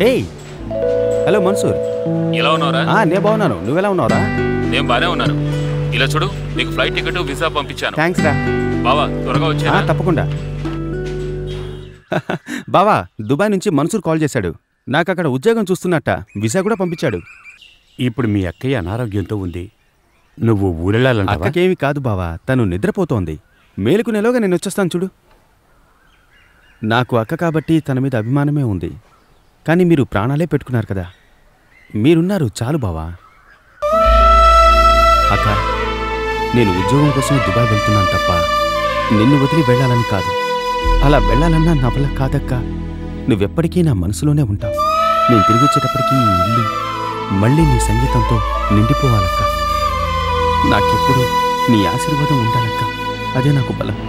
రే hello Mansoor ఎలా ఉన్నావురా ఆ, నేను బాగున్నాను నువ్వెలా ఉన్నావురా నేను బానే ఉన్నాను ఇలా చూడు నీకు ఫ్లైట్ టికెట్ వీసా పంపించాను థ్యాంక్స్ రా బావా త్వరగా ఆ, వచ్చా తప్పకుండా బావా దుబాయ్ నుంచి మన్సూర్ కాల్ చేశాడు నాకు అక్కడ ఉద్యోగం చూస్తున్నట్ట వీసా కూడా పంపించాడు ఇప్పుడు మీ అక్కయ్య అనారోగ్యంతో ఉంది నువ్వు ఊరెళ్ళాలంటావా అక్కకేమీ కాదు బావా తను నిద్రపోతోంది మేలుకునేలోగా నేను వచ్చేస్తాను చూడు నాకు అక్క కాబట్టి తన మీద అభిమానమే ఉంది కానీ మీరు ప్రాణాలే పెట్టుకున్నారు కదా మీరున్నారు చాలు బావా అక్క నేను ఉద్యోగం కోసం దుబాయ్ వెళ్తున్నాను తప్ప నిన్ను వదిలి వెళ్ళాలని కాదు అలా వెళ్ళాలన్నా నా వల్ల కాదక్క నువ్వెప్పటికీ నా మనసులోనే ఉంటావు నేను తిరిగి వచ్చేటప్పటికీ ఈ ఇల్లు మళ్ళీ నీ సంగీతంతో నిండిపోవాలక్క నాకెప్పుడు నీ ఆశీర్వాదం ఉండాలక్క అదే నాకు బలం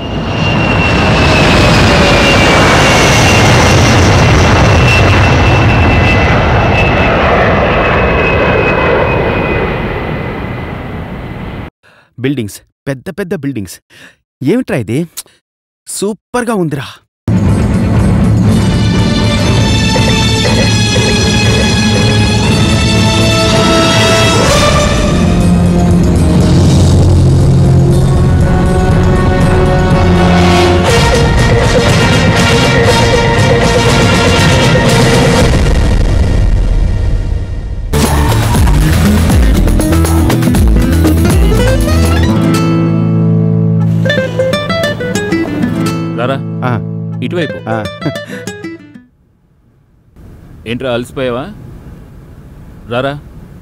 బిల్డింగ్స్ పెద్ద పెద్ద బిల్డింగ్స్ ఏమిట్రా ఇది సూపర్గా ఉందిరా రారా ఆ, ఇటువైపు ఆ, ఏంట్రా అలసిపోయావా రారా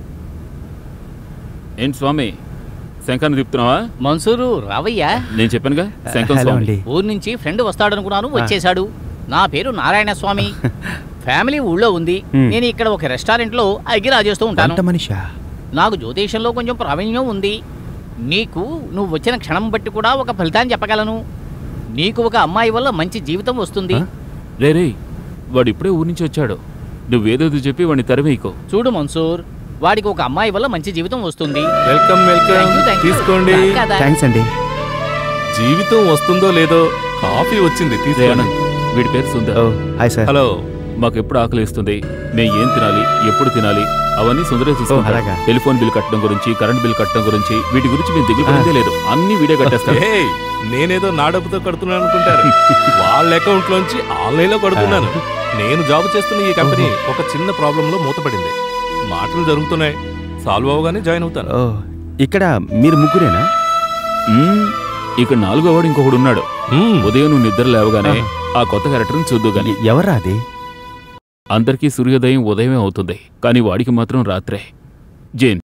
ఏంటి స్వామి శంఖాన్ని తిప్పుతున్నావా మన్సూరు రావయ్యా నేను చెప్పానుగా శంఖం హలో స్వామి అండి ఊరు నుంచి ఫ్రెండ్ వస్తాడనుకున్నాను వచ్చేశాడు నా పేరు నారాయణ స్వామి ఫ్యామిలీ ఊళ్ళో ఉంది Hmm. నేను ఇక్కడ ఒక రెస్టారెంట్ లో అగిరా చేస్తూ ఉంటాను వంట మనిషా నాకు జ్యోతిషంలో కొంచెం ప్రావీణ్యం ఉంది నీకు నువ్వు వచ్చిన క్షణం బట్టి కూడా ఒక ఫలితాన్ని చెప్పగలను నీకు ఒక అమ్మాయి వల్ల మంచి జీవితం వస్తుంది ఆ? రే రే వాడు ఇప్పుడే ఊరి నుంచి వచ్చాడు నువ్వేదేదో చెప్పి వాడిని తరిమేయకు చూడు మన్సూర్ వాడికి ఒక అమ్మాయి వల్ల మంచి జీవితం వస్తుంది welcome Thank welcome you, thank you. తీసుకోండి కదా. థ్యాంక్స్ అండి జీవితం వస్తుందో లేదో కాఫీ వచ్చింది రే తీసుకోండి ఆనంద్, వీడి పేరు సుందర్ ఓ హాయ్ సార్ హలో మాకు ఎప్పుడు ఆకలి ఇస్తుంది మేము ఏం తినాలి ఎప్పుడు తినాలి అవన్నీ సుందరే అలాగా. చూసుకుంటాడు టెలిఫోన్ బిల్ కట్టడం గురించి కరెంట్ బిల్ కట్టడం గురించి వీటి గురించి మేము దిగులు పడిందే లేదు అన్ని వీడే కట్టేస్తాడు ఏయ్, నేనేదో నా డబ్బుతో కడుతున్నాను అనుకుంటారు వాళ్ళ అకౌంట్ లోంచి ఆన్లైన్ లో కడుతున్నాను నేను జాబ్ చేస్తున్న ఈ కంపెనీ ఒక చిన్న ప్రాబ్లం లో మూతపడింది మాటలు జరుగుతున్నాయి సాల్వ్ అవగానే జాయిన్ అవుతాను ఓ ఇక్కడ మీరు ముగ్గురేనా మ్మ్, ఇక్కడ నాలుగో వాడు ఇంకొకడు ఉన్నాడు మ్మ్. ఉదయం నువ్వు నిద్ర లేవగానే ఆ కొత్త క్యారెక్టర్ని చూద్దు గాని ఎ- ఎవరా అది అందరికీ సూర్యోదయం ఉదయమే అవుతుంది కానీ వాడికి మాత్రం రాత్రే జైన్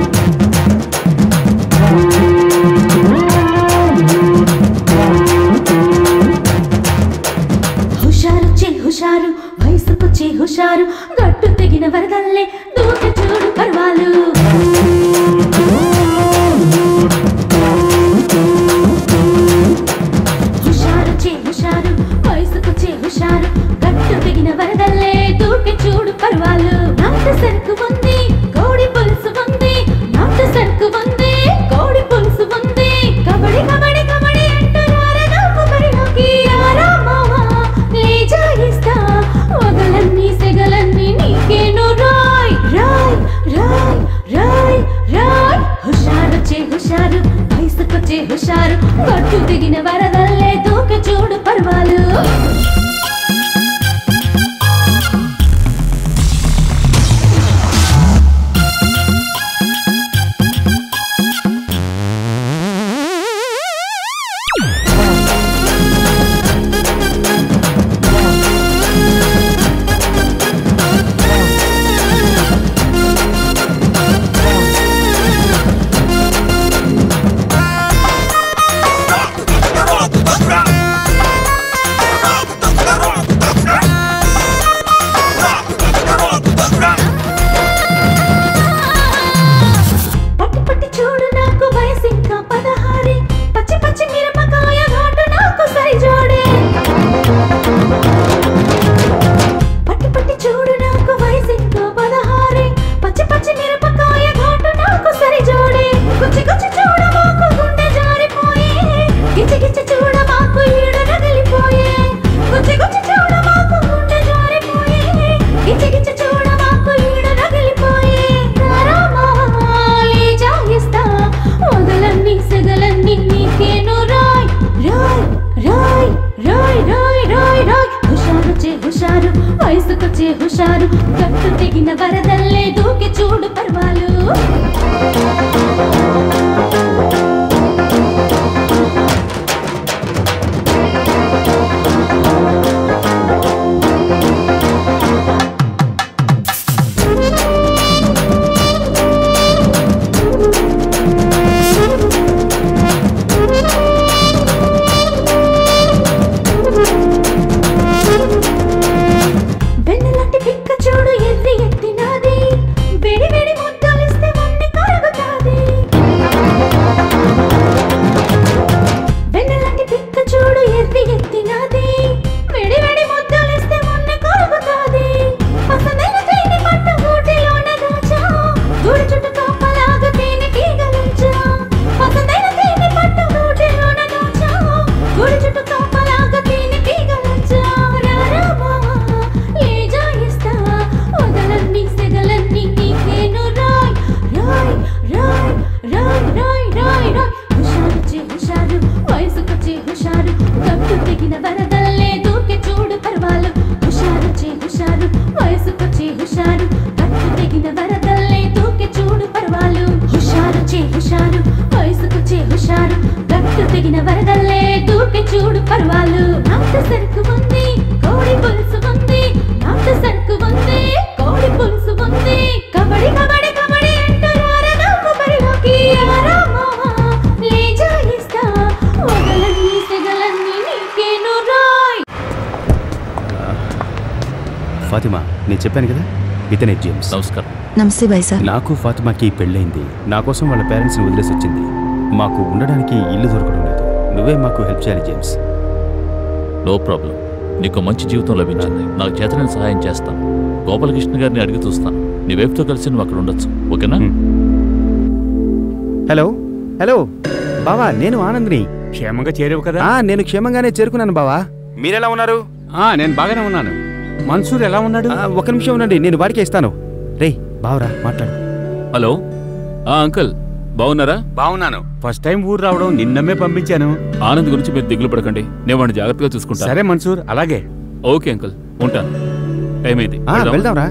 Thank హుషారు గట్టు తెగిన వరదల్లే దూకి చూడు పర్వాలు వెన్నలాంటి పిక్క చూడు ఎత్తి ఎత్తినాది వేడి వేడి ముద్దలిస్తే వన్ని కరుగుతాది వెన్నలాంటి పిక్క చూడు ఎత్తి ఎత్తినాది వేడి వేడి ముద్దలిస్తే వన్ని కరుగుతాది పసందైన తేనె పట్టు గూటిలోన దాచా గూడు చుట్టూ కాపలాగా తేనె తీగలుంచా పసందైన తేనె పట్టు గూటిలోన దాచా గూడు చుట్టూ కాపలాగా తేనె తీగలుంచా రారా మావా లేజా ఇస్తా వదలన్ని సెగలన్ని నీకేను రాయ్ రాయ్ రాయ్ రాయ్ రాయ్ రాయ్ రాయ్ హుషారు చే హుషారు వయసుకొచ్చే హుషారు గట్టు తెగిన వరదల్లే దూకే చూడు పర్వాలు హుషారు చే హుషారు వయసుకొచ్చే హుషారు గట్టు తెగిన వరదల్లే దూకే చూడు పర్వాలు హుషారు చే హుషారు వయసుకొచ్చే హుషారు గట్టు తెగిన వరదల్లే దూకే చూడు పర్వాలు నాటు సరుకు ఉంది కోడి పులుసు ఉంది నాటు సరుకు ఉంది కోడి పులుసు ఉంది కబడి కబడి కబడి అంటూ రారదాము బరిలోకి ఆరా మావా లేజా ఇస్తా వదలన్నీ సెగలన్నీ నీకేను రాయ్ ఫాతిమా నేను చెప్పాను కదా ఇతనే జేమ్స్ నమస్కారం నమస్తే బాయ్ సార్ నాకు ఫాతిమాకి పెళ్ళైంది నా కోసం వాళ్ళ పేరెంట్స్ని వదిలేసి వచ్చింది మాకు ఉండడానికి ఇల్లు దొరకడం లేదు నువ్వే మాకు హెల్ప్ చేయాలి జేమ్స్ నో ప్రాబ్లం నీకు మంచి జీవితం లభించింది నాకు చేతనని సహాయం చేస్తాను గోపాలకృష్ణ గారిని అడిగి చూస్తాను నీ వైఫ్తో కలిసి నువ్వు అక్కడ ఉండొచ్చు ఓకేనా హ్మ్. హలో హలో బావా నేను ఆనంద్ని క్షేమంగా చేరేవు కదా ఆ నేను క్షేమంగానే చేరుకున్నాను బావా మీరెలా ఉన్నారు ఆ, నేను బాగానే ఉన్నాను మన్సూర్ ఎలా ఉన్నాడు ఆ, ఒక నిమిషం ఉండండి నేను వాడికే ఇస్తాను రే బావరా మాట్లాడు హలో ఆ అంకుల్ బాగున్నారా బాగున్నాను ఫస్ట్ టైం ఊరు రావడం నిన్నమే పంపించాను ఆనంద్ గురించి మీరు దిగులు పడకండి నేను వాడిని జాగ్రత్తగా చూసుకుంటాను సరే మన్సూర్ అలాగే ఓకే అంకుల్ ఉంటాను టైం అయింది ఆ, వెళ్దామా? వెళ్దాంరా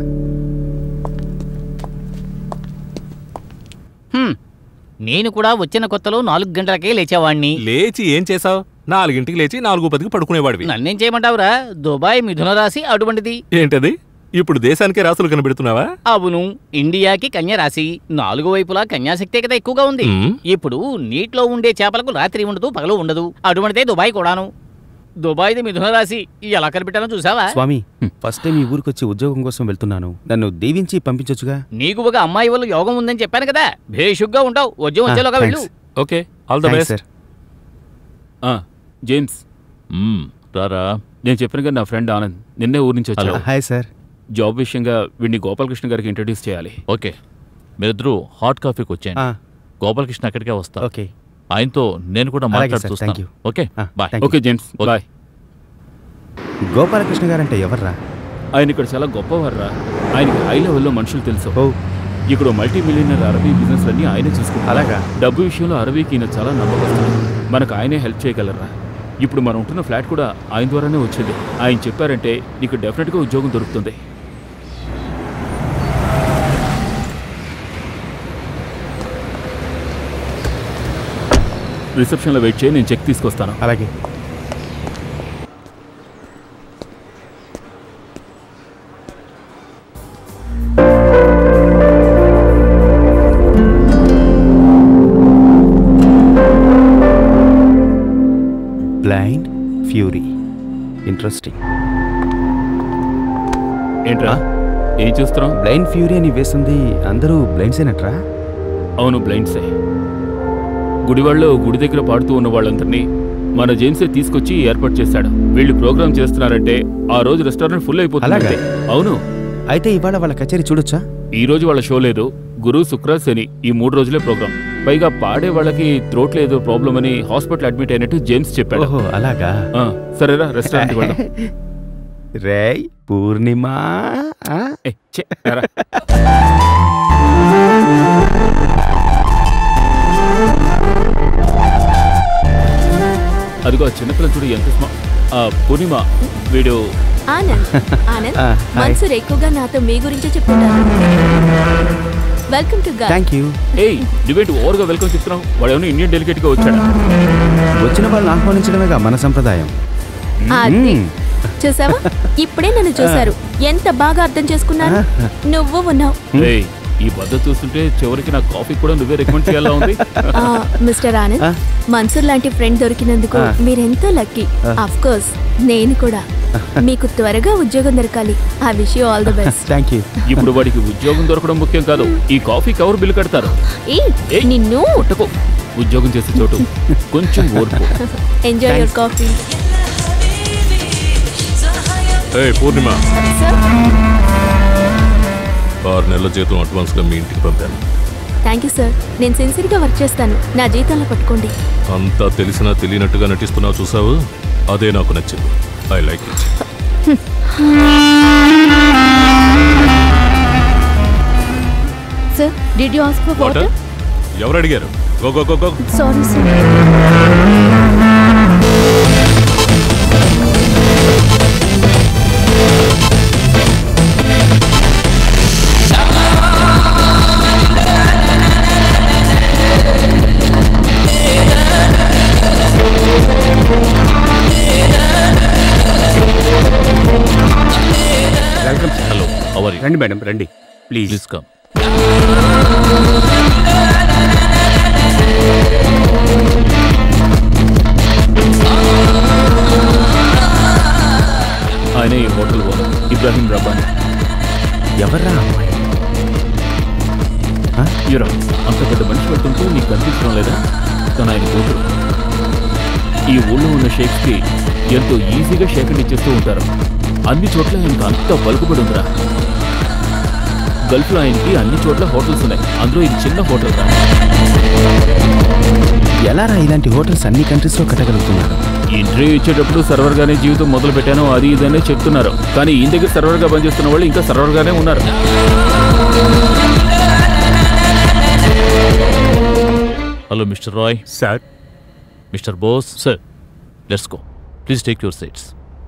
హ్మ్. నేను కూడా వచ్చిన కొత్తలో నాలుగు గంటలకే లేచేవాణ్ణి లేచి ఏం చేసావు నాలుగింటికి లేచి నాలుగు పదికి పడుకునేవాడివి నన్నేం చేయమంటావురా దుబాయ్ మిథున రాశి అటువంటిది ఏంటది ఇప్పుడు దేశానికే రాసులు కనిపెడుతున్నావా అవును ఇండియాకి కన్య రాశి నాలుగు వైపులా కన్యాశక్తే కదా ఎక్కువగా ఉంది మ్మ్. ఇప్పుడు నీటిలో ఉండే చేపలకు రాత్రి ఉండదు పగలు ఉండదు అటువంటిదే దుబాయ్ కూడాను దుబాయ్ది మిథున రాశి ఎలా కనిపెట్టానో చూసావా స్వామి ఫస్ట్ టైం ఈ ఊరికి వచ్చి ఉద్యోగం కోసం వెళ్తున్నాను నన్ను దీవించి పంపించొచ్చుగా నీకు ఒక అమ్మాయి వల్ల యోగం ఉందని చెప్పాను కదా భేషుగ్గా ఉంటావు ఉద్యోగం ఆ, వచ్చేలోగా వెళ్ళు thanks. Okay all the thanks, best sir ఆ, జేమ్స్ మ్మ్, రారా నేను చెప్పిన కదా నా ఫ్రెండ్ ఆనంద్ నిన్నే ఊరి నుంచి వచ్చాడు హాయ్ సార్ జాబ్ విషయంగా వీడిని గోపాలకృష్ణ గారికి ఇంట్రడ్యూస్ చేయాలి ఓకే మీరిద్దరూ హాట్ కాఫీకి వచ్చాను ఆ, గోపాలకృష్ణ అక్కడికే వస్తా ఓకే ఆయనతో నేను కూడా అలాగే మాట్లాడి సార్, చూస్తాను థాంక్ యూ. ఓకే ఆ, bye thank you. Okay James okay. Bye Gopalakrishna గారంటే ఎవర్రా ఆయన ఇక్కడ చాలా గొప్పవారురా ఆయనకి హై లెవెల్లో మనుషులు తెలుసు ఓ ఇక్కడ మల్టీ మిలియనర్ అరబీ బిజినెస్ అన్ని ఆయనే చూసుకుంటారు అలాగా? డబ్బు విషయంలో అరబీకి ఈయన చాలా నమ్మకస్తుడు మనకు ఆయనే హెల్ప్ చేయగలరా ఇప్పుడు మనం ఉంటున్న ఫ్లాట్ కూడా ఆయన ద్వారానే వచ్చింది ఆయన చెప్పారంటే నీకు డెఫినెట్గా ఉద్యోగం దొరుకుతుంది రిసెప్షన్లో వెయిట్ చేయి నేను చెక్ తీసుకొస్తాను అలాగే బ్లైండ్ ఫ్యూరీ ఇంట్రెస్టింగ్ ఏంట్రా ఏం చూస్తున్నాం బ్లైండ్ ఫ్యూరీ అని వేసింది అందరూ బ్లైండ్స్ అయినట్రా అవును బ్లైండ్సే గుడివాడలో గుడి దగ్గర పాడుతూ ఉన్న వాళ్ళందరినీ మన జేమ్సే తీసుకొచ్చి ఏర్పాటు చేశాడు వీళ్ళు ప్రోగ్రామ్ చేస్తున్నారంటే ఆ రోజు రెస్టారెంట్ ఫుల్ అయిపోతుంది అలాగా? అంతే. అవును అయితే ఇవాళ వాళ్ళ కచేరీ చూడొచ్చా ఈ రోజు వాళ్ళ షో లేదు గురు శుక్ర శని ఈ మూడు రోజులే ప్రోగ్రామ్ పైగా పాడే వాళ్ళకి త్రోట్ లేదు ప్రాబ్లం అని హాస్పిటల్ అడ్మిట్ అయినట్టు జేమ్స్ చెప్పాడు ఓహో అలాగా ఆ, సరేరా రెస్టారెంట్ వెళ్దాం రేయ్ పూర్ణిమ ఆ? ఏ, ఛే, రా. అదిగో ఆ చిన్నపిల్ల చూడు ఎంత స్మా ఆ, పూర్ణిమ వీడు ఆనంద్ ఆనంద్ ఆ, హాయ్. మన్సూర్ ఎక్కువగా నాతో మీ గురించే చెప్తుంటారు వెల్కమ్ టు గా థ్యాంక్ యూ ఏయ్ నువ్వేంటి ఓవర్గా వెల్కమ్ చెప్తున్నావు వాడు ఏమైనా ఇండియన్ డెలిగేట్ గా వచ్చాడా వచ్చిన వాళ్ళని ఆహ్వానించడమేగా మన సంప్రదాయం అది మ్మ్. చూసావా ఇప్పుడే నన్ను చూశారు ఎంత బాగా అర్థం చేసుకున్నారు నువ్వు ఉన్నావు ఏయ్ ఈ బద్ద చూస్తుంటే చివరికి నా కాఫీ కూడా నువ్వే రికమెండ్ చేయాలా ఉంది ఆ, మిస్టర్ ఆనంద్ ఆ? మన్సూర్ లాంటి ఫ్రెండ్ దొరికినందుకు ఆ. మీరెంతో లక్కీ అఫ్ కోర్స్ నేను కూడా మీకు త్వరగా ఉద్యోగం దొరకాలి ఆ wish you all the best thank you ఇప్పుడు వాడికి ఉద్యోగం దొరకడం ముఖ్యం కాదు ఈ కాఫీ కవర్ బిల్ కడతారు ఏయ్ ఏయ్. నిన్ను కొట్టకు ఉద్యోగం చేసే చోటు కొంచెం ఓర్పు ఎంజాయ్ యువర్ కాఫీ ఏ పూర్ణిమ సార్ ఆరు నెలల జీతం అడ్వాన్స్గా మీ ఇంటికి పంపాను థ్యాంక్ యూ సార్ నేను సిన్సియర్గా వర్క్ చేస్తాను నా జీతంలో పట్టుకోండి అంతా తెలిసినా తెలియనట్టుగా నటిస్తున్నావు చూసావు అదే నాకు నచ్చింది I like it sir did you ask for water ఎవరు అడిగారు go go go go sorry sir welcome hello our రండి మేడం రండి ప్లీజ్ ప్లీజ్ కమ్ ఆయనే ఈ హోటల్ ఓనర్ ఇబ్రాహిం రబ్బాని ఎవర్రా అమ్మాయి యూరా అంత పెద్ద మనిషి పెడుతుంటే నీకు కనిపించడం లేదా తను ఆయన కూతురు ఈ ఊళ్ళో ఉన్న షేక్స్కి ఎంతో ఈజీగా షేకండ్ ఇచ్చేస్తూ ఉంటారు అన్ని చోట్ల ఆయనకు అంత పలుకుబడి ఉందిరా గల్ఫ్లో ఆయనకి అన్ని చోట్ల హోటల్స్ ఉన్నాయి అందులో ఇది చిన్న హోటల్ రా ఎలా రా ఇలాంటి హోటల్స్ అన్ని కంట్రీస్లో కట్టగలుగుతున్నారు ఇంటర్వ్యూ ఇచ్చేటప్పుడు సర్వర్గానే జీవితం మొదలు పెట్టాను అది ఇదనే చెప్తున్నారు కానీ ఈయన దగ్గర సర్వర్గా పనిచేస్తున్న వాళ్ళు ఇంకా సర్వర్గానే ఉన్నారు hello mister Roy sir mister Bose sir let's go please take your seats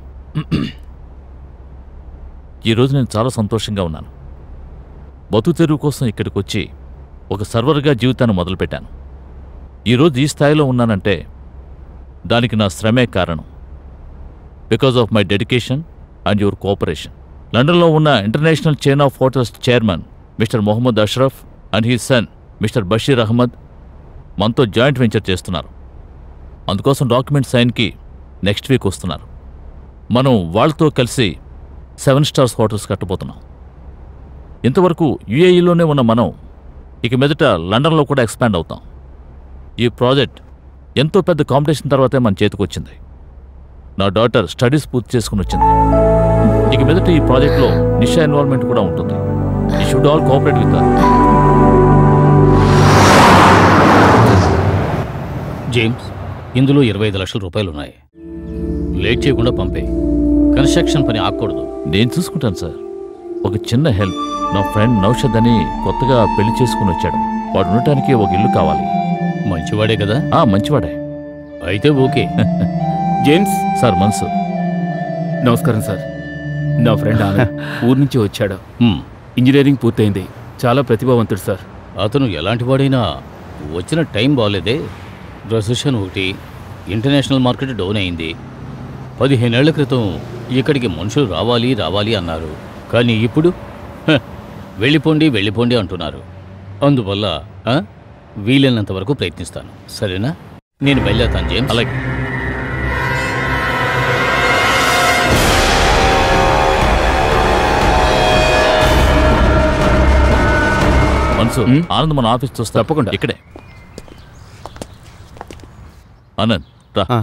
ఈరోజు నేను చాలా సంతోషంగా ఉన్నాను బతు తెరువు కోసం ఇక్కడికి వచ్చి ఒక సర్వర్గా జీవితాన్ని మొదలుపెట్టాను ఈరోజు ఈ స్థాయిలో ఉన్నానంటే దానికి నా శ్రమే కారణం because of my dedication and your cooperation లండన్లో ఉన్న international chain of hotels chairman mister Mohammed Ashraf and he son mister Basheer Ahmed మనతో జాయింట్ వెంచర్ చేస్తున్నారు అందుకోసం డాక్యుమెంట్ సైన్కి నెక్స్ట్ వీక్ వస్తున్నారు మనం వాళ్ళతో కలిసి సెవెన్ స్టార్స్ హోటల్స్ కట్టబోతున్నాం ఇంతవరకు యుఏఈలోనే ఉన్న మనం ఇక మీదట లండన్లో కూడా ఎక్స్పాండ్ అవుతాం ఈ ప్రాజెక్ట్ ఎంతో పెద్ద కాంపిటీషన్ తర్వాతే మన చేతికి వచ్చింది నా డాటర్ స్టడీస్ పూర్తి చేసుకుని వచ్చింది ఇక మీదట ఈ ప్రాజెక్ట్లో నిషా ఇన్వాల్వ్మెంట్ కూడా ఉంటుంది ఈ should all cooperate with James ఇందులో ఇరవై ఐదు లక్షల రూపాయలు ఉన్నాయి లేట్ చేయకుండా పంపే కన్స్ట్రక్షన్ పని ఆగకూడదు నేను చూసుకుంటాను సార్ ఒక చిన్న హెల్ప్ నా ఫ్రెండ్ నౌషద్ అని కొత్తగా పెళ్లి చేసుకుని వచ్చాడు వాడు ఉండటానికి ఒక ఇల్లు కావాలి మంచివాడే కదా ఆ మంచివాడే అయితే ఓకే జేమ్స్ సార్ మనసు నమస్కారం సార్ నా ఫ్రెండ్ ఆనంద్ ఊరు నుంచి వచ్చాడు హ్మ్. ఇంజనీరింగ్ పూర్తయింది చాలా ప్రతిభావంతుడు సార్ అతను ఎలాంటి వాడైనా వచ్చిన టైం బాగలేదే రెసెషన్ ఒకటి ఇంటర్నేషనల్ మార్కెట్ డౌన్ అయింది పదిహేనేళ్ల క్రితం ఇక్కడికి మనుషులు రావాలి రావాలి అన్నారు కానీ ఇప్పుడు హ, వెళ్ళిపోండి వెళ్ళిపోండి అంటున్నారు అందువల్ల ఆ, వీలైనంత వరకు ప్రయత్నిస్తాను సరేనా నేను బయలుదేరుతాను జేమ్స్ అలాగే మనసు ఉమ్. ఆనంద్ మన ఆఫీస్ చూస్తా తప్పకుండా. ఇక్కడే ఆనంద్ రా ఆ.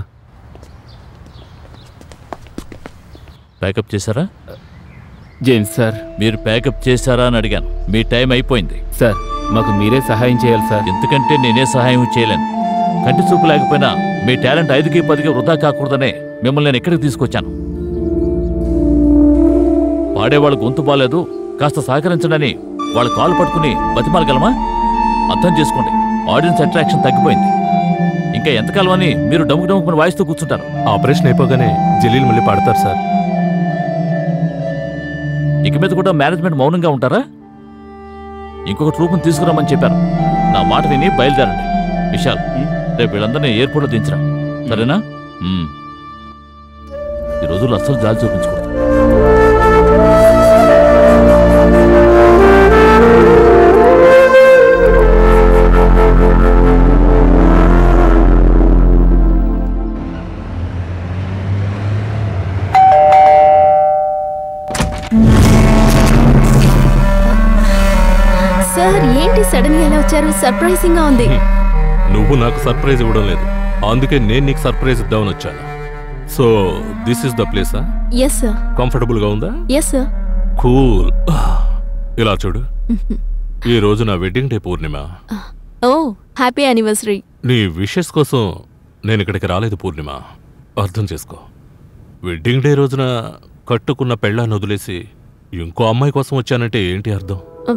ప్యాకప్ చేశారా జేమ్స్ సార్ మీరు ప్యాకప్ చేశారా అని అడిగాను మీ టైం అయిపోయింది సార్ మాకు మీరే సహాయం చేయాలి సార్ ఎందుకంటే నేనే సహాయం చేయలేను కంటి చూపు లేకపోయినా మీ టాలెంట్ ఐదుకి పదికి వృధా కాకూడదనే మిమ్మల్ని నేను ఎక్కడికి తీసుకొచ్చాను పాడేవాళ్ళ గొంతు బాలేదు కాస్త సహకరించడని వాళ్ళ కాలు పట్టుకుని బతిమాలగలమా అర్థం చేసుకోండి ఆడియన్స్ అట్రాక్షన్ తగ్గిపోయింది ఇంకా ఎంతకాలం అని మీరు డముకు డముకుని వాయిస్తూ కూర్చుంటారు ఆపరేషన్ అయిపోగానే జలీల్ మళ్ళీ పాడతారు సార్ ఇక మీద కూడా మేనేజ్మెంట్ మౌనంగా ఉంటారా ఇంకొక ట్రూప్ని తీసుకురామని చెప్పాను నా మాట విని బయలుదేరండి విశాల్ రేపు వీళ్ళందరినీ ఎయిర్పోర్ట్లో దించరా సరేనా మ్మ్. ఈ రోజుల్లో అస్సలు జాలి చూపించకూడదు సార్ ఏంటి సడన్ గా ఎలా వచ్చారు సర్ప్రైజింగ్ గా ఉంది నువ్వు నాకు సర్ప్రైజ్ ఇవ్వడం లేదు అందుకే నేను నీకు సర్ప్రైజ్ ఇద్దామని వచ్చాను సో దిస్ ఇస్ ద ప్లేసా ఎస్ సార్ కంఫర్టబుల్ గా ఉందా ఎస్ సార్ కూల్ ఇలా చూడు ఈ రోజు నా వెడ్డింగ్ డే పూర్ణిమ ఓ హ్యాపీ యానివర్సరీ నీ విషెస్ కోసం నేను ఇక్కడికి రాలేదు పూర్ణిమ అర్థం చేసుకో వెడ్డింగ్ డే రోజున కట్టుకున్న పెళ్ళాన్ని వదిలేసి ఇంకో అమ్మాయి కోసం వచ్చానంటే ఏంటి అర్థం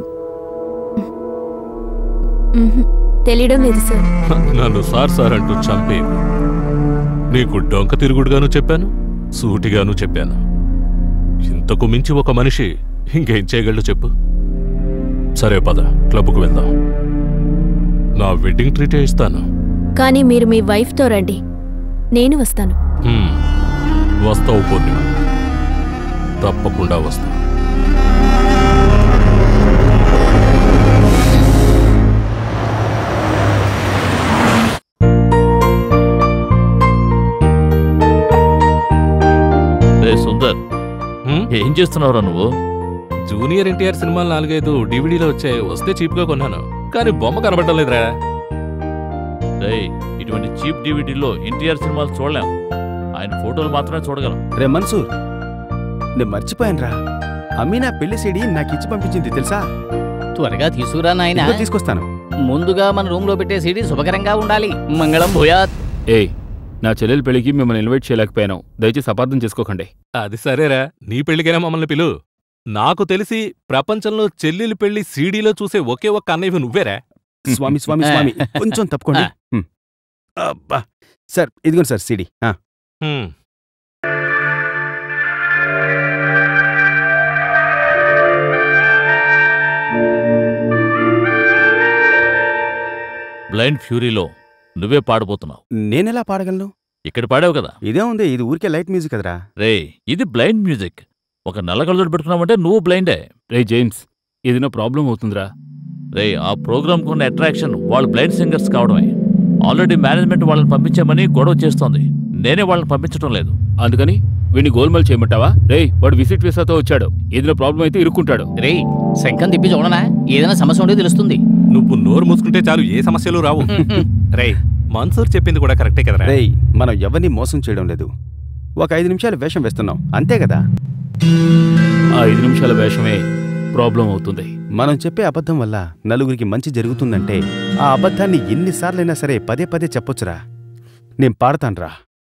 తెలియడం లేదు సార్ నన్ను సార్ సార్ అంటూ చంపే నీకు డొంక తిరుగుడుగాను చెప్పాను సూటిగాను చెప్పాను ఇంతకు మించి ఒక మనిషి ఇంకేం చేయగలడు చెప్పు సరే పద క్లబ్కు వెళ్దాం నా వెడ్డింగ్ ట్రీటే ఇస్తాను కానీ మీరు మీ వైఫ్తో రండి నేను వస్తాను హ్మ్. వస్తావు పూర్ణిమ తప్పకుండా వస్తా రే సుందర్ హ్మ్? ఏం చేస్తున్నావురా నువ్వు జూనియర్ ఎన్టీఆర్ సినిమాలు నాలుగైదు డీవీడీలో వచ్చాయి వస్తే చీప్గా కొన్నాను కానీ బొమ్మ కనబడడం లేదురా రేయ్ ఇటువంటి చీప్ డివిడీలో ఎన్టీఆర్ సినిమాలు చూడలేం ఆయన ఫోటోలు మాత్రమే చూడగలం రే మన్సూర్ నేను మర్చిపోయాను రా అమ్మీనా పెళ్లి సీడీ నాకు ఇచ్చి పంపించింది తెలుసా త్వరగా తీసుకురా నాయనా ఇదిగో తీసుకొస్తాను ముందుగా మన రూమ్ లో పెట్టే సీడీ శుభకరంగా ఉండాలి మంగళం భూయాత్ ఏయ్ నా చెల్లెలి పెళ్లికి మిమ్మల్ని ఇన్వైట్ చేయలేకపోయాను దయచేసి అపార్థం చేసుకోకండి అది సరేరా నీ పెళ్లికైనా మమ్మల్ని పిలు నాకు తెలిసి ప్రపంచంలో చెల్లెలి పెళ్లి సీడీలో చూసే ఒకే ఒక్క అన్నయ్య నువ్వేరా స్వామి స్వామి స్వామి కొంచెం తప్పుకోండి హ్మ్. అబ్బా సార్ ఇదిగోండి సార్ సీడీ ఆ, హ్మ్. బ్లైండ్ ఫ్యూరీలో నువ్వే పాడబోతున్నావు నేనెలా పాడగలను ఇక్కడ పాడావు కదా ఇదే ఉంది ఇది ఊరికే లైట్ మ్యూజిక్ కదరా రే ఇది బ్లైండ్ మ్యూజిక్ ఒక నల్ల కళ్ళజోడు పెట్టుకున్నావంటే నువ్వు బ్లైండే రే జేమ్స్ ఏదైనా ప్రాబ్లం అవుతుందిరా రే ఆ ప్రోగ్రామ్ ఉన్న అట్రాక్షన్ వాళ్ళు బ్లైండ్ సింగర్స్ కావడమే ఆల్రెడీ మేనేజ్మెంట్ వాళ్ళని పంపించామని గొడవ చేస్తోంది నేనే వాళ్ళని పంపించడం లేదు అందుకని వీడిని గోల్మాల్ చేయమంటావా రే వాడు విసిట్ వీసాతో వచ్చాడు ఏదైనా ప్రాబ్లం అయితే ఇరుక్కుంటాడు రే శంఖం తిప్పి చూడనా ఏదైనా సమస్య ఉంటే తెలుస్తుంది నువ్వు నోరు మూసుకుంటే చాలు ఏ సమస్యలు రావు రేయ్ మన్సూర్ చెప్పింది కూడా కరెక్టే కదరా రేయ్ మనం ఎవరిని మోసం చేయడం లేదు ఒక ఐదు నిమిషాలు వేషం వేస్తున్నాం అంతే కదా ఆ ఐదు నిమిషాల వేషమే ప్రాబ్లం అవుతుంది మనం చెప్పే అబద్ధం వల్ల నలుగురికి మంచి జరుగుతుందంటే ఆ అబద్ధాన్ని ఎన్నిసార్లైనా సరే పదే పదే చెప్పొచ్చురా నేను పాడతాన్రా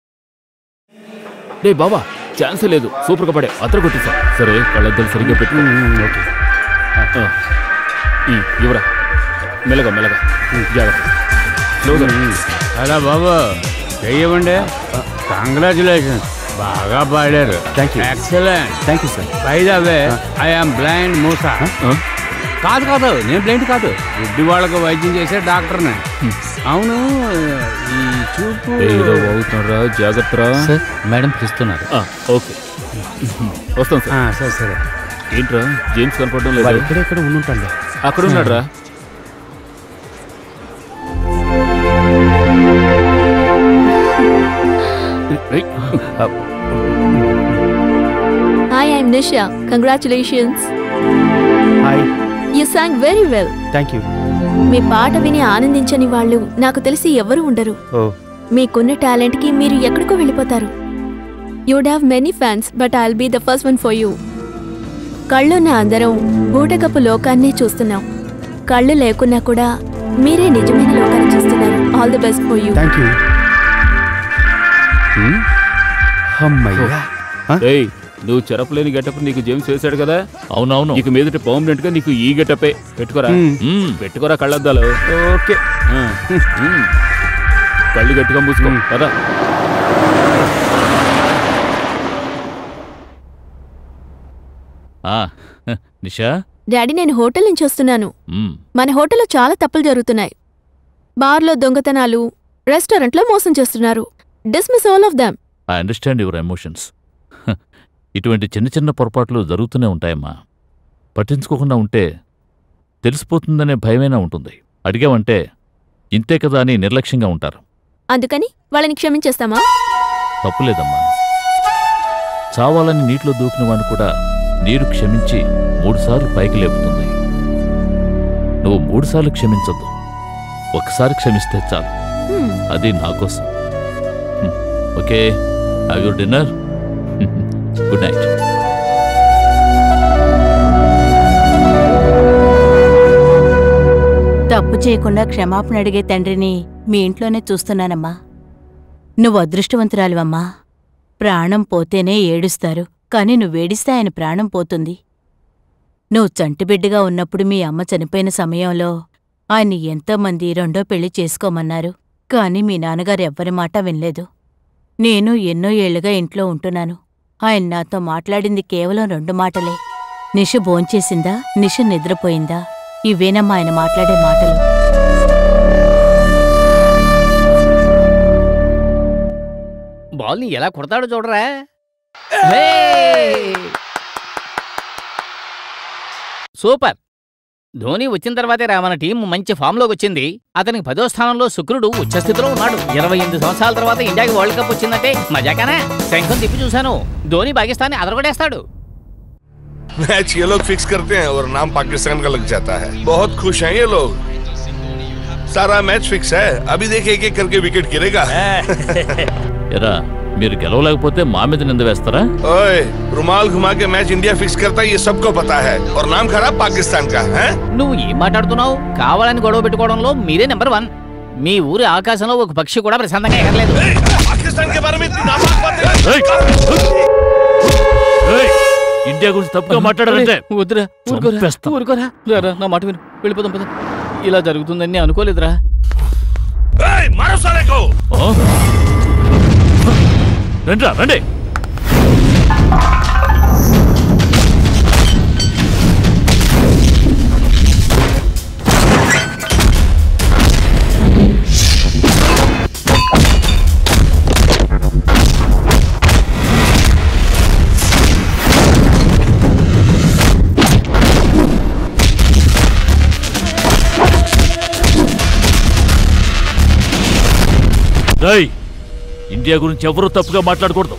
రే బాబా ఛాన్సే లేదు సూపర్ గా పడే అతను కొట్టేసా సరే కళ్ళద్దలు సరిగ్గా పెట్టు ఓకే ఆ. ఉమ్, ఇవ్వరా మెల్లగా మెల్లగా ఉమ్, జాగ్రత్త స్లోగా అలా బాబు చెయ్యమండి కంగ్రాచులేషన్స్ బాగా పాడారు thank you excellent thank you sir by the way I am blind మూసా ఆ? కాదు కాదు నేను బ్లైండ్ కాదు గుడ్డి వాళ్ళకు వైద్యం చేసే డాక్టర్ని అవును ఈ చూపు ఏదో అవుతున్నారా జాగ్రత్తరా సార్ మేడం పిలుస్తున్నారు ఆ, ఓకే వస్తాం ఆ, సార్ సరే సరే ఏంట్రా జేమ్స్ కనపడడం వాడు లేదు ఎక్కడెక్కడ ఉండుంటాడు అక్కడ ఉన్నాడ్రా రేయ్, hi I'm Nisha congratulations hi you sang very well thank you మీ పాట విని ఆనందించని వాళ్ళు నాకు తెలిసి ఎవరు ఉండరు ఓ మీకున్న టాలెంట్కి మీరు ఎక్కడికో వెళ్ళిపోతారు you'd have many fans but I'll be the first one for you కళ్ళున్న అందరం బూటకపు లోకాన్నే చూస్తున్నాం కళ్ళు లేకున్నా కూడా మీరే నిజమైన లోకాన్ని చూస్తున్నారు all the best for you thank you అమ్మయ్యా ఆ? ఏయ్ నువ్వు చెరపలేని గెటప్ నీకు జేమ్స్ వేశాడు కదా అవునవును ఇక మీదట పర్మనెంట్ గా నీకు ఈ గెటపే పెట్టుకోరా మ్మ్. మ్మ్, పెట్టుకోరా కళ్ళద్దాలు ఓకే ఆ, మ్మ్. కళ్ళు గట్టిగా మూసుకో కదా ఆ, హ, నిషా డాడీ నేను హోటల్ నుంచి వస్తున్నాను మ్మ్. మన హోటల్లో చాలా తప్పులు జరుగుతున్నాయి బార్లో దొంగతనాలు రెస్టారెంట్లో మోసం చేస్తున్నారు dismiss all of them I understand your emotions హ, ఇటువంటి చిన్న చిన్న పొరపాట్లు జరుగుతూనే ఉంటాయమ్మా పట్టించుకోకుండా ఉంటే తెలిసిపోతుందనే భయమైనా ఉంటుంది అడిగావంటే ఇంతే కదా అని నిర్లక్ష్యంగా ఉంటారు అందుకని వాళ్ళని క్షమించేస్తామా తప్పులేదమ్మా చావాలని నీటిలో దూకిన వాడిని కూడా నీరు క్షమించి మూడుసార్లు పైకి లేపుతుంది నువ్వు మూడుసార్లు క్షమించొద్దు ఒకసారి క్షమిస్తే చాలు హ్మ్. అది నా కోసం hmm. Okay have your dinner good night తప్పు చేయకుండా క్షమాపణ అడిగే తండ్రిని మీ ఇంట్లోనే చూస్తున్నానమ్మా నువ్వు అదృష్టవంతురాలివమ్మా ప్రాణం పోతేనే ఏడుస్తారు కాని నువ్వేడిస్తే ఆయన ప్రాణం పోతుంది నువ్వు చంటిబిడ్డగా ఉన్నప్పుడు మీ అమ్మ చనిపోయిన సమయంలో ఆయన్ని ఎంతోమంది రెండో పెళ్లి చేసుకోమన్నారు కాని మీ నాన్నగారు ఎవ్వరి మాట వినలేదు నేను ఎన్నో ఏళ్లుగా ఇంట్లో ఉంటున్నాను ఆయన నాతో మాట్లాడింది కేవలం రెండు మాటలే నిష భోంచేసిందా నిష నిద్రపోయిందా ఇవేనమ్మా ఆయన మాట్లాడే మాటలు బాల్ని ఎలా కొడతాడో చూడరా హే! సూపర్ ధోని వచ్చిన తర్వాతే రా మన టీం మంచి ఫామ్లోకి వచ్చింది అతనికి పదో స్థానంలో శుక్రుడు ఉచ్చస్థితిలో ఉన్నాడు ఇరవై ఎనిమిది సంవత్సరాల తర్వాత ఇండియాకి వరల్డ్ కప్ వచ్చిందంటే మజాకానా శంఖం తిప్పి చూశాను ధోని పాకిస్తాన్ని అదరగొడేస్తాడు मैच ये लोग फिक्स करते हैं और नाम पाकिस्तान का लग जाता है बहुत खुश हैं ये लोग सारा मैच फिक्स है अभी देखिए एक एक करके विकेट गिरेगा ఎరా మీరు గెలవలేకపోతే మా మీద నింద వేస్తారా ओए रुमाल घुमा के मैच इंडिया फिक्स करता है ये सबको पता है और नाम खराब पाकिस्तान का है నువ్వు ఏం మాట్లాడుతున్నావు కావాలని గొడవ పెట్టుకోవడంలో మీరే నెంబర్ వన్ మీ ఊరి ఆకాశంలో ఒక పక్షి కూడా ప్రశాంతంగా ఎగరలేదు पाकिस्तान के बारे में इतनी नापाक बातें ఏయ్! ఏయ్! ఇండియా గురించి తప్పుగా మాట్లాడారంటే వద్దురా ఊరుకోరా చంపేస్తా. ఊరుకోరా రారా నా మాట విను వెళ్ళిపోదాం పద ఇలా జరుగుతుందని నేను అనుకోలేదురా ए, मारो साले को ఆ? రండిరా రండి రేయ్ ఇండియా గురించి ఎవరూ తప్పుగా మాట్లాడకూడదు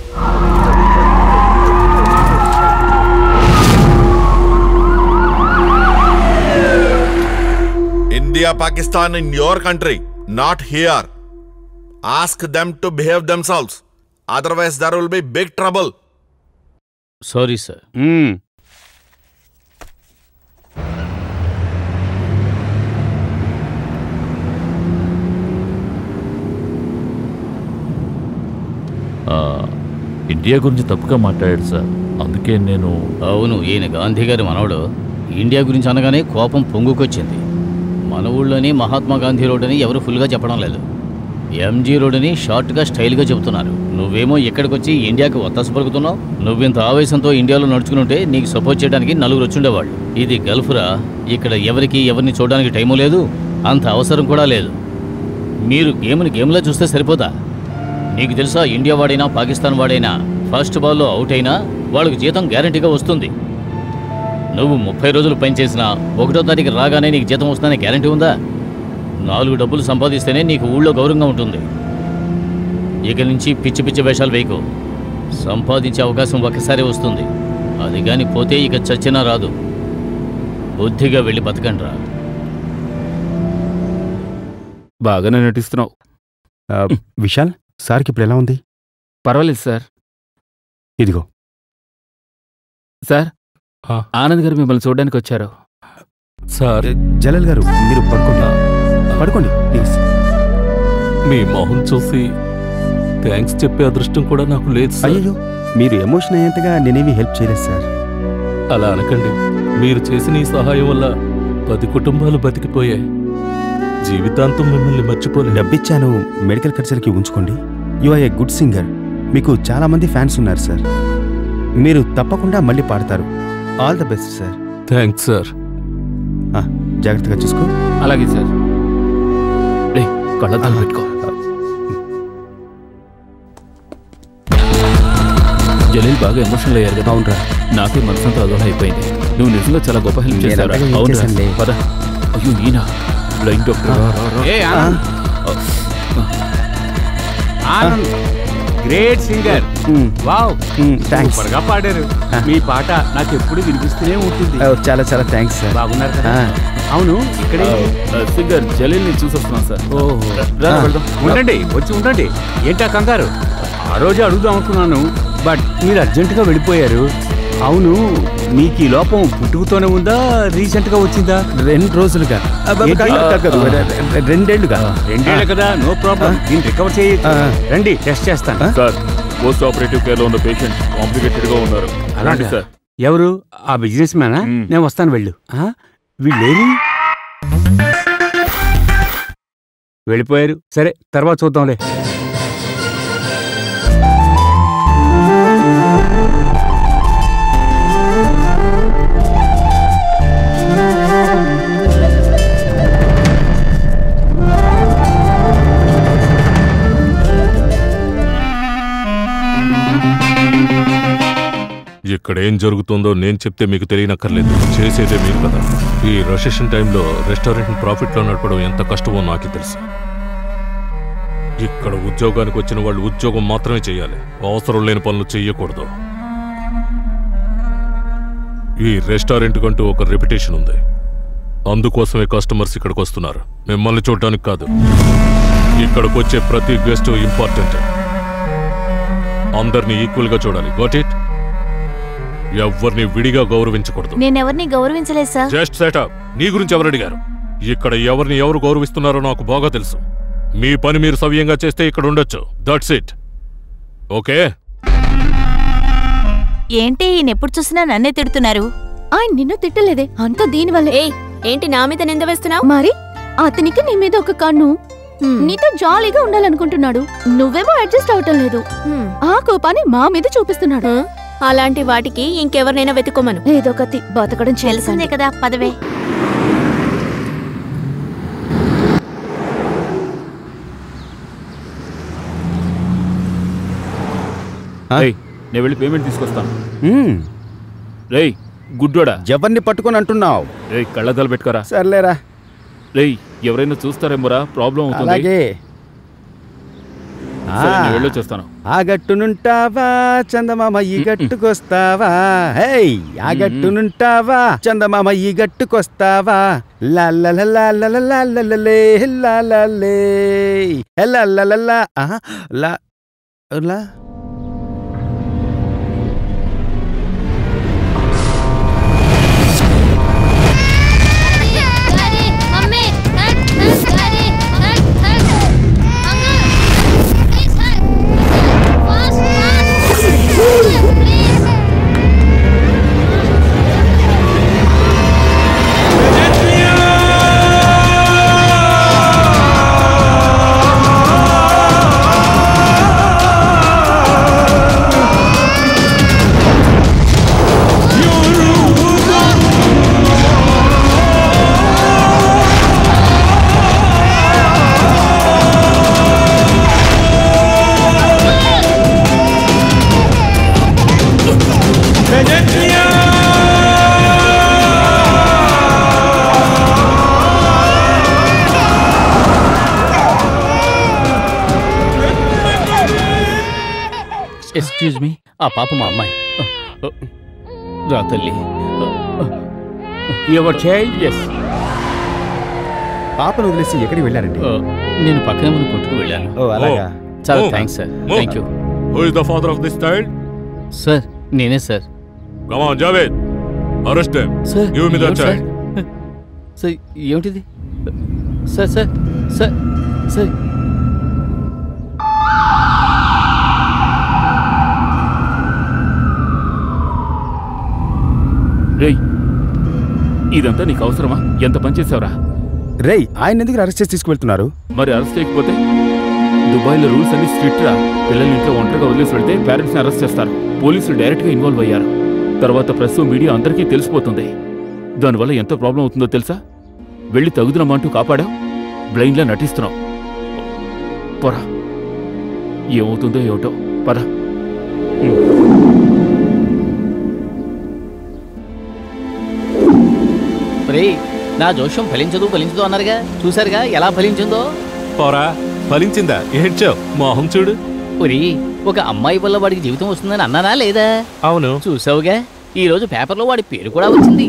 India, Pakistan in your country, not here. Ask them to behave themselves. Otherwise, there will be big trouble. Sorry sir మ్మ్. ఆ, ఇండియా గురించి తప్పుగా మాట్లాడాడు సార్ అందుకే నేను అవును ఈయన గాంధీ గారి మనవడు ఇండియా గురించి అనగానే కోపం పొంగుకొచ్చింది మన ఊళ్ళోని మహాత్మా గాంధీ రోడ్ అని ఎవరు ఫుల్గా చెప్పడం లేదు ఎంజీ రోడ్ అని షార్ట్గా స్టైల్గా చెబుతున్నారు నువ్వేమో ఇక్కడికి వచ్చి ఇండియాకి ఒత్తాస పలుకుతున్నావు నువ్వింత ఆవేశంతో ఇండియాలో నడుచుకుంటే నీకు సపోర్ట్ చేయడానికి నలుగురు వచ్చుండేవాళ్ళు ఇది గల్ఫ్రా ఇక్కడ ఎవరికి ఎవరిని చూడడానికి టైము లేదు అంత అవసరం కూడా లేదు మీరు గేమ్ని గేమ్లా చూస్తే సరిపోదా నీకు తెలుసా ఇండియా వాడైనా పాకిస్తాన్ వాడైనా ఫస్ట్ బాల్లో అవుట్ అయినా వాళ్ళకి జీతం గ్యారంటీగా వస్తుంది నువ్వు ముప్పై రోజులు పనిచేసినా ఒకటో తారీఖు రాగానే నీకు జీతం వస్తుందనే గ్యారంటీ ఉందా నాలుగు డబ్బులు సంపాదిస్తేనే నీకు ఊళ్ళో గౌరవంగా ఉంటుంది ఇక నుంచి పిచ్చి పిచ్చి వేషాలు వేయకు సంపాదించే అవకాశం ఒక్కసారి వస్తుంది అది గాని పోతే ఇక చచ్చినా రాదు బుద్ధిగా వెళ్ళి బతకండ్రా బాగానే నటిస్తున్నావు ఆ, విశాల్ సార్కి ఇప్పుడు ఎలా ఉంది పర్వాలేదు సార్ ఇదిగో సార్ ఆ. ఆనంద్ గారు మిమ్మల్ని చూడడానికి వచ్చారు సార్ జలల్ గారు మీరు పడుకోండి పడుకోండి ప్లీజ్ మీ మొహం చూసి థ్యాంక్స్ చెప్పే అదృష్టం కూడా నాకు లేదు సార్ అయ్యో మీరు ఎమోషన్ అయ్యేంతగా నేనేమీ హెల్ప్ చేయలేదు సార్ అలా అనకండి మీరు చేసిన ఈ సహాయం వల్ల పది కుటుంబాలు బతికిపోయాయి జీవితాంతం మిమ్మల్ని మర్చిపోలేదు డబ్బిచ్చాను మెడికల్ ఖర్చులకి ఉంచుకోండి you are a good singer మీకు చాలా మంది ఫ్యాన్స్ ఉన్నారు సార్ మీరు తప్పకుండా మళ్ళీ పాడతారు all the best sir thanks sir జాగ్రత్తగా చూసుకో అలాగే సార్ రే కళ్ళద్దాలు పెట్టుకో జలీల్ బాగా ఎమోషనల్ అయ్యారు కదా అవునరా నాకే మనసంతా అదోలా అయిపోయింది నువ్వు నిజంగా చాలా గొప్ప హెల్ప్ నేను చేశారా అంతగా ఏం చేశానులే. పద అయ్యో ఈయన బ్లైండ్ డాక్టర్ రా, రా, రా. ఏ Anand Anand great singer wow thanks super గా పాడారు మీ పాట నాకు ఎప్పుడు వినిపిస్తూనే ఉంటుంది చాలా చాలా థ్యాంక్స్ సార్ బాగున్నారు కదా అవును ఇక్కడే ఆ, సింగర్ జలీల్ ని చూసొస్తున్నాను సార్ ఓహో రా, రా, వెళ్దాం. ఉండండి వచ్చి ఉండండి ఏంటా కంగారు ఆ రోజు అడుగుదాం అనుకున్నాను బట్ మీరు అర్జెంటుగా వెళ్ళిపోయారు అవును మీకు ఈ లోపం పుట్టుకతోనే ఉందా రీసెంట్ గా వచ్చిందా రెండు రోజులుగా అబ్బబ్బ, ఏంటి? కాదు, కాదు, కాదు, రె- రె- రెండేళ్లుగా రెండేళ్ల కదా నో ప్రాబ్లం దీన్ని రికవర్ చేయొచ్చు రండి టెస్ట్ చేస్తాను సార్ పోస్ట్ ఆపరేటివ్ కేర్ లో ఉన్న పేషెంట్ కాంప్లికేటెడ్ గా ఉన్నారు అలాంటి సార్ ఎవరు ఆ బిజినెస్ మ్యానా మ్మ్. నేను వస్తాను వెళ్ళు ఆ? వీళ్ళేరి వెళ్ళిపోయారు సరే తర్వాత చూద్దాంలే ఇక్కడ ఏం జరుగుతుందో నేను చెప్తే మీకు తెలియనక్కర్లేదు చేసేదే మీరు కదా ఈ రొసెషన్ టైంలో రెస్టారెంట్ ప్రాఫిట్లో నడపడం ఎంత కష్టమో నాకు తెలుసు ఇక్కడ ఉద్యోగానికి వచ్చిన వాళ్ళు ఉద్యోగం మాత్రమే చేయాలి అవసరం లేని పనులు చేయకూడదు ఈ రెస్టారెంట్ కంటూ ఒక రెప్యుటేషన్ ఉంది అందుకోసమే కస్టమర్స్ ఇక్కడికి వస్తున్నారు మిమ్మల్ని చూడడానికి కాదు ఇక్కడికి వచ్చే ప్రతి గెస్ట్ ఇంపార్టెంట్ అందరినీ ఈక్వల్ గా చూడాలి గోట్ ఇట్ ఎవరిని విడిగా గౌరవించకూడదు నేనెవరిని గౌరవించలేదు సార్ జస్ట్ సెటప్ నీ గురించి ఎవరు అడిగారు ఇక్కడ ఎవరిని ఎవరు గౌరవిస్తున్నారో నాకు బాగా తెలుసు మీ పని మీరు సవ్యంగా చేస్తే ఇక్కడ ఉండొచ్చు దట్స్ ఇట్ ఓకే ఏంటి ఈయన ఎప్పుడు చూసినా నన్నే తిడుతున్నారు ఆయన నిన్ను తిట్టలేదే అంతా దీనివల్లే ఏ ఏంటి నా మీద నింద వేస్తున్నావు మరి అతనికి నీ మీద ఒక కన్ను నీతో జాలీగా ఉండాలనుకుంటున్నాడు నువ్వేమో అడ్జస్ట్ అవటం లేదు ఆ కోపాన్ని మా మీద చూపిస్తున్నాడు అలాంటి వాటికి ఇంకెవరినైనా వెతుకోమను ఏదో కత్తి బతకడం తెలిసిందే కదా పదవే రేయ్ నేను వెళ్ళి పేమెంట్ తీసుకొస్తాను రేయ్ గుడ్డోడా ఎవరిని పట్టుకొని అంటున్నావు రేయ్ కళ్ళద్దాలు పెట్టుకోరా సర్లేరా రేయ్ ఎవరైనా చూస్తారేమోరా ప్రాబ్లం అవుతుంది అలాగే సరే, ఆ. నేను వెళ్ళొచ్చేస్తాను ఆ గట్టునుంటావా చందమామ ఈ గట్టుకొస్తావా హేయ్ ఆ గట్టునుంటావా చందమామ ఈ గట్టుకొస్తావా లల్లలలలలలలలలే లలలే లలలల ఆహా, ల ల ఎక్స్క్యూజ్ మీ ఆ పాప మా అమ్మాయి రా తల్లి యువర్ చైల్డ్ ఎస్ పాపను వదిలేసి ఎక్కడికి వెళ్ళారండి నేను పక్కనే ఉన్న కొట్టుకు వెళ్ళాను ఓ అలాగా చాలా Move. Thanks sir Move. Thank you who is the father of this child sir నేనే sir come on Javed arrest him sir give me the ఏమిటి సార్? చైల్డ్ సార్ ఏమిటిది సార్ సార్ సార్ సార్ రేయ్ ఇదంతా నీకు అవసరమా ఎంత పని చేసావురా రేయ్ ఆయన ఎందుకు అరెస్ట్ చేసి తీసుకువెళ్తున్నారు మరి అరెస్ట్ చేయకపోతే దుబాయ్లో రూల్స్ అన్ని స్ట్రిక్ట్ రా పిల్లల్ని ఇంట్లో ఒంటరిగా వదిలేసి వెళ్తే పేరెంట్స్ని అరెస్ట్ చేస్తారు పోలీసులు డైరెక్ట్గా ఇన్వాల్వ్ అయ్యారు తర్వాత ప్రెస్ మీడియా అందరికీ తెలిసిపోతుంది దానివల్ల ఎంత ప్రాబ్లం అవుతుందో తెలుసా వెళ్ళి తగుదనమంటూ కాపాడావు బ్లైండ్లా నటిస్తున్నావు పోరా ఏమవుతుందో ఏమిటో పద రే నా జోష్యం ఫలించదు ఫలించదు అన్నారుగా చూసారుగా ఎలా ఫలించిందో పోరా ఫలించిందా ఏడ్చావు మొహం చూడు ఒరి ఒక అమ్మాయి వల్ల వాడికి జీవితం వస్తుందని అన్నానా లేదా అవును చూసావుగా ఈ రోజు పేపర్లో వాడి పేరు కూడా వచ్చింది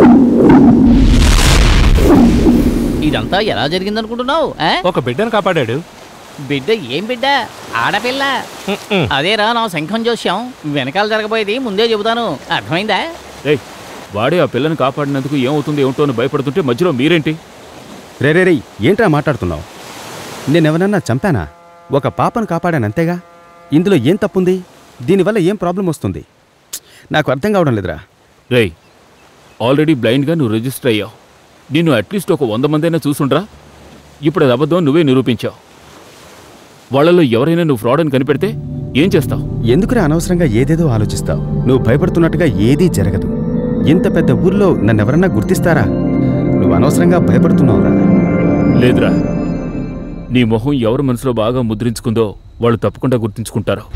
ఇదంతా ఎలా జరిగిందనుకుంటున్నావు ఆ? ఒక బిడ్డను కాపాడాడు బిడ్డ ఏం బిడ్డ ఆడపిల్ల అదేరా నా శంఖం జోస్యం వెనకాల జరగబోయేది ముందే చెబుతాను అర్థమైందా రేయ్ వాడే ఆ పిల్లని కాపాడినందుకు ఏమవుతుంది ఏమిటో అని భయపడుతుంటే మధ్యలో మీరేంటి రే రే రేయ్ ఏంట్రా మాట్లాడుతున్నావు నేనెవరన్నా చంపానా ఒక పాపను కాపాడాను అంతేగా ఇందులో ఏం తప్పుంది దీనివల్ల ఏం ప్రాబ్లం వస్తుంది ప్చ్! నాకు అర్థం కావడం లేదురా రేయ్ ఆల్రెడీ బ్లైండ్గా నువ్వు రిజిస్టర్ అయ్యావు నిన్ను అట్లీస్ట్ ఒక వంద మందైనా చూసుండ్రా ఇప్పుడు అది అబద్ధం నువ్వే నిరూపించావు వాళ్ళలో ఎవరైనా నువ్వు ఫ్రాడ్ అని కనిపెడితే ఏం చేస్తావు ఎందుకురా అనవసరంగా ఏదేదో ఆలోచిస్తావు నువ్వు భయపడుతున్నట్టుగా ఏదీ జరగదు ఇంత పెద్ద ఊర్లో నన్నెవరన్నా గుర్తిస్తారా నువ్వు అనవసరంగా భయపడుతున్నావురా లేదురా నీ మొహం ఎవరి మనసులో బాగా ముద్రించుకుందో వాళ్ళు తప్పకుండా గుర్తించుకుంటారు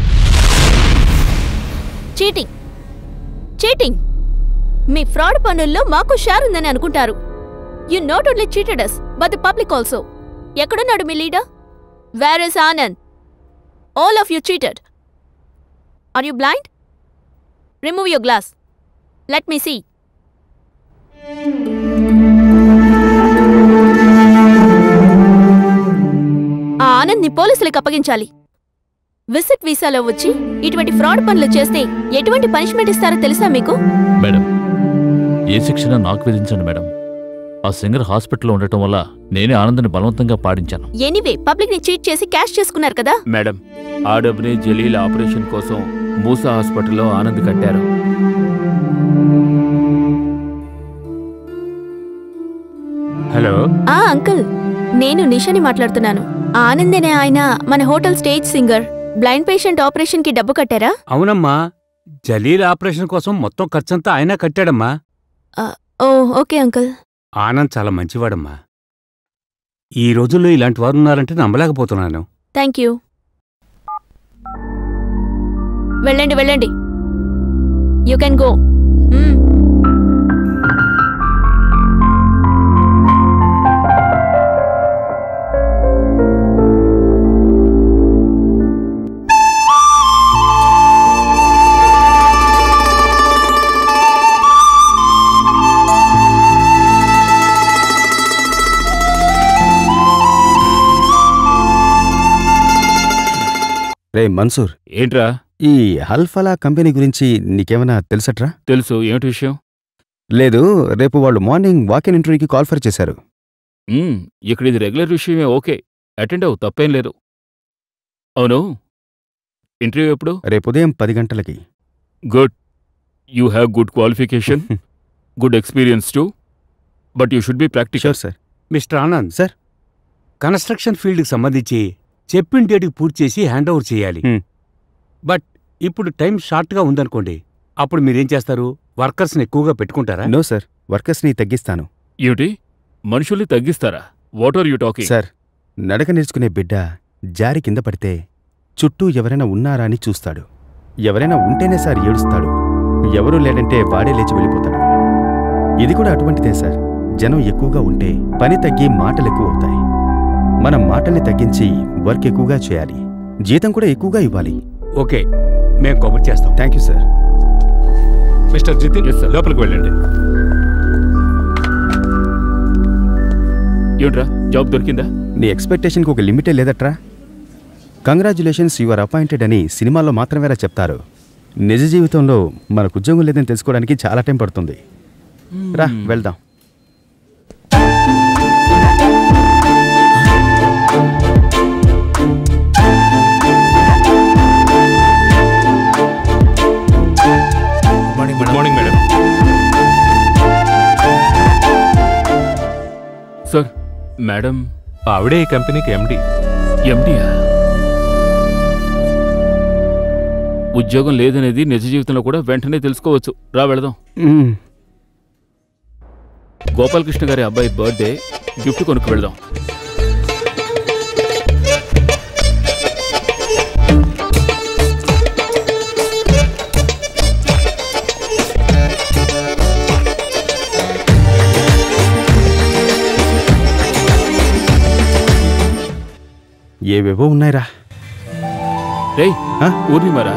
చీటింగ్ చీటింగ్ మీ ఫ్రాడ్ పనుల్లో మాకు షేర్ ఉందని అనుకుంటారు you not only cheated us but the public also ఎక్కడున్నాడు మీ leader where is Anand all of you cheated are you blind remove your glass let me see ఆ ఆనంద్ని పోలీసులకు అప్పగించాలి విసిట్ వీసాలో వచ్చి ఇటువంటి ఫ్రాడ్ పనులు చేస్తే ఎటువంటి పనిష్మెంట్ ఇస్తారో తెలుసా మీకు మేడం ఏ శిక్షణ నాకు విధించండి మేడం ఆ సింగర్ హాస్పిటల్లో ఉండటం వల్ల నేనే ఆనందని బలవంతంగా పాడించాను ఎనీవే పబ్లిక్ ని చీట్ చేసి క్యాష్ చేసుకున్నారు కదా మేడం ఆ డబ్బుని జలీల్ ఆపరేషన్ కోసం మూసా హాస్పిటల్లో ఆనంద్ కట్టారు హలో ఆ అంకుల్ నేను నిషాని మాట్లాడుతున్నాను ఆ ఆనంద్ అనే ఆయన మన hotel stage singer blind patient operation కి డబ్బు కట్టారా అవునమ్మా జలీల్ ఆపరేషన్ కోసం మొత్తం ఖర్చంతా ఆయన కట్టాడమ్మా ఆ, ఓ ఓకే అంకుల్ ఆనంద్ చాలా మంచివాడమ్మా ఈ రోజుల్లో ఇలాంటి వారు ఉన్నారంటే నమ్మలేకపోతున్నాను థ్యాంక్ యూ వెళ్ళండి వెళ్ళండి యూ కెన్ గో రే మన్సూర్ ఏంట్రా ఈ హల్ఫలా కంపెనీ గురించి నీకేమైనా తెలుసట్రా తెలుసు ఏమిటి విషయం లేదు రేపు వాళ్ళు మార్నింగ్ వాకిన్ ఇంటర్వ్యూకి కాల్ఫర్ చేశారు మ్మ్, ఇక్కడ ఇది రెగ్యులర్ విషయమే ఓకే అటెండ్ అవ్వు తప్పేం లేదు అవును ఇంటర్వ్యూ ఎప్పుడు రేపు ఉదయం పది గంటలకి good you have good qualification good experience too but you should be practical sir mister Anand sir construction ఫీల్డ్కి సంబంధించి చెప్పిన డేట్కి పూర్తి చేసి హ్యాండ్ ఓవర్ చేయాలి బట్ ఇప్పుడు టైం షార్ట్గా ఉందనుకోండి అప్పుడు మీరేం చేస్తారు వర్కర్స్ని ఎక్కువగా పెట్టుకుంటారా నో సార్ వర్కర్స్ని తగ్గిస్తాను ఏమిటి మనుషుల్ని తగ్గిస్తారా what are you talking sir నడక నేర్చుకునే బిడ్డ జారి కింద పడితే చుట్టూ ఎవరైనా ఉన్నారా అని చూస్తాడు ఎవరైనా ఉంటేనే సార్ ఏడుస్తాడు ఎవరూ లేడంటే వాడే లేచి వెళ్ళిపోతాడు ఇది కూడా అటువంటిదే సార్ జనం ఎక్కువగా ఉంటే పని తగ్గి మాటలు ఎక్కువ అవుతాయి మనం మాటల్ని తగ్గించి వర్క్ ఎక్కువగా చేయాలి జీతం కూడా ఎక్కువగా ఇవ్వాలి ఓకే మేము కబుర్ చేస్తాం thank you sir mister Jitin లోపలికి వెళ్ళండి ఏమిట్రా జాబ్ దొరికిందా నీ ఎక్స్పెక్టేషన్కి ఒక లిమిటే లేదట్రా కంగ్రాచులేషన్స్ యు ఆర్ అపాయింటెడ్ అని సినిమాల్లో మాత్రమేరా చెప్తారు నిజ జీవితంలో మనకు ఉద్యోగం లేదని తెలుసుకోవడానికి చాలా టైం పడుతుంది రా వెళ్దాం good morning madam sir madam ఆవిడే ఈ కంపెనీకి ఎండి ఎండియా ఉద్యోగం లేదనేది నిజ జీవితంలో కూడా వెంటనే తెలుసుకోవచ్చు రా వెళదాం మ్మ్. గోపాలకృష్ణ గారి అబ్బాయి బర్త్డే గిఫ్ట్ కొనుక్కు వెళదాం ఏవేవో ఉన్నాయిరా రేయ్ ఊర్నిమారా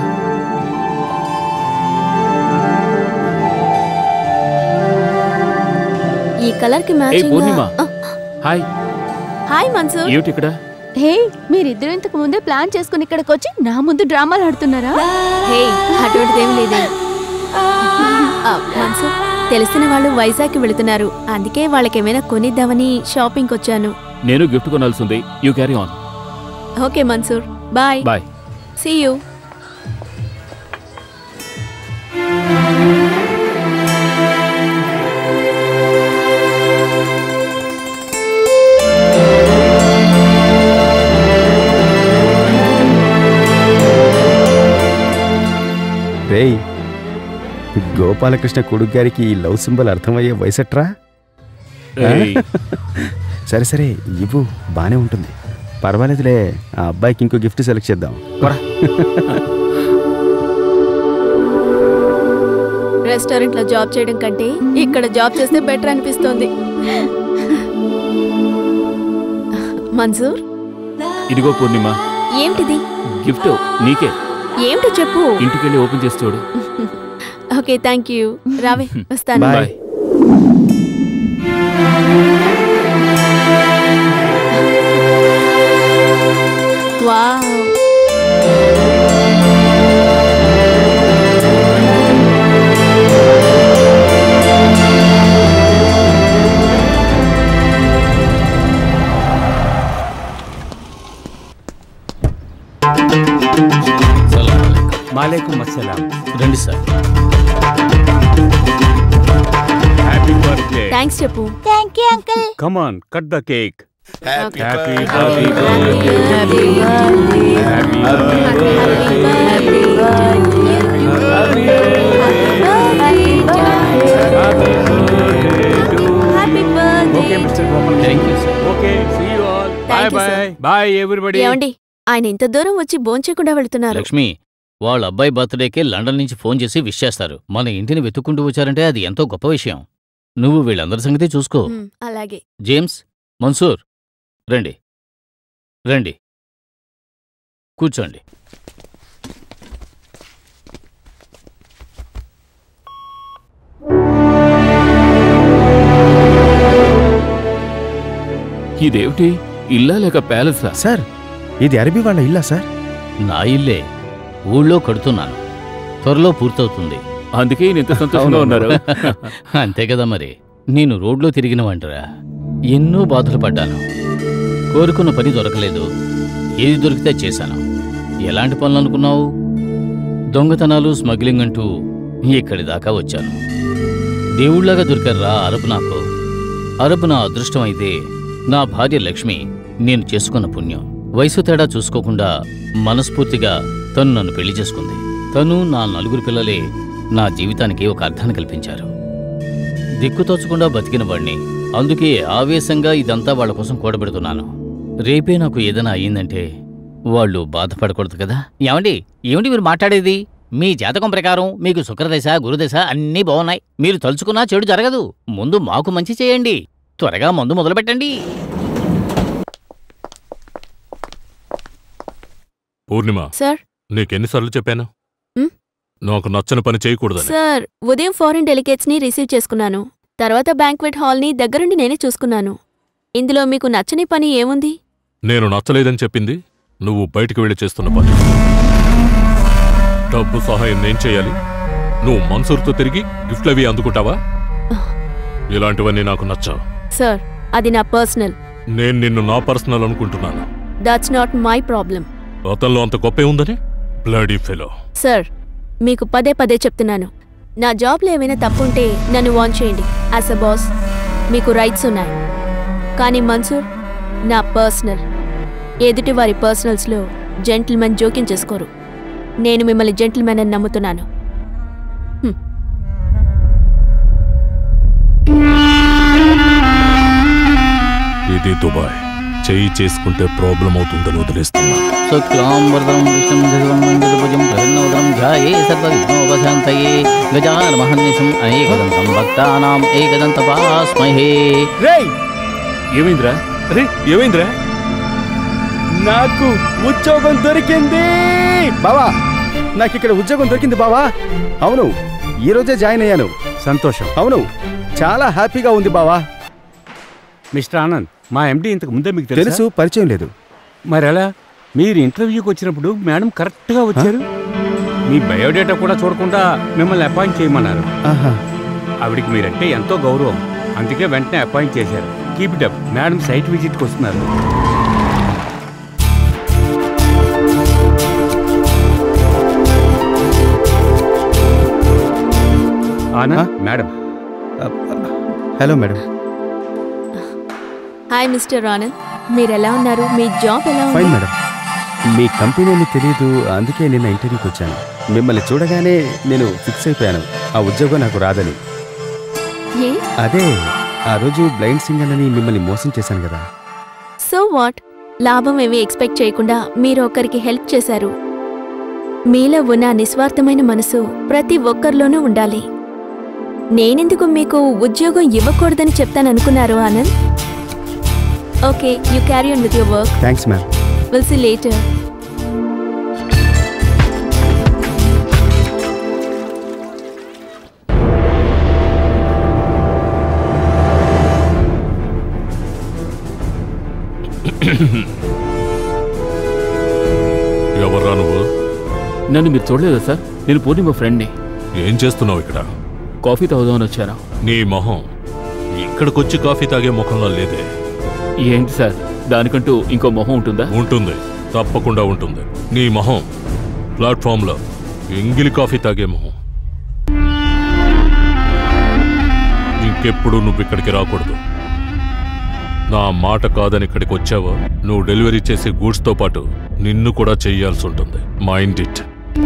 ఈ కలర్ కి ఏ matching Purnima hi hi Mansoor ఏమిటి ఇక్కడ హే మీరిద్దరు ఇంతకు ముందే ప్లాన్ చేసుకుని ఇక్కడికి వచ్చి నా ముందు డ్రామాలు ఆడుతున్నారా హే అటువంటిదేం లేదే ఆ, మన్సూర్ తెలిసిన వాళ్ళు వైజాగ్కి వెళుతున్నారు అందుకే వాళ్ళకేమైనా కొనిద్దామని షాపింగ్కి వచ్చాను నేను గిఫ్ట్ కొనాల్సి ఉంది you carry on okay Mansoor bye bye see you రేయ్ గోపాలకృష్ణ కొడుకు గారికి ఈ లవ్ సింబల్ అర్థమయ్యే వయసట్రా ఆ? ఏయ్. సరే సరే ఇవ్వు బానే ఉంటుంది పర్వాలేదులే ఆ అబ్బాయికి ఇంకో గిఫ్ట్ సెలెక్ట్ చేద్దాం పోరా. రెస్టారెంట్ లో జాబ్ చేయడం కంటే ఇక్కడ జాబ్ చేస్తే బెటర్ అనిపిస్తోంది మన్సూర్ ఇదిగో పూర్ణిమ ఏమిటిది గిఫ్ట్ నీకే ఏమిటో చెప్పు ఇంటికెళ్ళి ఓపెన్ చేసి చూడు ఓకే థ్యాంక్ యూ రావే వస్తాను బాయ్ వావ్ మాలేకుం అస్సలాం రండి సార్ హ్యాపీ బర్త్డే థ్యాంక్స్ చెప్పు thank you uncle come on cut the cake Happy happy birthday. Okay mister Gopal thank you sir okay see you all bye Thank you, bye sir. Bye everybody ఏమండి ఆయన ఇంత దూరం వచ్చి భోంచేయకుండా వెళ్తున్నారు లక్ష్మి వాళ్ళ అబ్బాయి బర్త్డేకి లండన్ నుంచి ఫోన్ చేసి విష్ చేస్తారు మన ఇంటిని వెతుక్కుంటూ వచ్చారంటే అది ఎంతో గొప్ప విషయం నువ్వు వీళ్ళందరి సంగతి చూసుకో మ్, అలాగే జేమ్స్ మన్సూర్ రండి రండి కూర్చోండి ఇదేమిటి ఇల్లా లేక ప్యాలెసా సార్ ఇది అరబీ వాళ్ళ ఇల్లా సార్ నా ఇల్లే ఊళ్ళో కడుతున్నాను త్వరలో పూర్తవుతుంది అందుకే ఈయన ఇంత సంతోషంగా ఉన్నారు అంతే కదా మరి నేను రోడ్లో తిరిగిన వంటరా ఎన్నో బాధలు పడ్డాను కోరుకున్న పని దొరకలేదు ఏది దొరికితే చేశాను ఎలాంటి పనులు అనుకున్నావు దొంగతనాలు స్మగ్లింగ్ అంటూ ఇక్కడి దాకా వచ్చాను దేవుళ్లాగా దొరికారా అరబ్ నాకు అరబ్ నా అదృష్టం అయితే నా భార్య లక్ష్మి నేను చేసుకున్న పుణ్యం వయసు తేడా చూసుకోకుండా మనస్ఫూర్తిగా తను నన్ను పెళ్లి చేసుకుంది తను నా నలుగురు పిల్లలే నా జీవితానికి ఒక అర్థాన్ని కల్పించారు దిక్కుతోచకుండా బతికిన వాణ్ణి అందుకే ఆవేశంగా ఇదంతా వాళ్ళ కోసం కూడబెడుతున్నాను రేపే నాకు ఏదైనా అయ్యిందంటే వాళ్ళు బాధపడకూడదు కదా ఏమండి ఏమిటి మీరు మాట్లాడేది మీ జాతకం ప్రకారం మీకు శుక్రదశ గురుదశ అన్నీ బాగున్నాయి మీరు తలుచుకున్నా చెడు జరగదు ముందు మాకు మంచి చేయండి త్వరగా మందు మొదలు పెట్టండి పూర్ణిమ సార్ నీకెన్నిసార్లు చెప్పాను ఉమ్? నాకు నచ్చని పని చేయకూడదని సార్ ఉదయం ఫారిన్ డెలిగేట్స్ ని రిసీవ్ చేసుకున్నాను తర్వాత బ్యాంక్వెట్ హాల్ ని దగ్గరుండి నేనే చూసుకున్నాను ఇందులో మీకు నచ్చని పని ఏముంది నేను నచ్చలేదని చెప్పింది నువ్వు బయటికి వెళ్ళి చేస్తున్న పని డబ్బు సహాయం నేను చేయాలి నువ్వు మన్సూర్తో తిరిగి గిఫ్ట్లవి అందుకుంటావా ఇలాంటివన్నీ నాకు నచ్చావు సార్ అది నా పర్సనల్ నేను నిన్ను నా పర్సనల్ అనుకుంటున్నాను దాట్స్ నాట్ మై ప్రాబ్లం అతనిలో అంత గొప్పే ఉందని బ్లడీ ఫెలో సార్ మీకు పదే పదే చెప్తున్నాను నా జాబ్లో ఏమైనా తప్పుంటే నన్ను వాన్ చేయండి యాజ్ అ బాస్ మీకు రైట్స్ ఉన్నాయి కానీ మన్సూర్ నా పర్సనల్ ఎదుటి వారి పర్సనల్స్లో జెంటిల్మెన్ జోక్యం చేసుకోరు నేను మిమ్మల్ని జెంటిల్మెన్ అని నమ్ముతున్నాను ఇది దుబాయ్ చెయ్యి చేసుకుంటే ప్రాబ్లం అవుతుందని వదిలేస్తున్నా శుక్లాంబరదం విష్ణుం ధృవం మంజుభుజం ప్రసన్నవదనం ధ్యాయే సర్వవిఘ్నోపశాంతయే గజానమహర్నిశం అనేకదంతం భక్తానాం ఏకదంతపాస్మహే రేయ్ ఏమైందిరా అరే ఏమైందిరా నాకు ఉద్యోగం దొరికింది బావా నాకు ఇక్కడ ఉద్యోగం దొరికింది బావా అవును ఈ రోజే జాయిన్ అయ్యాను సంతోషం అవును చాలా హ్యాపీగా ఉంది బావా మిస్టర్ ఆనంద్ మా ఎండి ఇంతకు ముందే మీకు తెలుసు తెలుసు పరిచయం లేదు మరి ఎలా మీరు ఇంటర్వ్యూకి వచ్చినప్పుడు మేడం కరెక్ట్గా వచ్చారు మీ బయోడేటా కూడా చూడకుండా మిమ్మల్ని అపాయింట్ చేయమన్నారు ఆహా ఆవిడికి మీరంటే ఎంతో గౌరవం అందుకే వెంటనే అపాయింట్ చేశారు keep it up madam site విజిట్కి వస్తున్నారు Anand madam hello madam hi mister Anand మీరు ఎలా ఉన్నారు మీ జాబ్ ఎలా ఫైన్ ఉంది మేడం మీ కంపెనీ అని తెలియదు అందుకే నిన్న ఇంటర్వ్యూకి వచ్చాను మిమ్మల్ని చూడగానే నేను ఫిక్స్ అయిపోయాను ఆ ఉద్యోగం నాకు రాదని ఏ అదే ఆ రోజు బ్లైండ్ సింగర్ అని మిమ్మల్ని మోసం చేశాను కదా సో వాట్ లాభం ఏమీ ఎక్స్పెక్ట్ చేయకుండా మీరు ఒకరికి హెల్ప్ చేశారు మీలో ఉన్న ఆ నిస్వార్థమైన మనసు ప్రతి ఒక్కరిలోనూ ఉండాలి నేనెందుకు మీకు ఉద్యోగం ఇవ్వకూడదని చెప్తాననుకున్నారు Anand okay you carry on with your work thanks ma'am will see later ఎవర్రా నువ్వు నన్ను మీరు చూడలేదా సార్ నేను పూర్ణిమ ఫ్రెండ్ని ఏం చేస్తున్నావు ఇక్కడ కాఫీ తాగుదామని వచ్చాను నీ మొహం ఇక్కడికొచ్చి కాఫీ తాగే ముఖంలో లేదే ఏంటి సార్ దానికంటూ ఇంకో మొహం ఉంటుందా ఉంటుంది తప్పకుండా ఉంటుంది నీ మొహం ప్లాట్ఫామ్లో ఎంగిలి కాఫీ తాగే మొహం ఇంకెప్పుడు నువ్వు ఇక్కడికి రాకూడదు నా మాట కాదని ఇక్కడికి వచ్చావో నువ్వు డెలివరీ చేసే గూడ్స్తో పాటు నిన్ను కూడా చెయ్యాల్సి ఉంటుంది మైండ్ ఇట్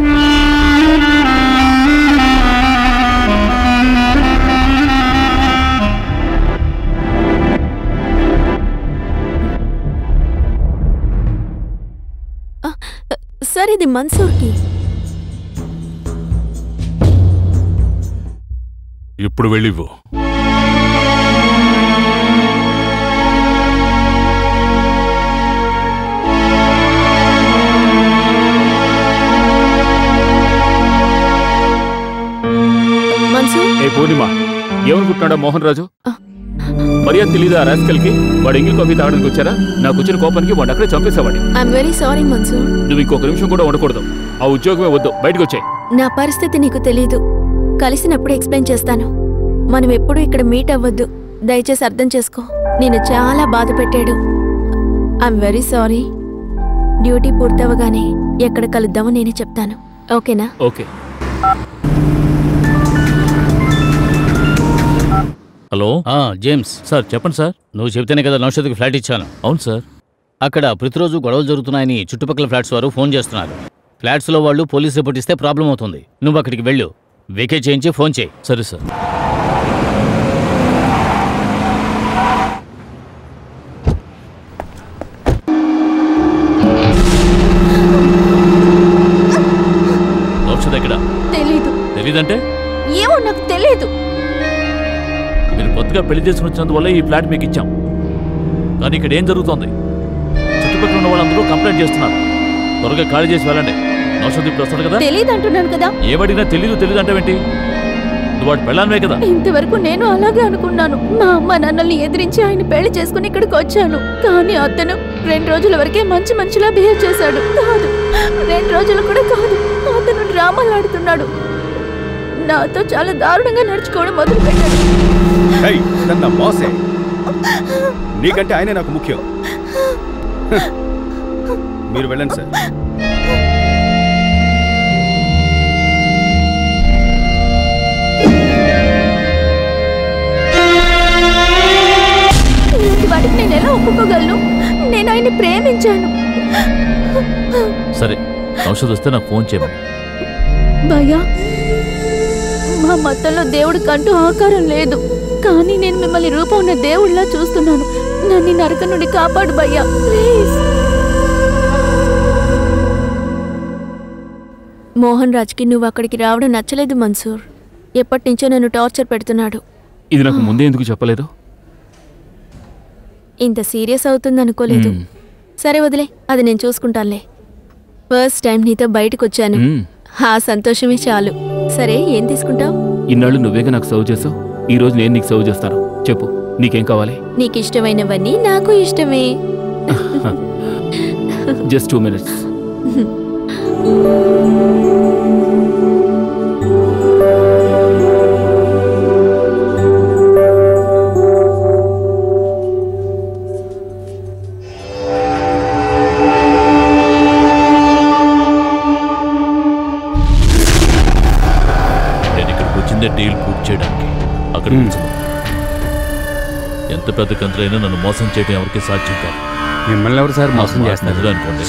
సార్ ఇది మన్సూర్కి ఇప్పుడు వెళ్ళివ్వు మన్సూర్ ఏ పూర్ణిమ ఏమనుకుంటున్నాడా మోహన్ రాజు మర్యాద తెలీదా ఆ రాస్కల్కి వాడు ఎంగిల్ కాఫీ తాగడానికి వచ్చారా నాకు వచ్చిన కోపానికి వాడు అక్కడే చంపేసేవాడి ఐఎమ్ వెరీ సారీ మన్సూర్ నువ్వు ఇంకొక నిమిషం కూడా ఉండకూడదు ఆ ఉద్యోగమే వద్దు బయటకు వచ్చాయి నా పరిస్థితి నీకు తెలీదు కలిసినప్పుడు ఎక్స్ప్లెయిన్ చేస్తాను మనం ఎప్పుడూ ఇక్కడ మీట్ అవ్వద్దు దయచేసి అర్థం చేసుకో నేను చాలా బాధ పెట్టాడు ఐఎమ్ వెరీ సారీ డ్యూటీ పూర్తవగానే ఎక్కడ కలుద్దామో నేనే చెప్తాను ఓకేనా ఓకే హలో ఆ, జేమ్స్ సార్ చెప్పండి సార్ నువ్వు చెబితేనే కదా నౌషద్కి ఫ్లాట్ ఇచ్చాను అవును సార్ అక్కడ ప్రతిరోజు గొడవలు జరుగుతున్నాయని చుట్టుపక్కల ఫ్లాట్స్ వారు ఫోన్ చేస్తున్నారు ఫ్లాట్స్లో వాళ్ళు పోలీస్ రిపోర్ట్ ఇస్తే ప్రాబ్లం అవుతుంది నువ్వు అక్కడికి వెళ్ళు వేకేట్ చేయించి ఫోన్ చేయి సరే సార్ ఔషధ ఎక్కడ తెలీదు తెలీదంటే ఏమో నాకు తెలీదు మీరు కొత్తగా పెళ్లి చేసుకుని వచ్చినందువల్ల ఈ ఫ్లాట్ మీకు ఇచ్చాం కానీ ఇక్కడ ఏం జరుగుతోంది చుట్టుపక్కల ఉన్న వాళ్ళందరూ కంప్లైంట్ చేస్తున్నారు త్వరగా ఖాళీ చేసి వెళ్ళండి ఔషధ ఇప్పుడు వస్తాడు కదా తెలీదు అంటున్నాను కదా ఏమడిగినా తెలీదు తెలీదు అంటే ఏంటి నువ్వు వాటి పెళ్ళాన్వే కదా ఇంతవరకు నేను అలాగే అనుకున్నాను మా అమ్మ నాన్నల్ని ఎదిరించి ఆయన పెళ్లి చేసుకుని ఇక్కడికి వచ్చాను కానీ అతను రెండు రోజుల వరకే మంచి మనిషిలా బిహేవ్ చేశాడు కాదు రెండు రోజులు కూడా కాదు అతను డ్రామాలు ఆడుతున్నాడు నాతో చాలా దారుణంగా నడుచుకోవడం మొదలు పెట్టాడు హై తన బాసే నీకంటే ఆయనే నాకు ముఖ్యం హ. మీరు వెళ్ళండి సార్ ఇలాంటి వాటికి నేను ఎలా ఒప్పుకోగలను నేను ఆయన్ని ప్రేమించాను సరే ఔషధం వస్తే నాకు ఫోన్ చేయమని భయ్యా మా మతంలో దేవుడికంటూ ఆకారం లేదు కానీ నేను మిమ్మల్ని రూపం ఉన్న దేవుడిలా చూస్తున్నాను నన్ను ఈ నరకం నుండి కాపాడు భయ్యా ప్లీజ్ మోహన్ రాజ్కి నువ్వు అక్కడికి రావడం నచ్చలేదు మన్సూర్ ఎప్పటి నుంచో నన్ను టార్చర్ పెడుతున్నాడు ఇది నాకు ముందే ఎందుకు చెప్పలేదు ఇంత సీరియస్ అవుతుంది అనుకోలేదు మ్మ్. సరే వదిలే అది నేను చూసుకుంటానులే ఫస్ట్ టైం నీతో బయటకు వచ్చాను మ్మ్. ఆ సంతోషమే చాలు సరే ఏం తీసుకుంటావు ఇన్నాళ్ళు నువ్వేగా నాకు సర్వ్ చేసావు ఈ రోజు నేను నీకు సర్వ్ చేస్తాను చెప్పు నీకేం కావాలి నీకు ఇష్టమైనవన్నీ నాకు ఇష్టమే జస్ట్ టూ మినిట్స్ నేను ఇక్కడికి వచ్చిందే డీల్ పూర్తి చేయడానికి అక్కడ కూర్చున్నా ఎంత పెద్ద కంత్రైనా నన్ను మోసం చేయడం ఎవరికి సాధ్యం కాదు మిమ్మల్ని ఎవరు సార్ మోసం నాకు చేస్తారు నిజమే అనుకోండి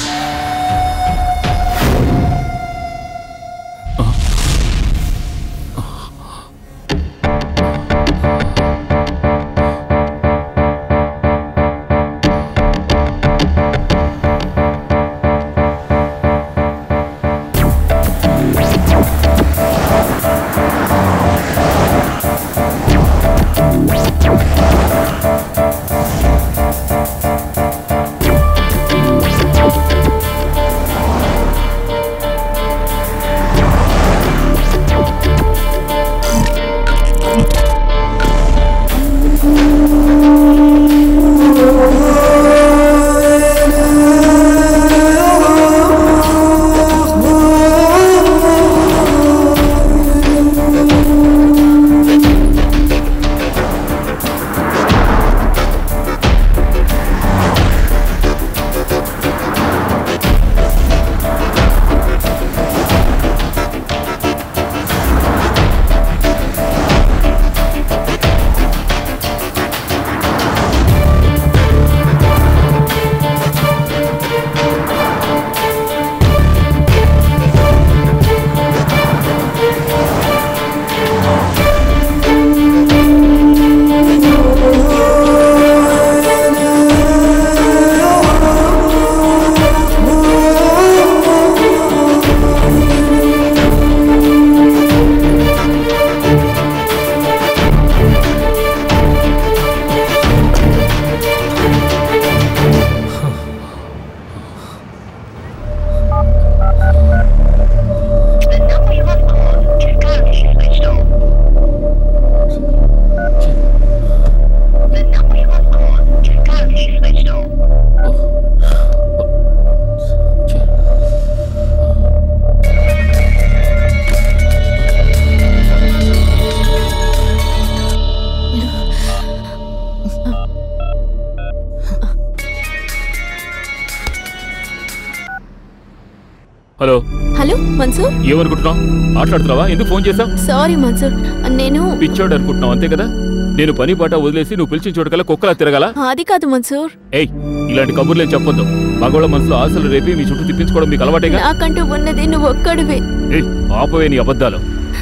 హలో హలో మన్సూర్ ఏమనుకుంటున్నావు మాట్లాడుతున్నావా ఎందుకు ఫోన్ చేశావు సారీ మన్సూర్ నేను పిచ్చోడు అనుకుంటున్నావు అంతే కదా నేను పని పాట వదిలేసి నువ్వు పిలిచిన చోటుకల్లా కుక్కలా తిరగాల అది కాదు మన్సూర్ ఏయ్ ఇలాంటి కబుర్లేం చెప్పొద్దు మగవాళ్ళ మనసులో ఆశలు రేపి మీ చుట్టూ తిప్పించుకోవడం మీకు అలవాటేగా నాకంటూ ఉన్నది నువ్వు ఒక్కడివే ఏయ్ ఆపవే నీ అబద్ధాలు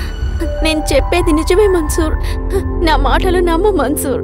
నేను చెప్పేది నిజమే మన్సూర్ నా మాటలు నమ్మ మన్సూర్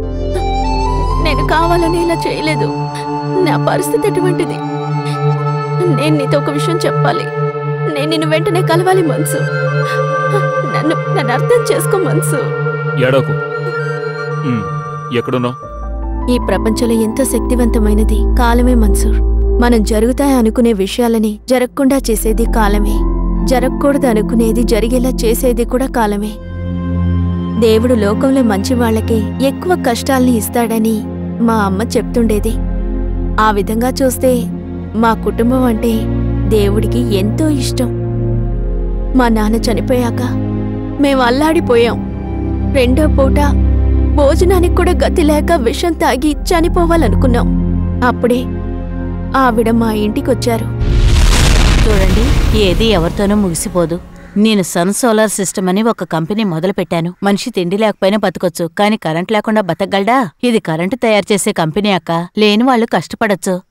నేను కావాలని ఇలా చేయలేదు నా పరిస్థితి ఎటువంటిది నేను నీతో ఒక విషయం చెప్పాలి నేను నిన్ను వెంటనే కలవాలి మన్సూర్ నన్ను నన్ను అర్థం చేసుకో మన్సూర్ ఏడోకు ఉమ్, ఎక్కడున్నావు ఈ ప్రపంచంలో ఎంతో శక్తివంతమైనది కాలమే మన్సూర్ మనం జరుగుతాయి అనుకునే విషయాలని జరగకుండా చేసేది కాలమే జరగకూడదు అనుకునేది జరిగేలా చేసేది కూడా కాలమే దేవుడు లోకంలో మంచి వాళ్ళకి ఎక్కువ కష్టాల్ని ఇస్తాడని మా అమ్మ చెప్తుండేది ఆ విధంగా చూస్తే మా కుటుంబం అంటే దేవుడికి ఎంతో ఇష్టం మా నాన్న చనిపోయాక మేము అల్లాడిపోయాం రెండో పూట భోజనానికి కూడా గతి లేక విషం తాగి చనిపోవాలనుకున్నాం అప్పుడే ఆవిడ మా ఇంటికొచ్చారు చూడండి ఏది ఎవరితోనూ ముగిసిపోదు నేను సన్ సోలార్ సిస్టమ్ అని ఒక కంపెనీ మొదలుపెట్టాను మనిషి తిండి లేకపోయినా బతకొచ్చు కానీ కరెంట్ లేకుండా బతకగలడా ఇది కరెంటు తయారు చేసే కంపెనీ అక్క లేని వాళ్ళు కష్టపడొచ్చు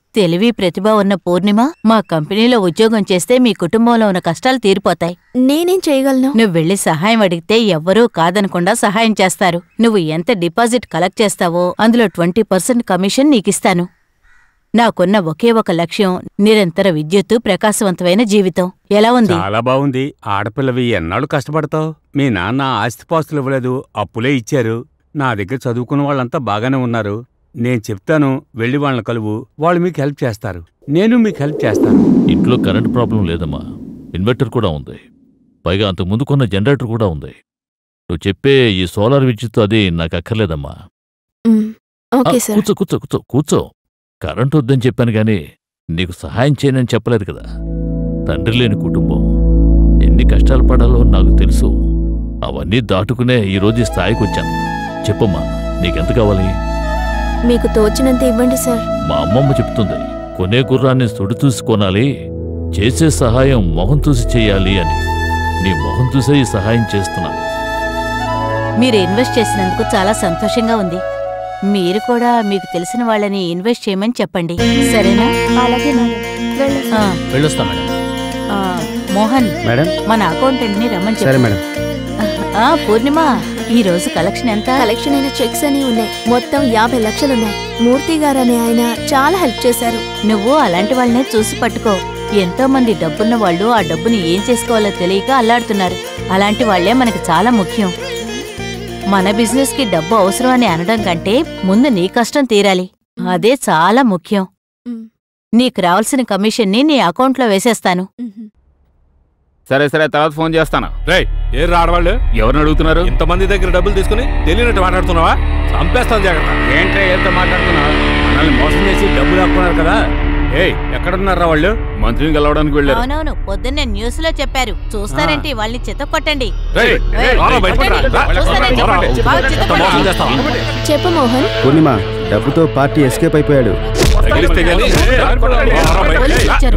తెలివి ప్రతిభ ఉన్న పూర్ణిమ మా కంపెనీలో ఉద్యోగం చేస్తే మీ కుటుంబంలో ఉన్న కష్టాలు తీరిపోతాయి నేనేం చేయగలను నువ్వు వెళ్ళి సహాయం అడిగితే ఎవ్వరూ కాదనకుండా సహాయం చేస్తారు నువ్వు ఎంత డిపాజిట్ కలెక్ట్ చేస్తావో అందులో ట్వంటీ పర్సెంట్ కమిషన్ నీకిస్తాను నాకున్న ఒకే ఒక లక్ష్యం నిరంతర విద్యుత్తు ప్రకాశవంతమైన జీవితం ఎలా ఉంది చాలా బాగుంది ఆడపిల్లవి ఎన్నాళ్ళు కష్టపడతావు మీ నాన్న ఆస్తిపాస్తులు ఇవ్వలేదు అప్పులే ఇచ్చారు నా దగ్గర చదువుకున్న వాళ్ళంతా బాగానే ఉన్నారు నేను చెప్తాను వెళ్ళి వాళ్ళని కలువు వాళ్ళు మీకు హెల్ప్ చేస్తారు నేను మీకు హెల్ప్ చేస్తాను ఇంట్లో కరెంట్ ప్రాబ్లం లేదమ్మా ఇన్వర్టర్ కూడా ఉంది పైగా అంతకు ముందు కొన్న జనరేటర్ కూడా ఉంది నువ్వు చెప్పే ఈ సోలార్ విద్యుత్ అది నాకు అక్కర్లేదమ్మా మ్, ఓకే ఆ, సార్ కూర్చో కూర్చో కూర్చో కూర్చో కరెంట్ వద్దని చెప్పాను గాని నీకు సహాయం చేయనని చెప్పలేదు కదా తండ్రి లేని కుటుంబం ఎన్ని కష్టాలు పడాలో నాకు తెలుసు అవన్నీ దాటుకునే ఈరోజు ఈ స్థాయికి వచ్చాను చెప్పమ్మా నీకెంత కావాలి మీకు తోచినంత ఇవ్వండి సార్ మా అమ్మమ్మ చెప్తుంది కొనే గుర్రాన్ని సుడి చూసి కొనాలి చేసే సహాయం మొహం చూసి చేయాలి అని నీ మొహం చూసే ఈ సహాయం చేస్తున్నాను మీరు ఇన్వెస్ట్ చేసినందుకు చాలా సంతోషంగా ఉంది మీరు కూడా మీకు తెలిసిన వాళ్ళని ఇన్వెస్ట్ చేయమని చెప్పండి సరేనా అలాగే మేడం ఆ, వెళ్ళొస్తా మేడం ఆ, మోహన్ మేడం మన అకౌంటెంట్ని రమ్మని సరే చెప్పు మేడం ఆ, పూర్ణిమ ఈ రోజు కలెక్షన్ ఎంత కలెక్షన్ అయిన చెక్స్ అని ఉన్నాయి మొత్తం యాభై లక్షలున్నాయి మూర్తి గారు అనే ఆయన చాలా హెల్ప్ చేశారు నువ్వు అలాంటి వాళ్ళనే చూసి పట్టుకో ఎంతో మంది డబ్బున్న వాళ్ళు ఆ డబ్బుని ఏం చేసుకోవాలో తెలియక అల్లాడుతున్నారు అలాంటి వాళ్లే మనకి చాలా ముఖ్యం మన బిజినెస్ కి డబ్బు అవసరం అని అనడం కంటే ముందు నీ కష్టం తీరాలి అదే చాలా ముఖ్యం మ్. నీకు రావాల్సిన కమిషన్ని నీ అకౌంట్లో వేసేస్తాను సరే సరే తర్వాత ఫోన్ చేస్తాను రేయ్ ఏ రాడవాళ్ళు ఎవరిని అడుగుతున్నారు ఇంతమంది దగ్గర డబ్బులు తీసుకుని తెలియనట్టు మాట్లాడుతున్నావా చంపేస్తాను జాగ్రత్త ఏంట్రా ఏంతో మాట్లాడుతున్నావు మనల్ని మోసం చేసి డబ్బులు ఆపుకున్నారు కదా ఏయ్ ఎక్కడున్నారా వాళ్ళు మంత్రిని కలవడానికి వెళ్ళారు అవునవును పొద్దున్నే న్యూస్ లో చెప్పారు చూస్తారేంటి వాళ్ళని చెత్త కొట్టండి రేయ్, ఏయ్, రారా బయటకు రా. కొట్టండి. రా, చూస్తారని రారా. చెప్పండి. బాగా చెత్త ఎంత మోసం కొట్టండి. చేస్తావా? చెప్పు మోహన్ పూర్ణిమ డబ్బుతో పార్టీ ఎస్కేప్ అయిపోయాడు తగిలిస్తే గానీ, రారా బయటకు. పోలీసులు వచ్చారు.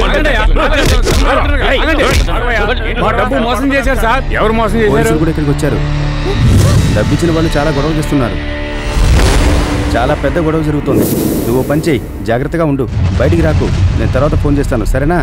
మా డబ్బు మోసం చేశారు సార్ ఎవరు మోసం చేశారు పోలీసులు కూడా ఇక్కడికి వచ్చారు డబ్బిచ్చిన వాళ్ళు చాలా గొడవ చేస్తున్నారు చాలా పెద్ద గొడవ జరుగుతుంది నువ్వు ఓ పని చేయి జాగ్రత్తగా ఉండు బయటికి రాకు నేను తర్వాత ఫోన్ చేస్తాను సరేనా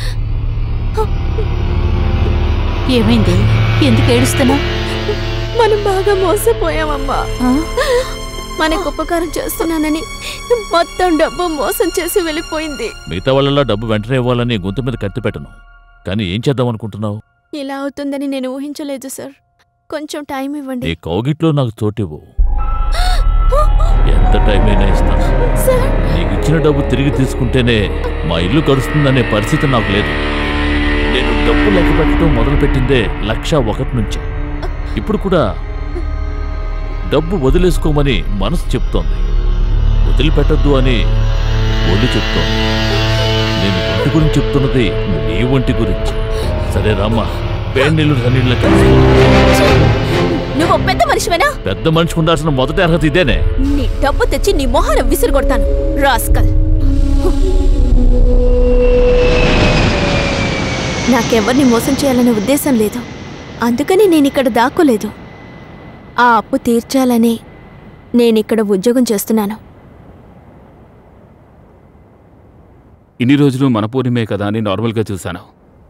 ఏమైంది ఎందుకు ఏడుస్తున్నావు మనం బాగా మోసపోయామమ్మా మనకు ఉపకారం చేస్తున్నానని మొత్తం డబ్బు మోసం చేసి వెళ్ళిపోయింది మిగతా వాళ్ళలో డబ్బు వెంటనే ఇవ్వాలని గొంతు మీద కత్తి పెట్టను కానీ ఏం చేద్దాం అనుకుంటున్నావు ఇలా అవుతుందని నేను ఊహించలేదు సార్ కొంచెం టైం ఇవ్వండి నీ కౌగిట్లో నాకు చోటివ్వు ఎంత టైం అయినా ఇస్తాను సార్ నీకు ఇచ్చిన డబ్బు తిరిగి తీసుకుంటేనే మా ఇల్లు గడుస్తుందనే పరిస్థితి నాకు లేదు నేను డబ్బు లెక్క పెట్టడం మొదలుపెట్టిందే లక్ష ఒకటి నుంచే ఇప్పుడు కూడా డబ్బు వదిలేసుకోమని మనసు చెప్తోంది వదిలిపెట్టద్దు అని ఒళ్ళు చెప్తోంది నేను ఒంటి గురించి చెప్తున్నది నీ ఒంటి గురించి సరే రామ్మా వేడి నీళ్ళు సన్నీళ్ళ కలిసి నువ్వు పెద్ద మనిషివేనా పెద్ద మనిషికి ఉండాల్సిన మొదటి అర్హత ఇదేనే నీ డబ్బు తెచ్చి నీ మొహాన విసిరు కొడతాను రాస్కల్ నాకెవరిని మోసం చేయాలనే ఉద్దేశం లేదు అందుకని నేను ఇక్కడ దాక్కోలేదు ఆ అప్పు తీర్చాలని నేనిక్కడ ఉద్యోగం చేస్తున్నాను ఇన్ని రోజులు మన పూర్ణిమే కదా అని నార్మల్గా చూశాను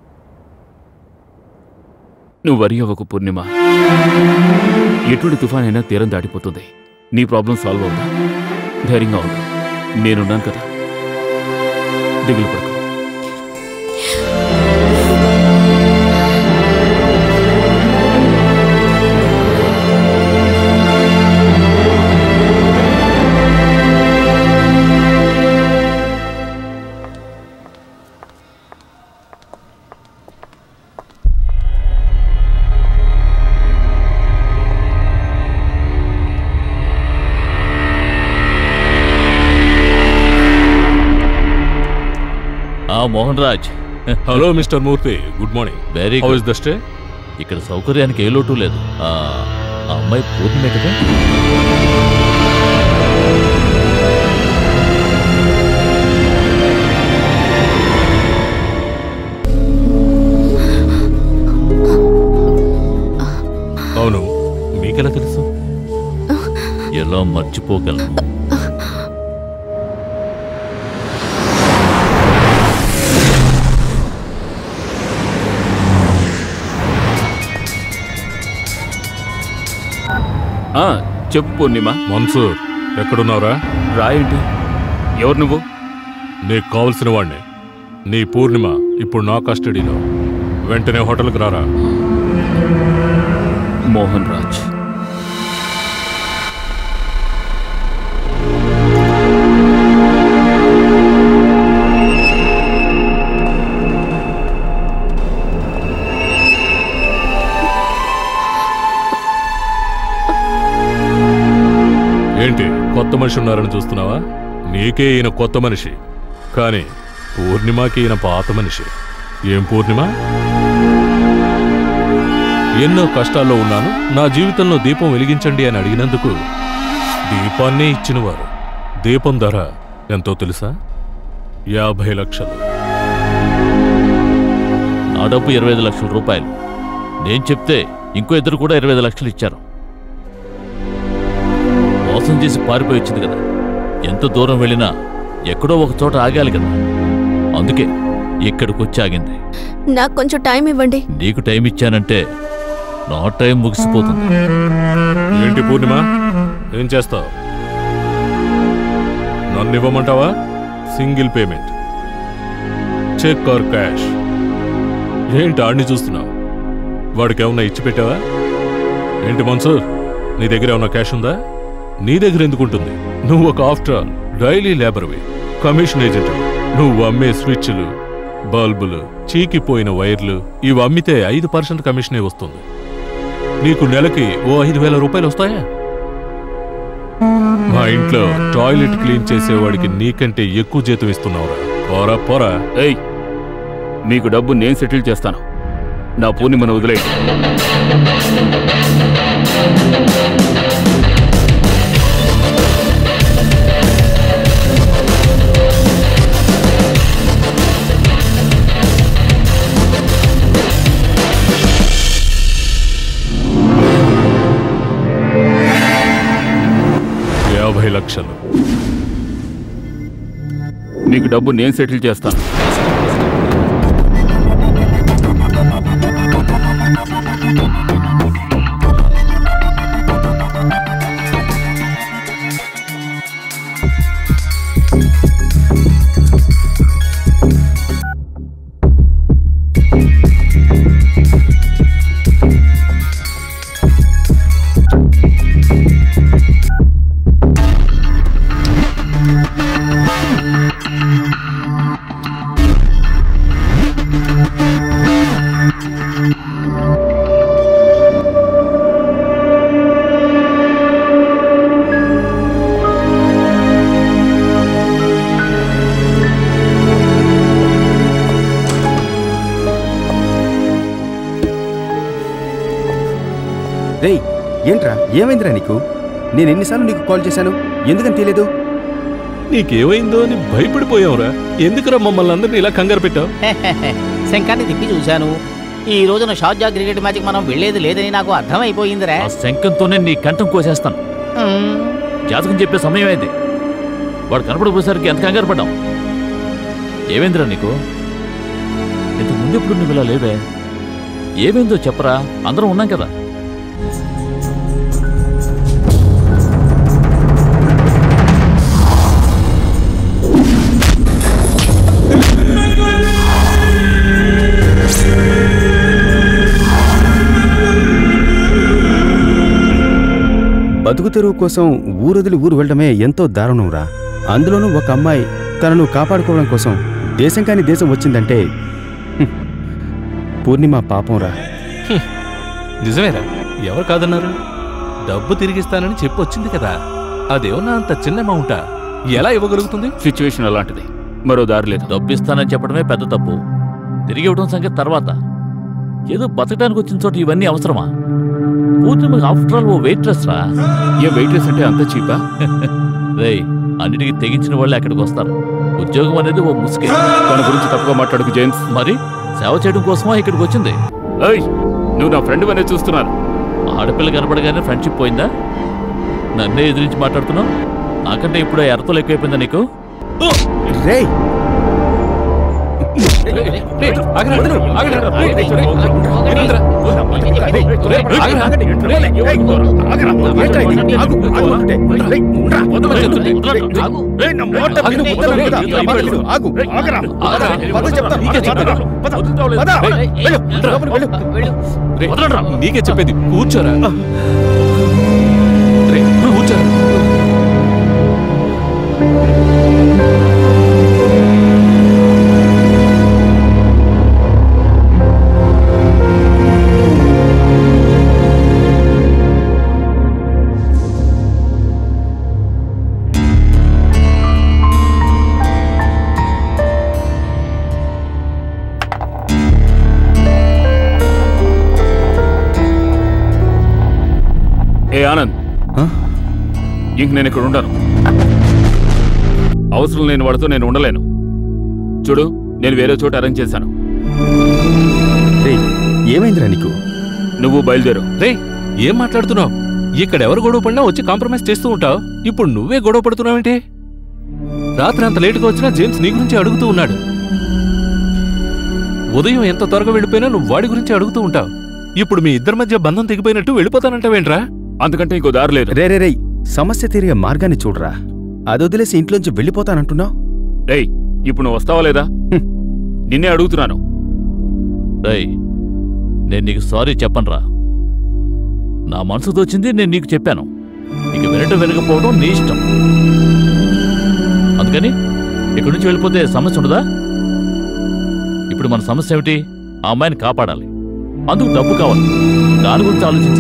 నువ్వు వరి అవ్వకు పూర్ణిమ ఎటువంటి తుఫాన్ అయినా తీరం దాటిపోతుంది నీ ప్రాబ్లం సాల్వ్ అవుతా ధైర్యంగా ఉండు నేనున్నాను కదా దిగులు పడకు ఆ Mohan Raj hello mister Murthy good morning very how good is the stay ఇక్కడ సౌకర్యానికి ఏ లోటు లేదు ఆ ఆ అమ్మాయి పూర్ణిమే కదా అవును మీకెలా తెలుసు ఎలా మర్చిపోగలను ఆ, చెప్పు పూర్ణిమ మన్సూర్ ఎక్కడున్నావురా రాయేంటి ఎవరు నువ్వు నీకు కావలసిన వాడిని నీ పూర్ణిమ ఇప్పుడు నా కస్టడీలో వెంటనే హోటల్కి రారా మోహన్ రాజ్ ఏంటి కొత్త మనిషి ఉన్నారని చూస్తున్నావా నీకే ఈయన కొత్త మనిషి కానీ పూర్ణిమకి ఈయన పాత మనిషి ఏం పూర్ణిమ ఎన్నో కష్టాల్లో ఉన్నాను నా జీవితంలో దీపం వెలిగించండి అని అడిగినందుకు దీపాన్నే ఇచ్చినవారు దీపం ధర ఎంతో తెలుసా యాభై లక్షలు నా డబ్బు ఇరవై ఐదు లక్షల రూపాయలు నేను చెప్తే ఇంకో ఇద్దరు కూడా ఇరవై ఐదు లక్షలు ఇచ్చారు మోసం చేసి పారిపోయి వచ్చింది కదా ఎంత దూరం వెళ్ళినా ఎక్కడో ఒక చోట ఆగాలి కదా అందుకే ఇక్కడికి వచ్చి ఆగింది నాకు కొంచెం టైం ఇవ్వండి నీకు టైం ఇచ్చానంటే నా టైం ముగిసిపోతుంది ఏంటి పూర్ణిమ ఏం చేస్తావు నన్ను ఇవ్వమంటావా single payment cheque or cash ఏంటి ఆడిని చూస్తున్నావు వాడికి ఏమన్నా ఇచ్చి పెట్టావా ఏంటి మన్సూర్ నీ దగ్గర ఏమన్నా క్యాష్ ఉందా నీ దగ్గర ఎందుకు ఉంటుంది నువ్వు ఒక ఆఫ్టర్ ఆల్ డైలీ లేబర్వి కమిషన్ ఏజెంట్ నువ్వు అమ్మే స్విచ్లు బల్బులు చీకిపోయిన వైర్లు ఇవి అమ్మితే ఐదు పర్సెంట్ కమిషనే వస్తుంది నీకు నెలకి ఓ ఐదు వేల రూపాయలు వస్తాయా మా ఇంట్లో టాయిలెట్ క్లీన్ చేసేవాడికి నీకంటే ఎక్కువ జీతం ఇస్తున్నావురా పోరా పోరా ఏయ్ మీకు డబ్బు నేను సెటిల్ చేస్తాను నా పూర్ణిమను వదిలేయండి యాభై లక్షలు మీకు డబ్బు నేను సెటిల్ చేస్తాను రేయ్ ఏంట్రా ఏమైందిరా నీకు నేను ఎన్నిసార్లు నీకు కాల్ చేశాను ఎందుకని తెలియదు నీకేమైందో అని భయపడిపోయావురా ఎందుకురా మమ్మల్ని అందరినీ ఇలా కంగారు పెట్టావు శంఖాన్ని తిప్పి చూశాను ఈ రోజున షార్జా క్రికెట్ మ్యాచ్కి మనం వెళ్లేది లేదని నాకు అర్థమైపోయిందిరా ఆ శంఖంతోనే నీ కంఠం కోసేస్తాను మ్మ్. జాతకం చెప్పే సమయం అయింది వాడు కనపడిపోయేసరికి ఎంత కంగారు పడ్డాం ఏమైందిరా నీకు ఇంతకు ముందు ఎప్పుడు నువ్వు ఇలా లేవే ఏమైందో చెప్పరా అందరం ఉన్నాం కదా బతుకు తెరువు కోసం ఊరొదిలి ఊరు వెళ్ళడమే ఎంతో దారుణంరా అందులోనూ ఒక అమ్మాయి తనను కాపాడుకోవడం కోసం దేశం కాని దేశం వచ్చిందంటే హ్మ్, పూర్ణిమ పాపంరా నిజమేరా ఎవరు కాదన్నారు డబ్బు తిరిగిస్తానని చెప్పి వచ్చింది కదా అదేమన్నా అంత చిన్న అమౌంటా ఎలా ఇవ్వగలుగుతుంది సిచ్యువేషన్ అలాంటిది మరో దారి లేదు డబ్బు ఇస్తానని చెప్పడమే పెద్ద తప్పు తిరిగి ఇవ్వడం సంగతి తర్వాత ఏదో బతకడానికి వచ్చిన చోట ఇవన్నీ అవసరమా పూర్ణిమ ఆఫ్టర్ ఆల్ ఓ వెయిట్రెస్ రా ఏ వెయిట్రెస్ అంటే అంత చీపా రేయ్ అన్నిటికీ తెగించిన వాళ్ళే అక్కడికి వస్తారు ఉద్యోగం అనేది ఓ ముసుకే తన గురించి తప్పుగా మాట్లాడుకు జేమ్స్ మరి సేవ చేయడం కోసమా ఇక్కడికి వచ్చింది ఏయ్ నువ్వు నా ఫ్రెండ్ అనే చూస్తున్నాను ఆడపిల్ల కనపడగానే ఫ్రెండ్షిప్ పోయిందా నన్నే ఎదిరించి మాట్లాడుతున్నావు నాకంటే ఇప్పుడు ఎర్రతలు ఎక్కువైపోయిందా నీకు రేయ్ నీకే చెప్పేది కూర్చోరా రే, కూర్చోరా ఏ ఆనంద్ ఇంక నేను ఇక్కడ ఉండను అవసరం లేని వాడితో నేను ఉండలేను చూడు నేను వేరే చోట అరేంజ్ చేశాను ఏమైందిరా నీకు నువ్వు బయలుదేరు రే ఏం మాట్లాడుతున్నావు ఇక్కడ ఎవరు గొడవ పడినా వచ్చి కాంప్రమైజ్ చేస్తూ ఉంటావు ఇప్పుడు నువ్వే గొడవ పడుతున్నావేంటి రాత్రి అంత లేటుగా వచ్చినా జేమ్స్ నీ గురించి అడుగుతూ ఉన్నాడు ఉదయం ఎంత త్వరగా వెళ్ళిపోయినా నువ్వు వాడి గురించి అడుగుతూ ఉంటావు ఇప్పుడు మీ ఇద్దరి మధ్య బంధం తెగిపోయినట్టు వెళ్ళిపోతానంటావేంట్రా అంతకంటే ఇంకో దారి లేదు రే రే రే సమస్య తీరే మార్గాన్ని చూడరా అది వదిలేసి ఇంట్లోంచి వెళ్ళిపోతానంటున్నావు రేయ్ ఇప్పుడు నువ్వు వస్తావా లేదా నిన్నే అడుగుతున్నాను రేయ్ నేను నీకు సారీ చెప్పనురా నా మనసు తోచింది నేను నీకు చెప్పాను ఇక వినటం వినకపోవడం నీ ఇష్టం అందుకని ఇక్కడి నుంచి వెళ్ళిపోతే సమస్య ఉండదా ఇప్పుడు మన సమస్య ఏమిటి ఆ అమ్మాయిని కాపాడాలి అందుకు డబ్బు కావాలి దాని గురించి ఆలోచించు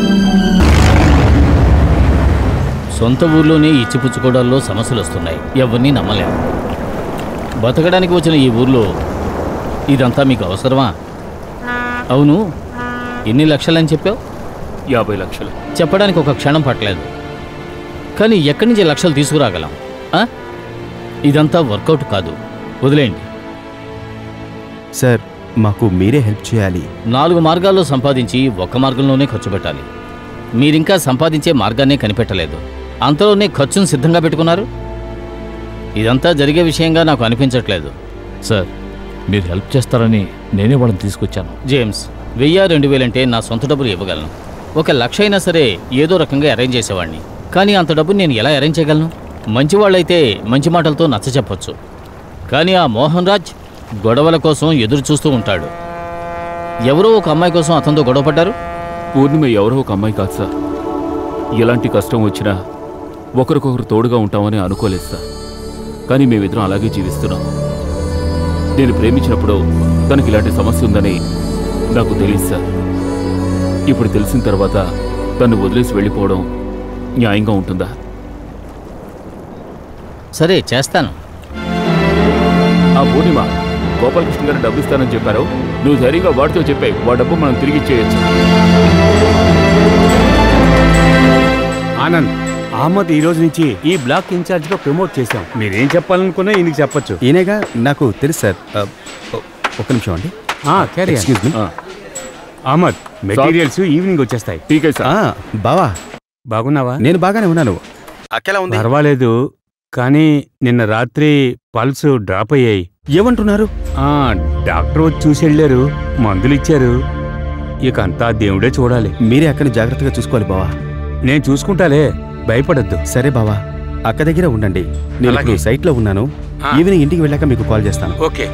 సొంత ఊర్లోనే ఇచ్చిపుచ్చుకోవడాల్లో సమస్యలు వస్తున్నాయి ఎవరిని నమ్మలేం బతకడానికి వచ్చిన ఈ ఊర్లో ఇదంతా మీకు అవసరమా అవును ఎన్ని లక్షలని చెప్పావు యాభై లక్షలు చెప్పడానికి ఒక క్షణం పట్టలేదు కానీ ఎక్కడి నుంచి లక్షలు తీసుకురాగలం ఆ? ఇదంతా వర్కౌట్ కాదు వదిలేయండి సార్ మాకు మీరే హెల్ప్ చేయాలి నాలుగు మార్గాల్లో సంపాదించి ఒక్క మార్గంలోనే ఖర్చు పెట్టాలి మీరింకా సంపాదించే మార్గాన్నే కనిపెట్టలేదు అంతలోనే ఖర్చును సిద్ధంగా పెట్టుకున్నారు ఇదంతా జరిగే విషయంగా నాకు అనిపించట్లేదు సార్ మీరు హెల్ప్ చేస్తారని నేనే వాళ్ళని తీసుకొచ్చాను జేమ్స్ వెయ్యి రెండు వేలంటే నా సొంత డబ్బులు ఇవ్వగలను ఒక లక్ష అయినా సరే ఏదో రకంగా అరేంజ్ చేసేవాడిని కానీ అంత డబ్బుని నేను ఎలా అరేంజ్ చేయగలను మంచివాళ్ళైతే మంచి మాటలతో నచ్చ చెప్పొచ్చు కానీ ఆ మోహన్ రాజ్ గొడవల కోసం ఎదురు చూస్తూ ఉంటాడు ఎవరో ఒక అమ్మాయి కోసం అతనితో గొడవపడ్డారు పూర్ణిమ ఎవరో ఒక అమ్మాయి కాదు సార్ ఎలాంటి కష్టం వచ్చినా ఒకరికొకరు తోడుగా ఉంటామని అనుకోలేదు సార్ కానీ మేమిద్దరం అలాగే జీవిస్తున్నాం నేను ప్రేమించినప్పుడు తనకి ఇలాంటి సమస్య ఉందని నాకు తెలియదు సార్ ఇప్పుడు తెలిసిన తర్వాత తను వదిలేసి వెళ్ళిపోవడం న్యాయంగా ఉంటుందా సరే చేస్తాను ఆ పూర్ణిమ గోపాలకృష్ణ గారు డబ్బు ఇస్తానని చెప్పారు నువ్వు ధైర్యంగా వాడితో చెప్పాయి వా డబ్బు మనం తిరిగి ఇచ్చేయచ్చు ఆనంద్ అహ్మద్ ఈ రోజు నుంచి ఈ బ్లాక్ ఇన్ఛార్జ్ గా ప్రమోట్ చేశాం మీరేం చెప్పాలనుకున్నా ఈయనకి చెప్పొచ్చు ఈయనగా నాకు తెలుసు సార్ ఆ, ఒ- ఒక్క నిమిషం అండి Excuse me. Ahmed materials evening వచ్చేస్తాయి ఠీకే ఆ, బావా బాగున్నావా నేను బాగానే ఉన్నాను అక్కెలా ఉంది పర్వాలేదు కానీ నిన్న రాత్రి పల్స్ డ్రాప్ అయ్యాయి ఏమంటున్నారు ఆ డాక్టర్ వచ్చి చూసి వెళ్ళారు మందులు ఇచ్చారు ఇక అంతా దేవుడే చూడాలి మీరే అక్కని జాగ్రత్తగా చూసుకోవాలి బావా నేను చూసుకుంటాలే భయపడద్దు సరే బావా అక్క దగ్గర ఉండండి నేను అలాగే. ఇప్పుడు సైట్లో ఉన్నాను ఆ. ఈవినింగ్ ఇంటికి వెళ్ళాక మీకు కాల్ చేస్తాను okay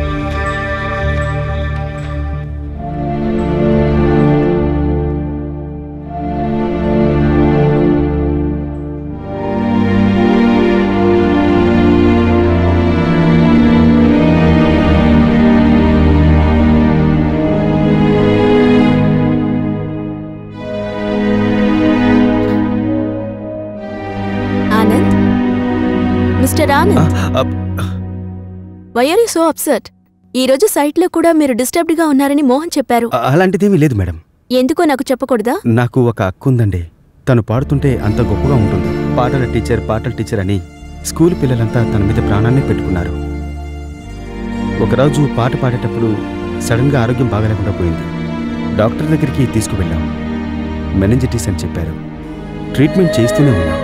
Anand mister Anand why are you so upset ఈ రోజు సైట్లో కూడా మీరు డిస్టర్బ్డ్ గా ఉన్నారని మోహన్ చెప్పారు అ- అలాంటిదేమీ లేదు మేడం ఎందుకో నాకు చెప్పకూడదా నాకు ఒక అక్క ఉందండి తను పాడుతుంటే అంత గొప్పగా ఉంటుంది పాటల టీచర్ పాటల టీచర్ అని స్కూల్ పిల్లలంతా తన మీద ప్రాణాన్ని పెట్టుకున్నారు ఒకరోజు పాట పాడేటప్పుడు సడన్గా ఆరోగ్యం బాగాలేకుండా పోయింది డాక్టర్ దగ్గరికి తీసుకువెళ్ళాం మెనింజిటిస్ అని చెప్పారు ట్రీట్మెంట్ చేస్తూనే ఉన్నాం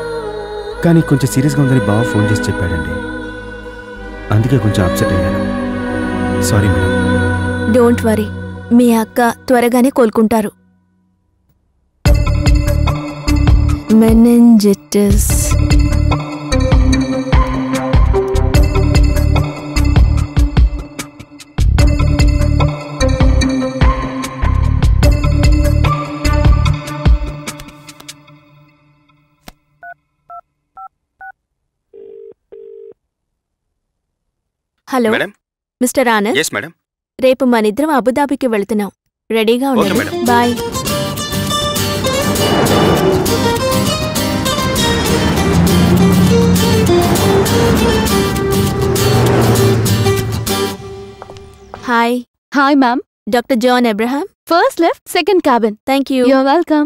కానీ కొంచెం సీరియస్గా ఉందని బావ ఫోన్ చేసి చెప్పాడండి అందుకే కొంచెం అప్సెట్ అయ్యాను సారీ మేడం డోంట్ వరీ మీ అక్క త్వరగానే కోలుకుంటారు meningitis hello madam mister Anand yes madam రేపు మనిద్దరం అబుదాబికి వెళ్తున్నాం రెడీగా ఓకే, ఉండండి madam. Bye hi hi ma'am doctor John Abraham first left second cabin thank you you're welcome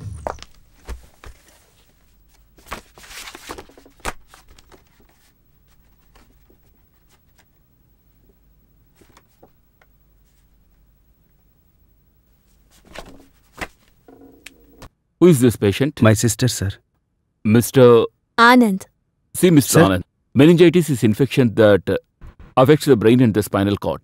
Who is this patient? My sister sir Mr. Anand See, Mr. Sir? Anand, meningitis is infection that uh, affects the brain and the spinal cord.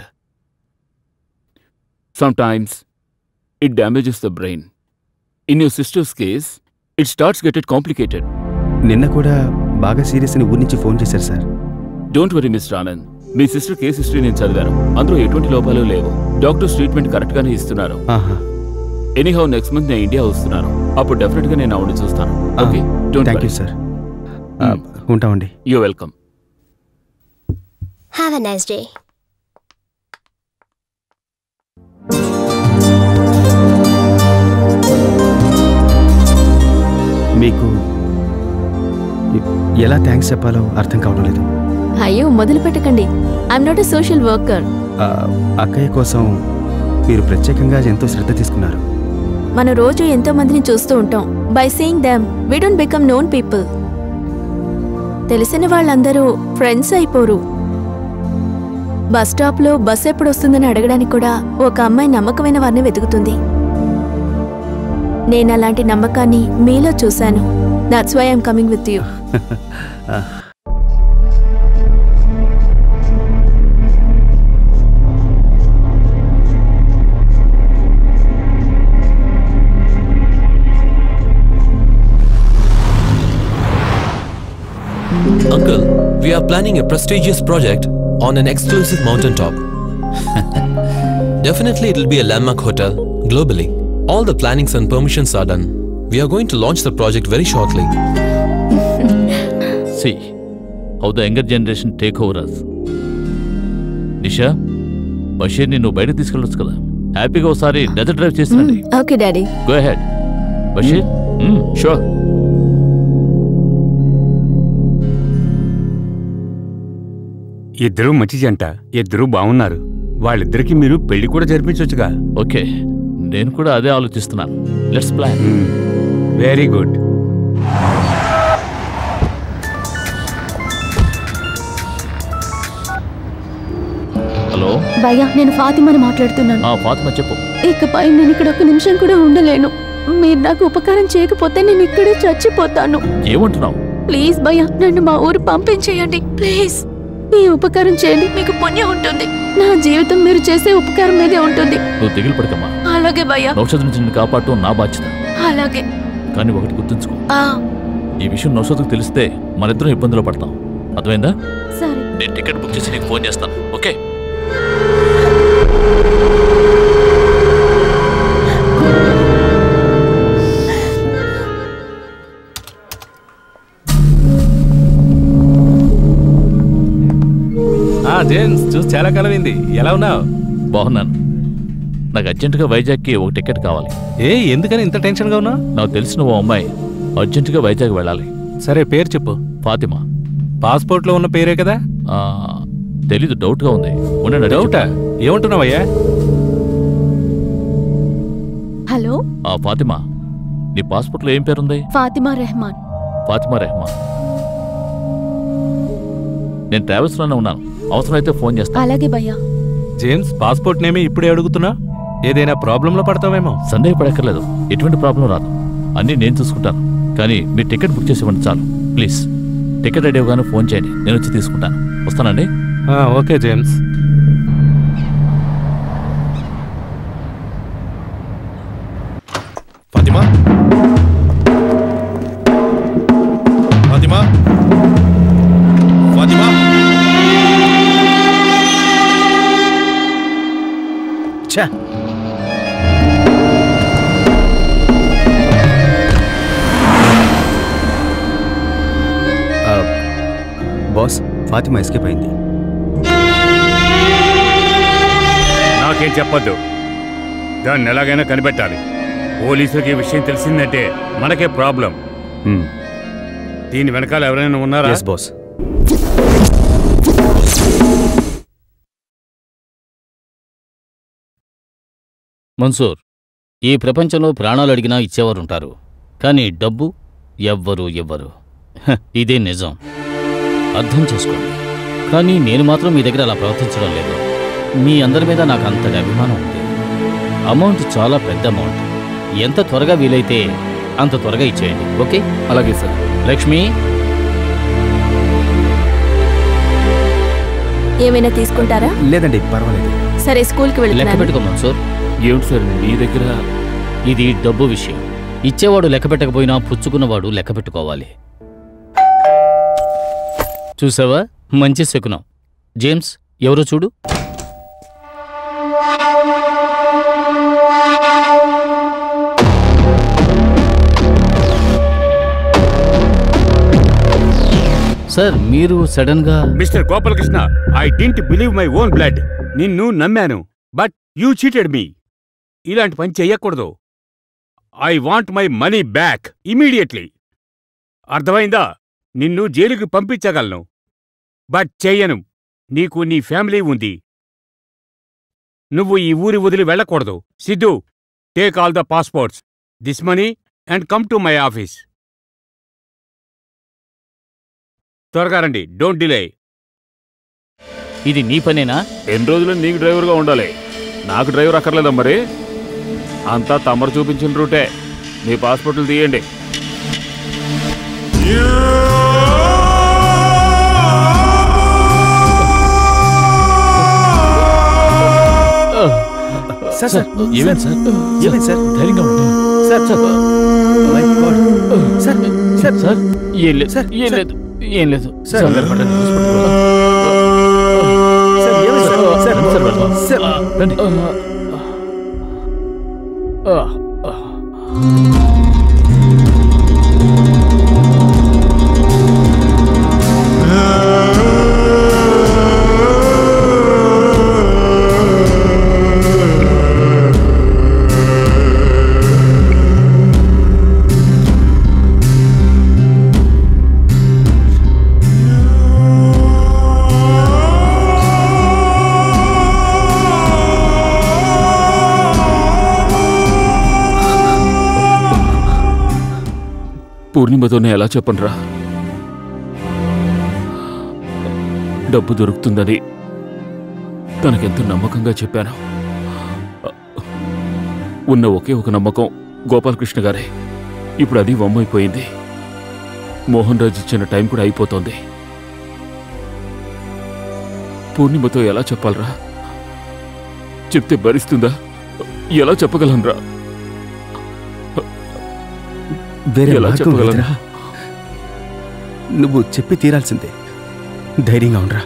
Sometimes it damages the brain. In your sister's case, it starts getting complicated. నిన్న కూడా బాగా serious అని ఊరి నుంచి phone చేశారు sir don't worry mister Anand మీ sister case history నేను చదివాను అందులో ఎటువంటి లోపాలు లేవు డాక్టర్స్ ట్రీట్మెంట్ కరెక్ట్ గానే ఇస్తున్నారు ఆహా ఎనీహౌ నెక్స్ట్ మంత్ నేను ఇండియా వస్తున్నాను అప్పుడు డెఫినెట్ గా నేను ఆవిడ చూస్తాను okay don't thank you sir ఉంటామండి you welcome Have a nice day. మీకు ఎ- ఎలా థ్యాంక్స్ చెప్పాలో అర్థం కావడం లేదు అయ్యో మొదలు పెట్టకండి I'm not a social worker ఆ, అక్కయ్య కోసం మీరు ప్రత్యేకంగా ఎంతో శ్రద్ధ తీసుకున్నారు మనం రోజు ఎంతో మందిని చూస్తూ ఉంటాం by seeing them we don't become known people తెలిసిన వాళ్ళందరూ ఫ్రెండ్స్ అయిపోరు బస్ స్టాప్లో బస్ ఎప్పుడు వస్తుందని అడగడానికి కూడా ఒక అమ్మాయి నమ్మకమైన వారిని వెతుకుతుంది నేను అలాంటి నమ్మకాన్ని మీలో చూశాను that's why I'm coming with you Uncle, we are planning a prestigious project on an exclusive mountaintop. Definitely, it'll be a landmark hotel globally. All the plannings and permissions are done. We are going to launch the project very shortly. See how the younger generation take over us Nisha బషీర్ని నువ్వు బయట తీసుకెళ్ళొచ్చు కదా హ్యాపీగా ఒకసారి desert drive చేసిరండి okay daddy go ahead Basheer sure ఇద్దరూ మంచి జంట ఇద్దరూ బాగున్నారు వాళ్ళిద్దరికి మీరు పెళ్లి కూడా జరిపించవచ్చుగా ఓకే నేను కూడా అదే ఆలోచిస్తున్నాను let's plan very good hello భయ్యా నేను ఫాతిమాని మాట్లాడుతున్నాను ఆ ఫాతిమా చెప్పు ఇకపై నేను ఇక్కడ ఒక నిమిషం కూడా ఉండలేను మీరు నాకు ఉపకారం చేయకపోతే నేను ఇక్కడే చచ్చిపోతాను ఏమంటున్నావు ప్లీజ్ భయ్యా నన్ను మా ఊరు పంపించేయండి ప్లీజ్ ఈ ఉపకారం చేయండి మీకు పుణ్యం ఉంటుంది నా జీవితం మీరు చేసే ఉపకారం మీదే ఉంటుంది నువ్వు దిగులు పడకమ్మా అలాగే భయ్యా నౌషధ నుంచి నిన్ను కాపాడటం నా బాధ్యత అలాగే కానీ ఒకటి గుర్తుంచుకో ఆ ఈ విషయం నౌషధకు తెలిస్తే మనిద్దరం ఇబ్బందులు పడతాం అర్థమైందా సరే నేను టికెట్ బుక్ చేసి నీకు ఫోన్ చేస్తాను ఓకే ఆ జేమ్స్ చూసి చాలా కాలమైంది ఎలా ఉన్నావు బాగున్నాను నాకు అర్జెంటుగా వైజాగ్కి ఒక టికెట్ కావాలి ఏ ఎందుకని ఇంత టెన్షన్గా ఉన్నావు నాకు తెలిసిన ఓ అమ్మాయి అర్జెంటుగా వైజాగ్ వెళ్ళాలి సరే పేరు చెప్పు ఫాతిమా పాస్పోర్ట్లో ఉన్న పేరే కదా ఆ, తెలీదు డౌట్గా ఉంది ఉండండి అడిగి డౌటా ఏమంటున్నావయ్యా హలో ఆ ఫాతిమా నీ పాస్పోర్ట్లో ఏం పేరుంది ఫాతిమా రెహమాన్ ఫాతిమా రెహమాన్ నేను ట్రావెల్స్లోనే ఉన్నాను అవసరమైతే ఫోన్ చేస్తాను అలాగే భయ్యా జేమ్స్ పాస్పోర్ట్ నేమి ఇప్పుడే అడుగుతున్నా ఏదైనా ప్రాబ్లంలో పడతావేమో సందేహపడక్కర్లేదు ఎటువంటి ప్రాబ్లం రాదు అన్నీ నేను చూసుకుంటాను కానీ మీరు టికెట్ బుక్ చేసి ఇవ్వండి చాలు ప్లీజ్ టికెట్ రెడీ అవగానే ఫోన్ చేయండి నేను వచ్చి తీసుకుంటాను వస్తానండి ఆ, ఓకే జేమ్స్ ఛా ఆ, బాస్ ఫాతిమా ఎస్కేప్ అయింది నాకేం చెప్పొద్దు దాన్ని ఎలాగైనా కనిపెట్టాలి పోలీసులకి ఈ విషయం తెలిసిందంటే మనకే ప్రాబ్లం హ్మ్. దీని వెనకాల ఎవరైనా ఉన్నారా ఎస్ బాస్ మన్సూర్ ఈ ప్రపంచంలో ప్రాణాలు అడిగినా ఇచ్చేవారుంటారు కానీ డబ్బు ఎవ్వరు ఎవ్వరు హ, ఇదే నిజం అర్థం చేసుకోండి కానీ నేను మాత్రం మీ దగ్గర అలా ప్రవర్తించడం లేదు మీ అందరి మీద నాకు అంతటి అభిమానం ఉంది అమౌంట్ చాలా పెద్ద అమౌంట్ ఎంత త్వరగా వీలైతే అంత త్వరగా ఇచ్చేయండి ఓకే అలాగే సార్ లక్ష్మి ఏమైనా తీసుకుంటారా లేదండి పర్వాలేదు సరే స్కూల్కి లెక్క వెళ్తున్నాను పెట్టుకో మన్సూర్ ఏమిటి సార్ మీ దగ్గర ఇది డబ్బు విషయం ఇచ్చేవాడు లెక్క పెట్టకపోయినా పుచ్చుకున్నవాడు లెక్క పెట్టుకోవాలి చూసావా మంచి శకునం జేమ్స్ ఎవరో చూడు సార్ మీరు సడన్ గా mister Gopalakrishna I didn't believe my own blood నిన్ను నమ్మాను బట్ యూ చీటెడ్ మీ ఇలాంటి పని చెయ్యకూడదు I want my money back immediately అర్థమైందా నిన్ను జైలుకి పంపించగలను బట్ చెయ్యను నీకు నీ ఫ్యామిలీ ఉంది నువ్వు ఈ ఊరి వదిలి వెళ్ళకూడదు Siddhu take all the passports this money and come to my office త్వరగా రండి డోంట్ డిలే ఇది నీ పనేనా ఎన్ని రోజులు నీకు డ్రైవర్గా ఉండాలి నాకు డ్రైవర్ అక్కర్లేదా మరి అంతా తమరు చూపించిన రూటే మీ పాస్పోర్ట్లు తీయండి సార్ సార్ ఏమైంది సార్ ఏమైంది సార్ ధైర్యంగా ఉండండి sir sir my God sir sir sir ఏం లేదు సార్, ఏం సార్. లేదు ఏం లేదు సార్. కంగారు పడకండి, హాస్పిటల్కి వెళ్దాం. సార్ ఏమైంది సార్ సార్ రండి సార్, వెళ్దాం. సార్ రండి ఆ, ఆ. పూర్ణిమతోనే ఎలా చెప్పనరా డబ్బు దొరుకుతుందని తనకెంత నమ్మకంగా చెప్పాను ఉన్న ఒకే ఒక నమ్మకం గోపాలకృష్ణ గారే ఇప్పుడు అది వమ్మైపోయింది మోహన్ రాజు ఇచ్చిన టైం కూడా అయిపోతోంది పూర్ణిమతో ఎలా చెప్పాలరా చెప్తే భరిస్తుందా ఎలా చెప్పగలనరా వేరే ఎలా మార్గం చెప్పగలను? లేదురా. నువ్వు చెప్పి తీరాల్సిందే ధైర్యంగా ఉండరా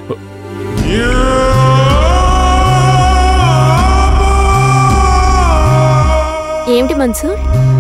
ఏమిటి మన్సూర్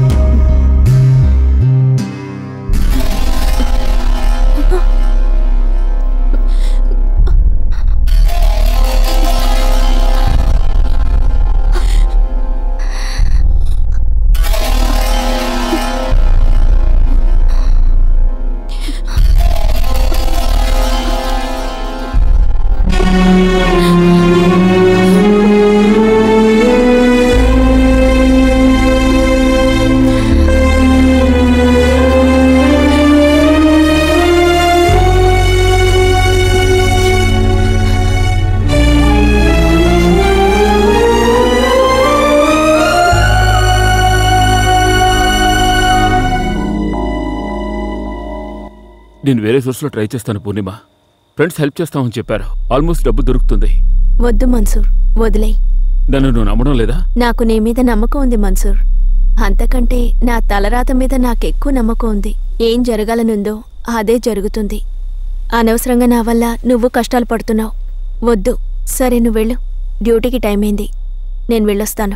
నేను వేరే సోర్స్లో ట్రై చేస్తాను పూర్ణిమ ఫ్రెండ్స్ హెల్ప్ చేస్తామని చెప్పారు ఆల్మోస్ట్ డబ్బు దొరుకుతుంది వద్దు మన్సూర్ వదిలేయ్ నన్ను నువ్వు నమ్మడం లేదా నాకు నీ మీద నమ్మకం ఉంది మన్సూర్ అంతకంటే నా తలరాత మీద నాకెక్కువ నమ్మకం ఉంది ఏం జరగాలనుందో అదే జరుగుతుంది అనవసరంగా నా వల్ల నువ్వు కష్టాలు పడుతున్నావు వద్దు సరే నువ్వు వెళ్ళు డ్యూటీకి టైం అయింది నేను వెళ్ళొస్తాను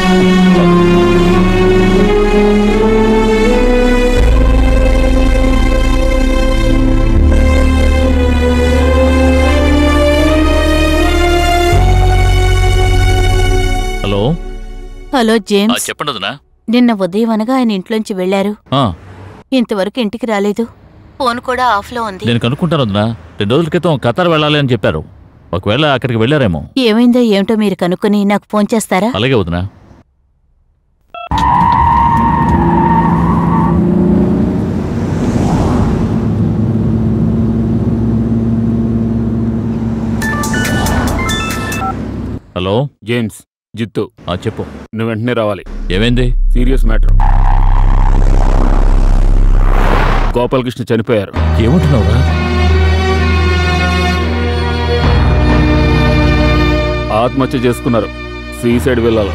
హలో హలో ఆ, జేమ్స్ చెప్పండి వదినా నిన్న ఉదయం అనగా ఆయన ఇంట్లోంచి వెళ్లారు ఆ, ఇంతవరకు ఇంటికి రాలేదు ఫోన్ కూడా ఆఫ్లో ఉంది నేను కనుక్కుంటాను వదినా రెండు రోజుల క్రితం ఖతార్ వెళ్ళాలి అని చెప్పారు ఒకవేళ అక్కడికి వెళ్ళారేమో ఏమైందో ఏమిటో మీరు కనుక్కొని నాకు ఫోన్ చేస్తారా అలాగే వదినా హలో జేమ్స్ జిత్తు ఆ, చెప్పు నువ్వు వెంటనే రావాలి ఏమైంది సీరియస్ మ్యాటర్ గోపాలకృష్ణ చనిపోయారు ఏమంటున్నావురా ఆత్మహత్య చేసుకున్నారు సూసైడ్ వెళ్ళాలి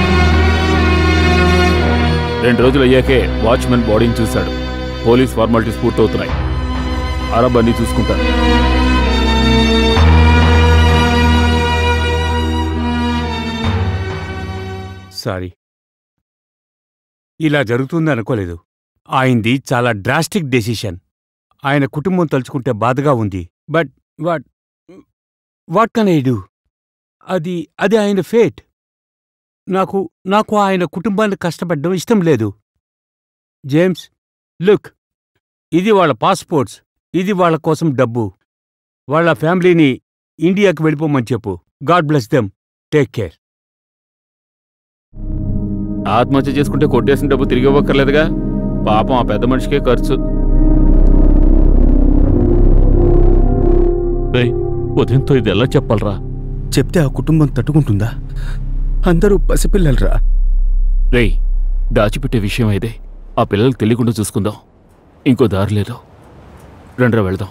రెండు రోజులు అయ్యాకే వాచ్మెన్ బాడీని చూశాడు పోలీస్ ఫార్మాలిటీస్ పూర్తవుతున్నాయి అరబ్ అన్ని చూసుకుంటారు సారీ ఇలా జరుగుతుంది అనుకోలేదు ఆయనది చాలా డ్రాస్టిక్ డెసిషన్ ఆయన కుటుంబం తలుచుకుంటే బాధగా ఉంది but what what can I do అది అది ఆయన ఫేట్ నాకు నాకు ఆయన కుటుంబాన్ని కష్టపడడం ఇష్టం లేదు జేమ్స్ లుక్ ఇది వాళ్ళ పాస్పోర్ట్స్ ఇది వాళ్ళ కోసం డబ్బు వాళ్ళ ఫ్యామిలీని ఇండియాకి వెళ్ళిపోమని చెప్పు God bless them take care ఆత్మహత్య చేసుకుంటే కొట్టేసిన డబ్బు తిరిగి ఇవ్వక్కర్లేదుగా పాపం ఆ పెద్ద మనిషికే ఖర్చు రేయ్ ఉదయంతో ఇది ఎలా చెప్పాలరా చెప్తే ఆ కుటుంబం తట్టుకుంటుందా అందరూ పసిపిల్లలరా రేయ్ దాచిపెట్టే విషయం ఇదే ఆ పిల్లలకు తెలియకుండా చూసుకుందాం ఇంకో దారి లేదు రండ్రా వెళ్దాం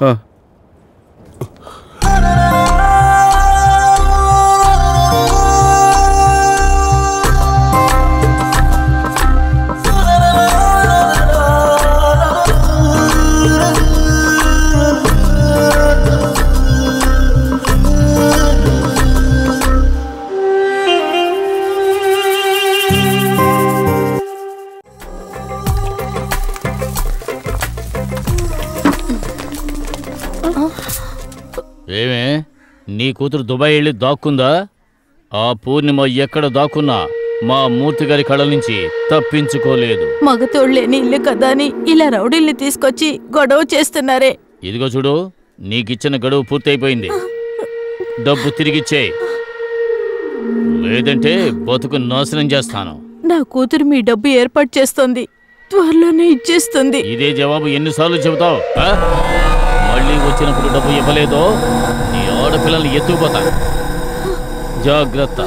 ఏమే నీ కూతురు దుబాయ్ వెళ్ళి దాక్కుందా ఆ పూర్ణిమ ఎక్కడ దాక్కున్నా మా మూర్తి గారి కళ్ళ నుంచి తప్పించుకోలేదు మగతోళ్ళేని ఇల్లు కదా అని ఇలా రౌడీల్ని తీసుకొచ్చి గొడవ చేస్తున్నారే ఇదిగో చూడు నీకిచ్చిన గడువు పూర్తయిపోయింది డబ్బు తిరిగిచ్చేయి లేదంటే బతుకు నాశనం చేస్తాను నా కూతురు మీ డబ్బు ఏర్పాటు చేస్తోంది త్వరలోనే ఇచ్చేస్తుంది ఇదే జవాబు ఎన్నిసార్లు చెబుతావు ఆ? మళ్ళీ వచ్చినప్పుడు డబ్బు ఇవ్వలేదో నీ ఆడపిల్లల్ని ఎత్తుకుపోతా జాగ్రత్త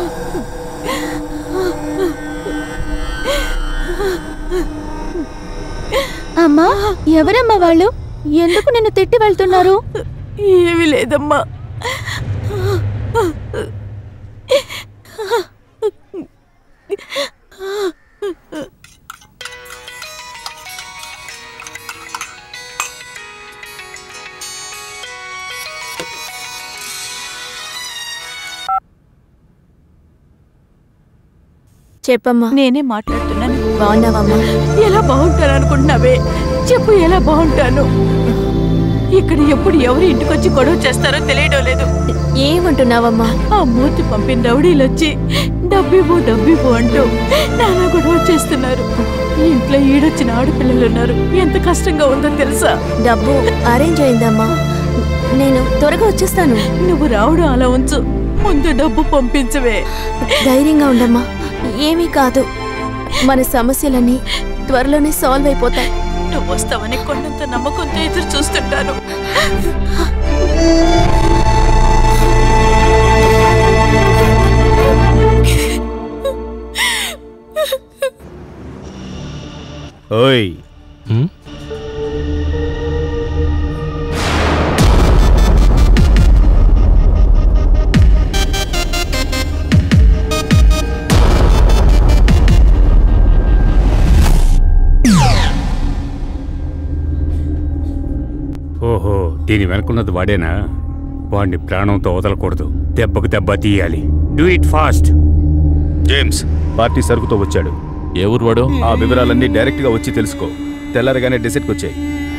అమ్మా ఎవరమ్మా వాళ్ళు ఎందుకు నిన్ను తిట్టి వెళ్తున్నారు ఏమీ లేదమ్మా చెప్పమ్మా నేనే మాట్లాడుతున్నాను బాగున్నావమ్మా ఎలా బాగుంటాను అనుకుంటున్నావే చెప్పు ఎలా బాగుంటాను ఇక్కడ ఎప్పుడు ఎవరు ఇంటికొచ్చి గొడవ చేస్తారో తెలియడం లేదు ఏమంటున్నావమ్మా ఆ మూర్తి పంపిన రౌడీలు వచ్చి డబ్బివ్వు డబ్బివ్వు అంటూ నానా గొడవ చేస్తున్నారు ఇంట్లో ఈడొచ్చిన ఆడపిల్లలు ఉన్నారు ఎంత కష్టంగా ఉందో తెలుసా డబ్బు అరేంజ్ అయిందమ్మా నేను త్వరగా వచ్చేస్తాను నువ్వు రావడం అలా ఉంచు ముందు డబ్బు పంపించవే ధైర్యంగా ఉండమ్మా ఏమీ కాదు మన సమస్యలన్నీ త్వరలోనే సాల్వ్ అయిపోతాయి నువ్వు వస్తావని కొండంత నమ్మకంతో ఎదురు చూస్తుంటాను ఓయ్ ఓహో దీని వెనుకున్నది వాడేనా వాడిని ప్రాణంతో వదలకూడదు దెబ్బకు దెబ్బ తీయాలి do it fast James party సరుకుతో వచ్చాడు ఏ ఊరు వాడు ఆ వివరాలన్నీ డైరెక్ట్గా వచ్చి తెలుసుకో తెల్లారగానే డెసెట్కి వచ్చాయి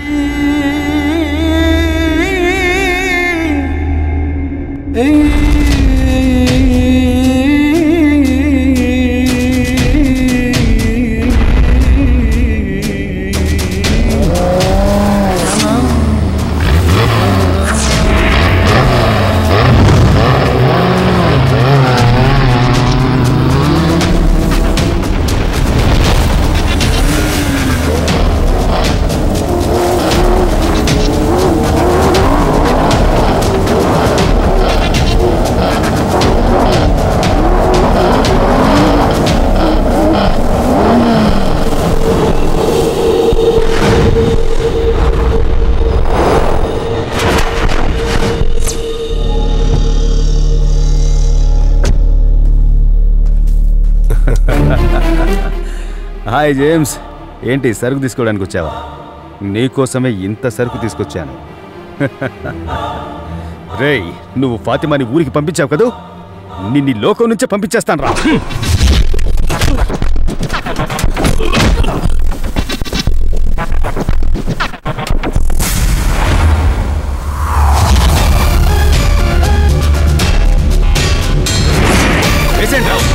హాయ్ జేమ్స్ ఏంటి సరుకు తీసుకోవడానికి వచ్చావా నీకోసమే ఇంత సరుకు తీసుకొచ్చాను రేయ్ నువ్వు ఫాతిమాని ఊరికి పంపించావు కదూ నిన్ను ఈ లోకం నుంచే పంపించేస్తాను రా వేసేయండి రా.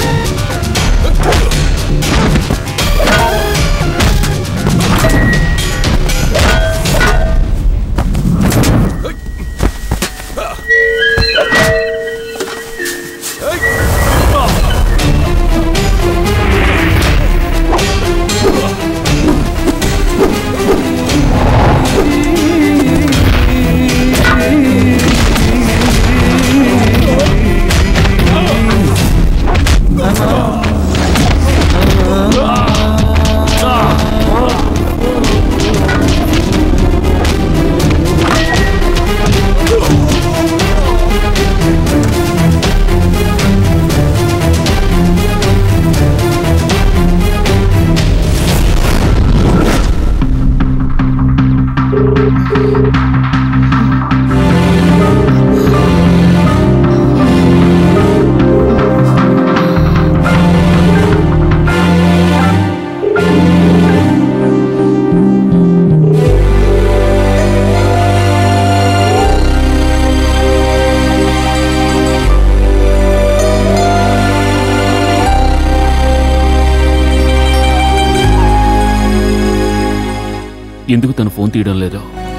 ఎందుకు తను ఫోన్ తీయడం లేదు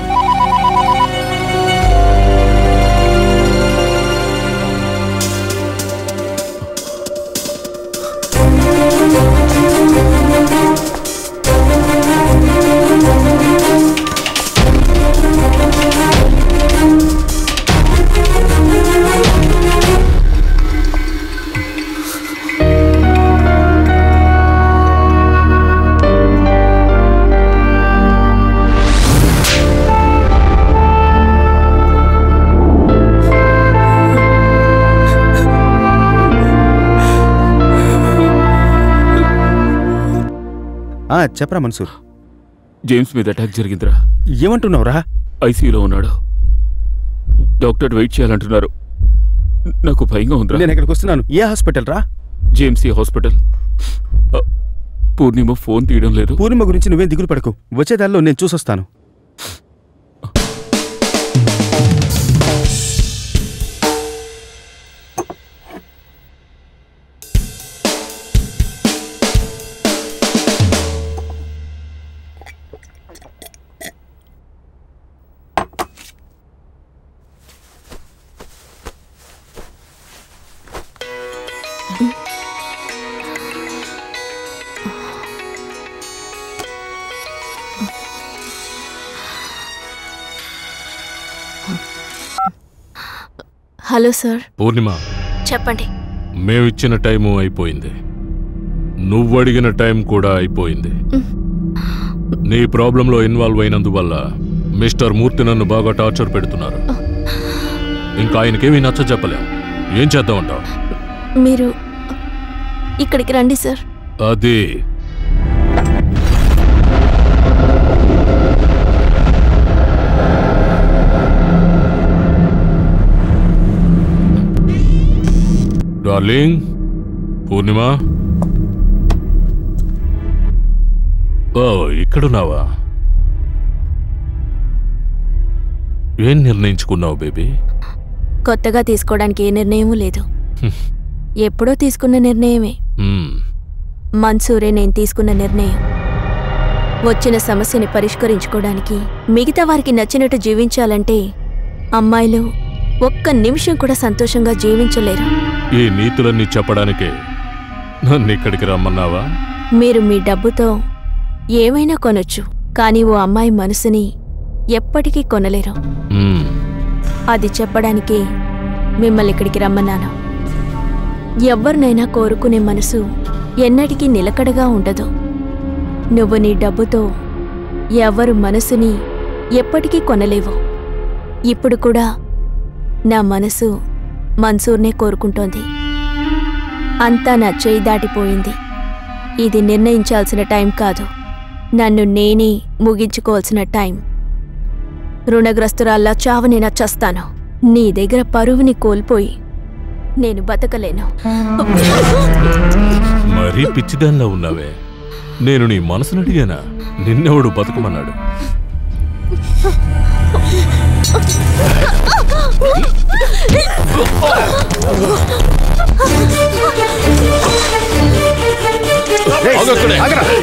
ఆ, చెప్పరా మన్సూర్ జేమ్స్ మీద అటాక్ జరిగిందిరా ఏమంటున్నావురా ఐసీయూలో ఉన్నాడు డాక్టర్ వెయిట్ చేయాలంటున్నారు నాకు భయంగా ఉందిరా నేను ఇక్కడికి వస్తున్నాను ఏ హాస్పిటల్ రా జేమ్సీ హాస్పిటల్ అ, పూర్ణిమ ఫోన్ తీయడం లేదు పూర్ణిమ గురించి నువ్వేం దిగులు పడకు వచ్చేదారిలో నేను చూసొస్తాను హలో సార్ పూర్ణిమ చెప్పండి మేమిచ్చిన టైము అయిపోయింది నువ్వు అడిగిన టైం కూడా అయిపోయింది నీ ప్రాబ్లంలో ఇన్వాల్వ్ అయినందువల్ల మిస్టర్ మూర్తి నన్ను బాగా టార్చర్ పెడుతున్నారు ఇంకా ఆయనకేమీ నచ్చ చెప్పలేం ఏం చేద్దామంటావు మీరు ఇక్కడికి రండి సార్ అది డార్లింగ్ పూర్ణిమ ఓ ఇక్కడున్నావా ఏం నిర్ణయించుకున్నావు బేబీ కొత్తగా తీసుకోవడానికి ఏ నిర్ణయమూ లేదు ఎప్పుడో తీసుకున్న నిర్ణయమే మ్మ్. మన్సూరే నేను తీసుకున్న నిర్ణయం వచ్చిన సమస్యని పరిష్కరించుకోవడానికి మిగతా వారికి నచ్చినట్టు జీవించాలంటే అమ్మాయిలు ఒక్క నిమిషం కూడా సంతోషంగా జీవించలేరు ఈ నీతులన్నీ చెప్పడానికే నన్ను ఇక్కడికి రమ్మన్నావా మీరు మీ డబ్బుతో ఏమైనా కొనొచ్చు కానీ ఓ అమ్మాయి మనసుని ఎప్పటికీ కొనలేరు మ్మ్. అది చెప్పడానికి మిమ్మల్ని ఇక్కడికి రమ్మన్నాను ఎవరినైనా కోరుకునే మనసు ఎన్నటికీ నిలకడగా ఉండదు నువ్వు నీ డబ్బుతో ఎవరు మనసుని ఎప్పటికీ కొనలేవు ఇప్పుడు కూడా నా మనసు మన్సూర్నే కోరుకుంటోంది అంతా నా చేయి దాటిపోయింది ఇది నిర్ణయించాల్సిన టైం కాదు నన్ను నేనే ముగించుకోవాల్సిన టైం రుణగ్రస్తురాల్లా చావనేనా చస్తాను నీ దగ్గర పరువుని కోల్పోయి నేను బతకలేను మరీ పిచ్చిదానిలా ఉన్నావే నేను నీ మనసును అడిగానా నిన్నెవడు బతకమన్నాడు ఆగక్కడే.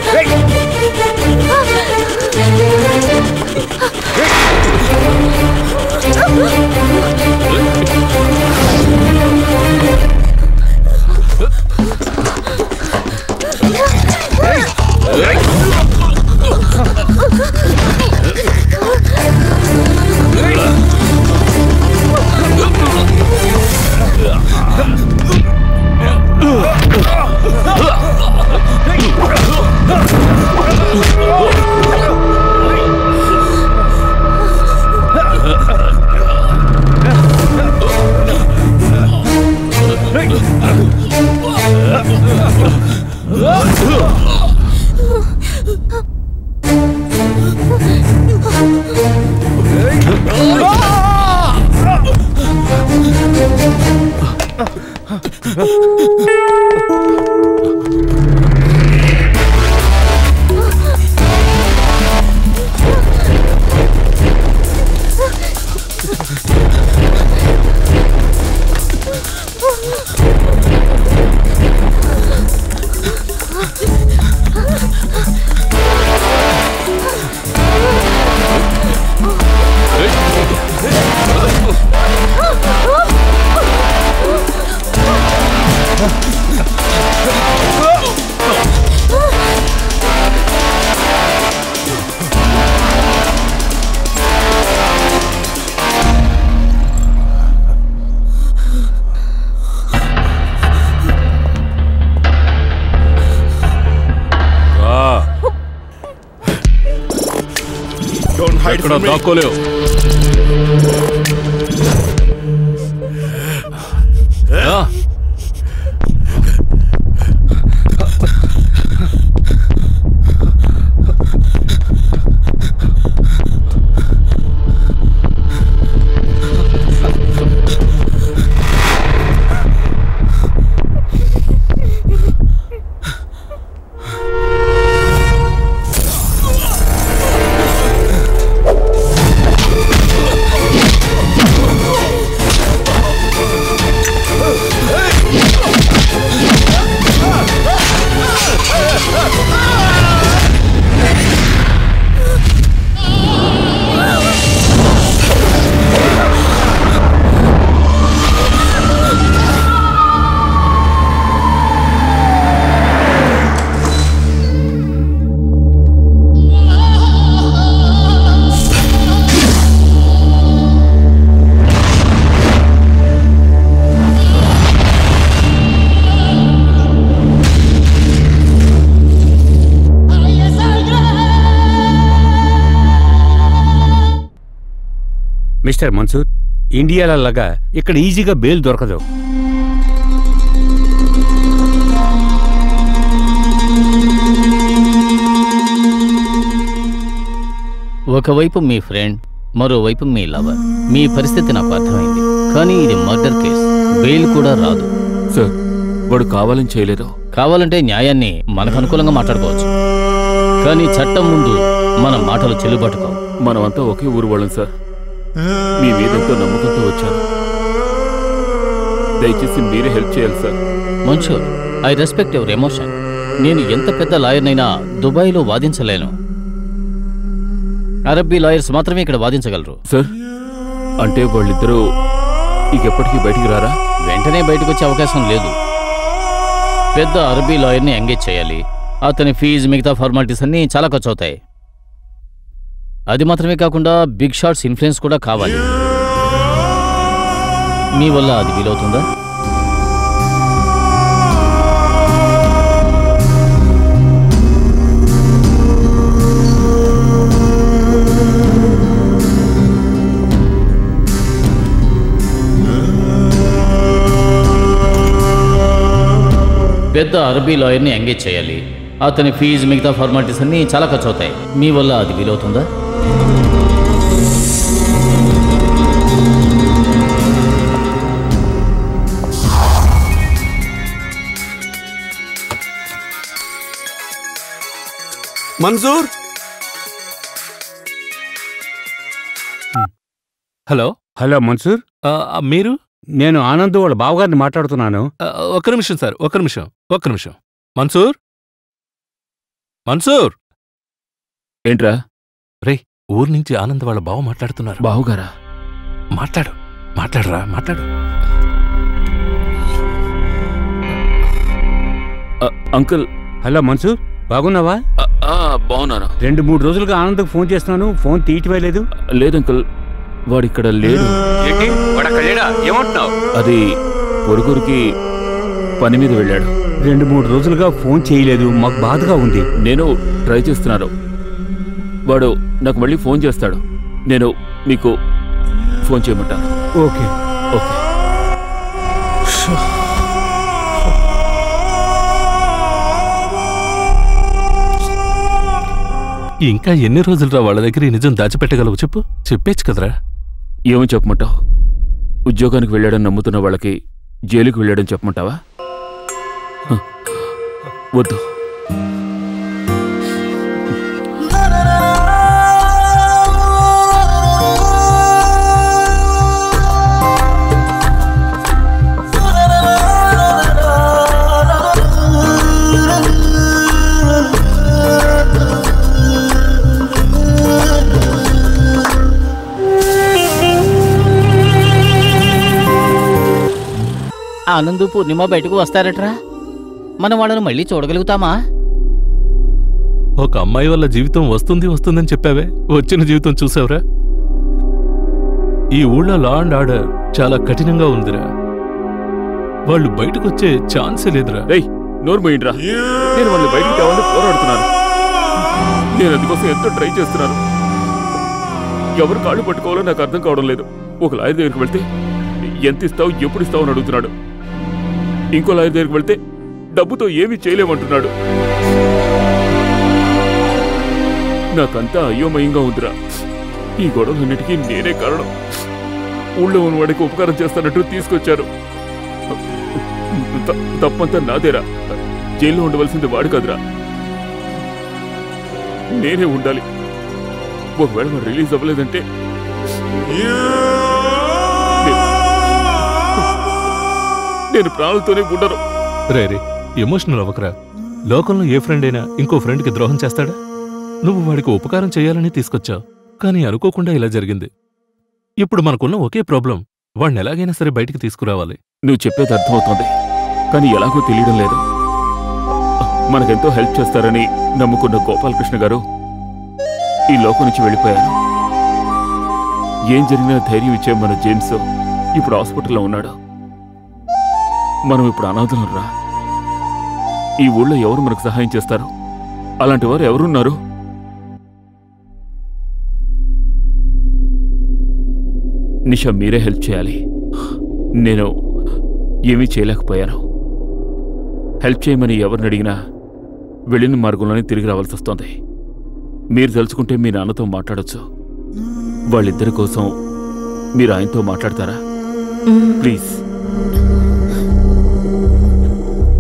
Don't hide ఎక్కడ from me. దాక్కోలేవు ఆ. మిస్టర్ మన్సూర్ ఇండియాలో లాగా ఇక్కడ ఈజీగా బెయిల్ దొరకదు ఒకవైపు మీ ఫ్రెండ్ మరోవైపు మీ లవర్ మీ పరిస్థితి నాకు అర్థమైంది కానీ ఇది మర్డర్ కేస్ బెయిల్ కూడా రాదు సార్ వాడు కావాలని చేయలేదు కావాలంటే న్యాయాన్ని మనకు అనుకూలంగా మాట్లాడుకోవచ్చు కానీ చట్టం ముందు మన మాటలు చెల్లుబాటు కావు మనమంతా ఒకే ఊరు వాళ్ళం సార్ మీ మీదంతో నమ్మకంతో వచ్చాను దయచేసి మీరే హెల్ప్ చేయాలి sir Mansoor I respect your emotion నేను ఎంత పెద్ద లాయర్నైనా దుబాయ్లో వాదించలేను అరబ్బీ లాయర్స్ మాత్రమే ఇక్కడ వాదించగలరు సార్ అంటే వాళ్ళిద్దరూ ఇకెప్పటికీ బయటికి రారా వెంటనే బయటకు వచ్చే అవకాశం లేదు పెద్ద అరబీ లాయర్ని ఎంగేజ్ చేయాలి అతని ఫీజు మిగతా ఫార్మాలిటీస్ అన్నీ చాలా ఖర్చు అవుతాయి అది మాత్రమే కాకుండా బిగ్ షాట్స్ ఇన్ఫ్లుయెన్స్ కూడా కావాలి మీ వల్ల అది వీలవుతుందా పెద్ద అరబీ లాయర్ని ఎంగేజ్ చేయాలి అతని ఫీజు మిగతా ఫార్మాలిటీస్ అన్నీ చాలా ఖర్చు అవుతాయి మీ వల్ల అది వీలవుతుందా మంజూర్ హలో హలో మన్సూర్ మీరు నేను ఆనంద్ వాళ్ళ బావగారిని మాట్లాడుతున్నాను ఆ, ఒక్క నిమిషం సార్ ఒక్క నిమిషం ఒక్క నిమిషం మన్సూర్ మన్సూర్ ఏంట్రా రే ఊరు నుంచి ఆనంద్ వాళ్ళ బావ మాట్లాడుతున్నారు బావుగారా మాట్లాడు మాట్లాడరా మాట్లాడు అంకుల్ హలో మన్సూర్ బాగున్నావా బాగున్నాను రెండు మూడు రోజులుగా ఆనంద్కి ఫోన్ చేస్తున్నాను ఫోన్ తీయటమే లేదు లేదు అంకుల్ వాడిక్కడ లేడు ఏంటి వాడు అక్కడ లేడా ఏమంటున్నావు అది పొరుగురికి పని మీద వెళ్ళాడు రెండు మూడు రోజులుగా ఫోన్ చేయలేదు మాకు బాధగా ఉంది నేను ట్రై చేస్తున్నాను వాడు నాకు మళ్ళీ ఫోన్ చేస్తాడు నేను మీకు ఫోన్ చేయమంటాను ఓకే ఓకే ఇంకా ఎన్ని రోజులురా వాళ్ళ దగ్గర ఈ నిజం దాచిపెట్టగలవు చెప్పు చెప్పేచ్చు కదరా ఏమని చెప్పమంటావు ఉద్యోగానికి వెళ్ళాడని నమ్ముతున్న వాళ్ళకి జైలుకి వెళ్ళాడని చెప్పమంటావా హ, వద్దు ఆనందు పూర్ణిమ బయటకు వస్తారట్రా మనం వాళ్ళని మళ్ళీ చూడగలుగుతామా ఒక అమ్మాయి వల్ల జీవితం వస్తుంది వస్తుందని చెప్పావే వచ్చిన జీవితం చూసావురా ఈ ఊళ్ళో లా అండ్ ఆర్డర్ చాలా కఠినంగా ఉందిరా వాళ్ళు బయటకు వచ్చే ఛాన్సే లేదురా రేయ్ నోరు పోయిండ్రా నేను వాళ్ళని బయటికి తేవాలని పోరాడుతున్నాను నేను అందుకోసం ఎంతో ట్రై చేస్తున్నాను ఎవరు కాళ్ళు పట్టుకోవాలో నాకు అర్థం కావడం లేదు ఒక లాయర్ దగ్గరికి వెళ్తే ఎంత ఇస్తావు ఎప్పుడు ఇస్తావు అని అడుగుతున్నాడు ఇంకో లాయర్ దగ్గరికి వెళ్తే డబ్బుతో ఏమీ చేయలేమంటున్నాడు నాకంతా అయోమయంగా ఉందిరా ఈ గొడవలన్నిటికీ నేనే కారణం ఊళ్ళో ఉన్నవాడికి ఉపకారం చేస్తానట్టు తీసుకొచ్చారు త- తప్పంతా నాదేరా జైల్లో ఉండవలసింది వాడు కదరా నేనే ఉండాలి ఒకవేళ వాడు రిలీజ్ అవ్వలేదంటే నేను- నేను ప్రాణాలతోనే ఉండను రే రే ఎమోషనల్ అవ్వకరా లోకంలో ఏ ఫ్రెండ్ అయినా ఇంకో ఫ్రెండ్కి ద్రోహం చేస్తాడా నువ్వు వాడికి ఉపకారం చేయాలని తీసుకొచ్చావు కానీ అనుకోకుండా ఇలా జరిగింది ఇప్పుడు మనకున్న ఒకే ప్రాబ్లం వాడిని ఎలాగైనా సరే బయటికి తీసుకురావాలి నువ్వు చెప్పేది అర్థమవుతోంది కానీ ఎలాగో తెలియడం లేదు మనకెంతో హెల్ప్ చేస్తారని నమ్ముకున్న గోపాలకృష్ణ గారు ఈ లోకం నుంచి వెళ్ళిపోయారు ఏం జరిగినా ధైర్యం ఇచ్చే మన జేమ్స్ ఇప్పుడు హాస్పిటల్లో ఉన్నాడు మనం ఇప్పుడు అనాథులం రా ఈ ఊళ్ళో ఎవరు మనకు సహాయం చేస్తారు అలాంటి వారు ఎవరున్నారు నిషా మీరే హెల్ప్ చేయాలి నేను ఏమీ చేయలేకపోయాను హెల్ప్ చేయమని ఎవరిని అడిగినా వెళ్ళిన మార్గంలోనే తిరిగి రావాల్సి వస్తోంది మీరు తలుచుకుంటే మీ నాన్నతో మాట్లాడొచ్చు వాళ్ళిద్దరి కోసం మీరు ఆయనతో మాట్లాడతారా please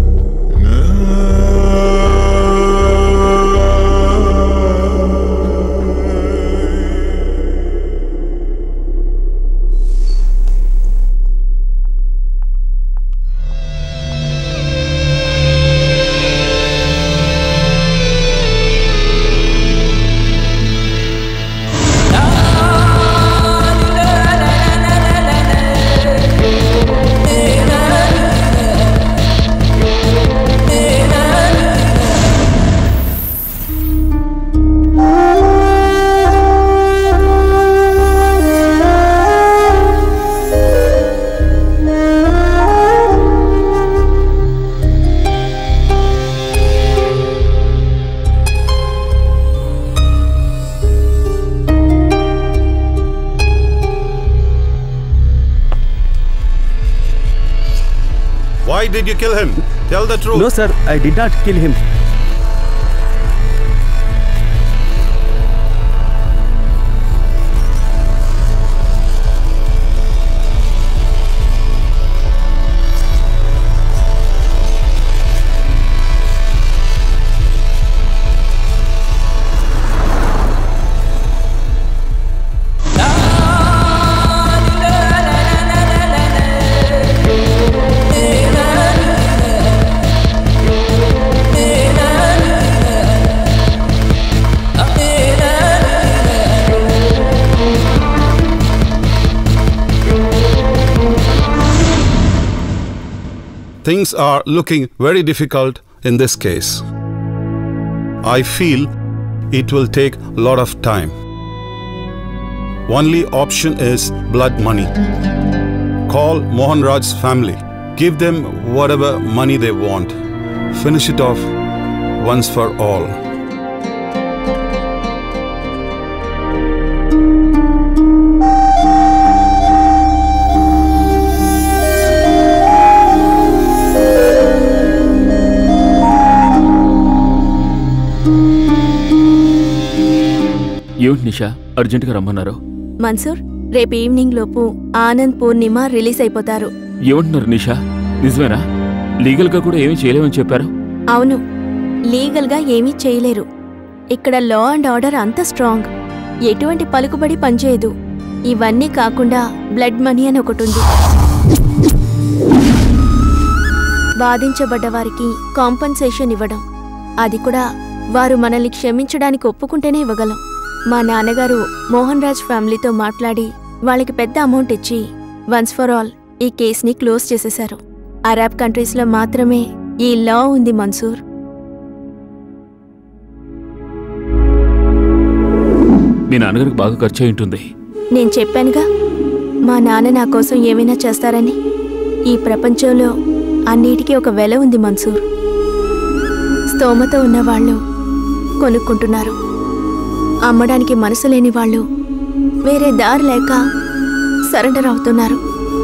Why did you kill him? Tell the truth. No, sir, I did not kill him. Things are looking very difficult in this case. I feel it will take a lot of time. Only option is blood money. Call Mohan Raj's family. Give them whatever money they want. Finish it off once for all. ఏమిటి నిషా అర్జెంటుగా రమ్మన్నారు మన్సూర్ రేపు evening లోపు ఆనంద్ పూర్ణిమ release అయిపోతారు ఏమంటున్నారు నిషా నిజమేనా లీగల్గా కూడా ఏమీ చేయలేమని చెప్పారు అవును లీగల్గా ఏమీ చేయలేరు ఇక్కడ లా అండ్ ఆర్డర్ అంత స్ట్రాంగ్ ఎటువంటి పలుకుబడి పనిచేయదు ఇవన్నీ కాకుండా బ్లడ్ మనీ అని ఒకటి ఉంది బాధించబడ్డ వారికి కాంపన్సేషన్ ఇవ్వడం అది కూడా వారు మనల్ని క్షమించడానికి ఒప్పుకుంటేనే ఇవ్వగలం మా నాన్నగారు మోహన్ రాజ్ ఫ్యామిలీతో మాట్లాడి వాళ్ళకి పెద్ద అమౌంట్ ఇచ్చి వన్స్ ఫర్ ఆల్ ఈ కేసుని క్లోజ్ చేసేశారు అరబ్ కంట్రీస్లో మాత్రమే ఈ లా ఉంది మన్సూర్ మీ నాన్నగారికి బాగా ఖర్చు అయి ఉంటుంది నేను చెప్పానుగా మా నాన్న నా కోసం ఏమైనా చేస్తారని ఈ ప్రపంచంలో అన్నిటికీ ఒక వెల ఉంది మన్సూర్ స్తోమత ఉన్నవాళ్ళు కొనుక్కుంటున్నారు అమ్మడానికి మనసు లేని వాళ్ళు వేరే దారి లేక సరెండర్ అవుతున్నారు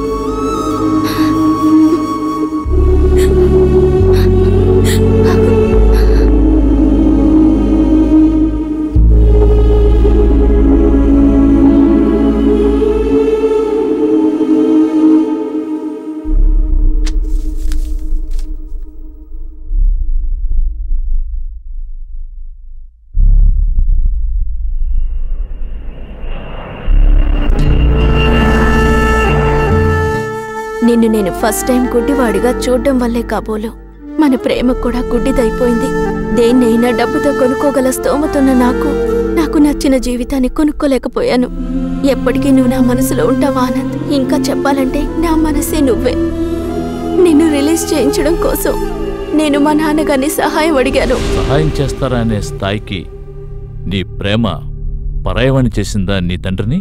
నిన్ను నేను ఫస్ట్ టైం గుడ్డివాడిగా చూడడం వల్లే కాబోలు మన ప్రేమ కూడా గుడ్డిదైపోయింది దేన్నైనా డబ్బుతో కొనుక్కోగల స్తోమతున్న నాకు నాకు నచ్చిన జీవితాన్ని కొనుక్కోలేకపోయాను ఎప్పటికీ నువ్వు నా మనసులో ఉంటావా ఆనంద్ ఇంకా చెప్పాలంటే నా మనసే నువ్వే నిన్ను రిలీజ్ చేయించడం కోసం నేను మా నాన్నగారిని సహాయం అడిగాను సహాయం చేస్తారా అనే స్థాయికి నీ ప్రేమ పరాయవాణి చేసిందా నీ తండ్రిని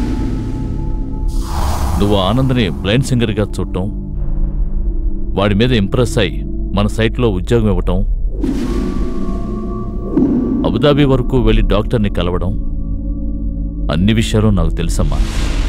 నువ్వు ఆనందని బ్లైండ్ సింగర్గా చూడటం వాడి మీద ఇంప్రెస్ అయి మన సైట్లో ఉద్యోగం ఇవ్వటం అబుదాబి వరకు వెళ్ళి డాక్టర్ని కలవడం అన్ని విషయాలు నాకు తెలుసమ్మా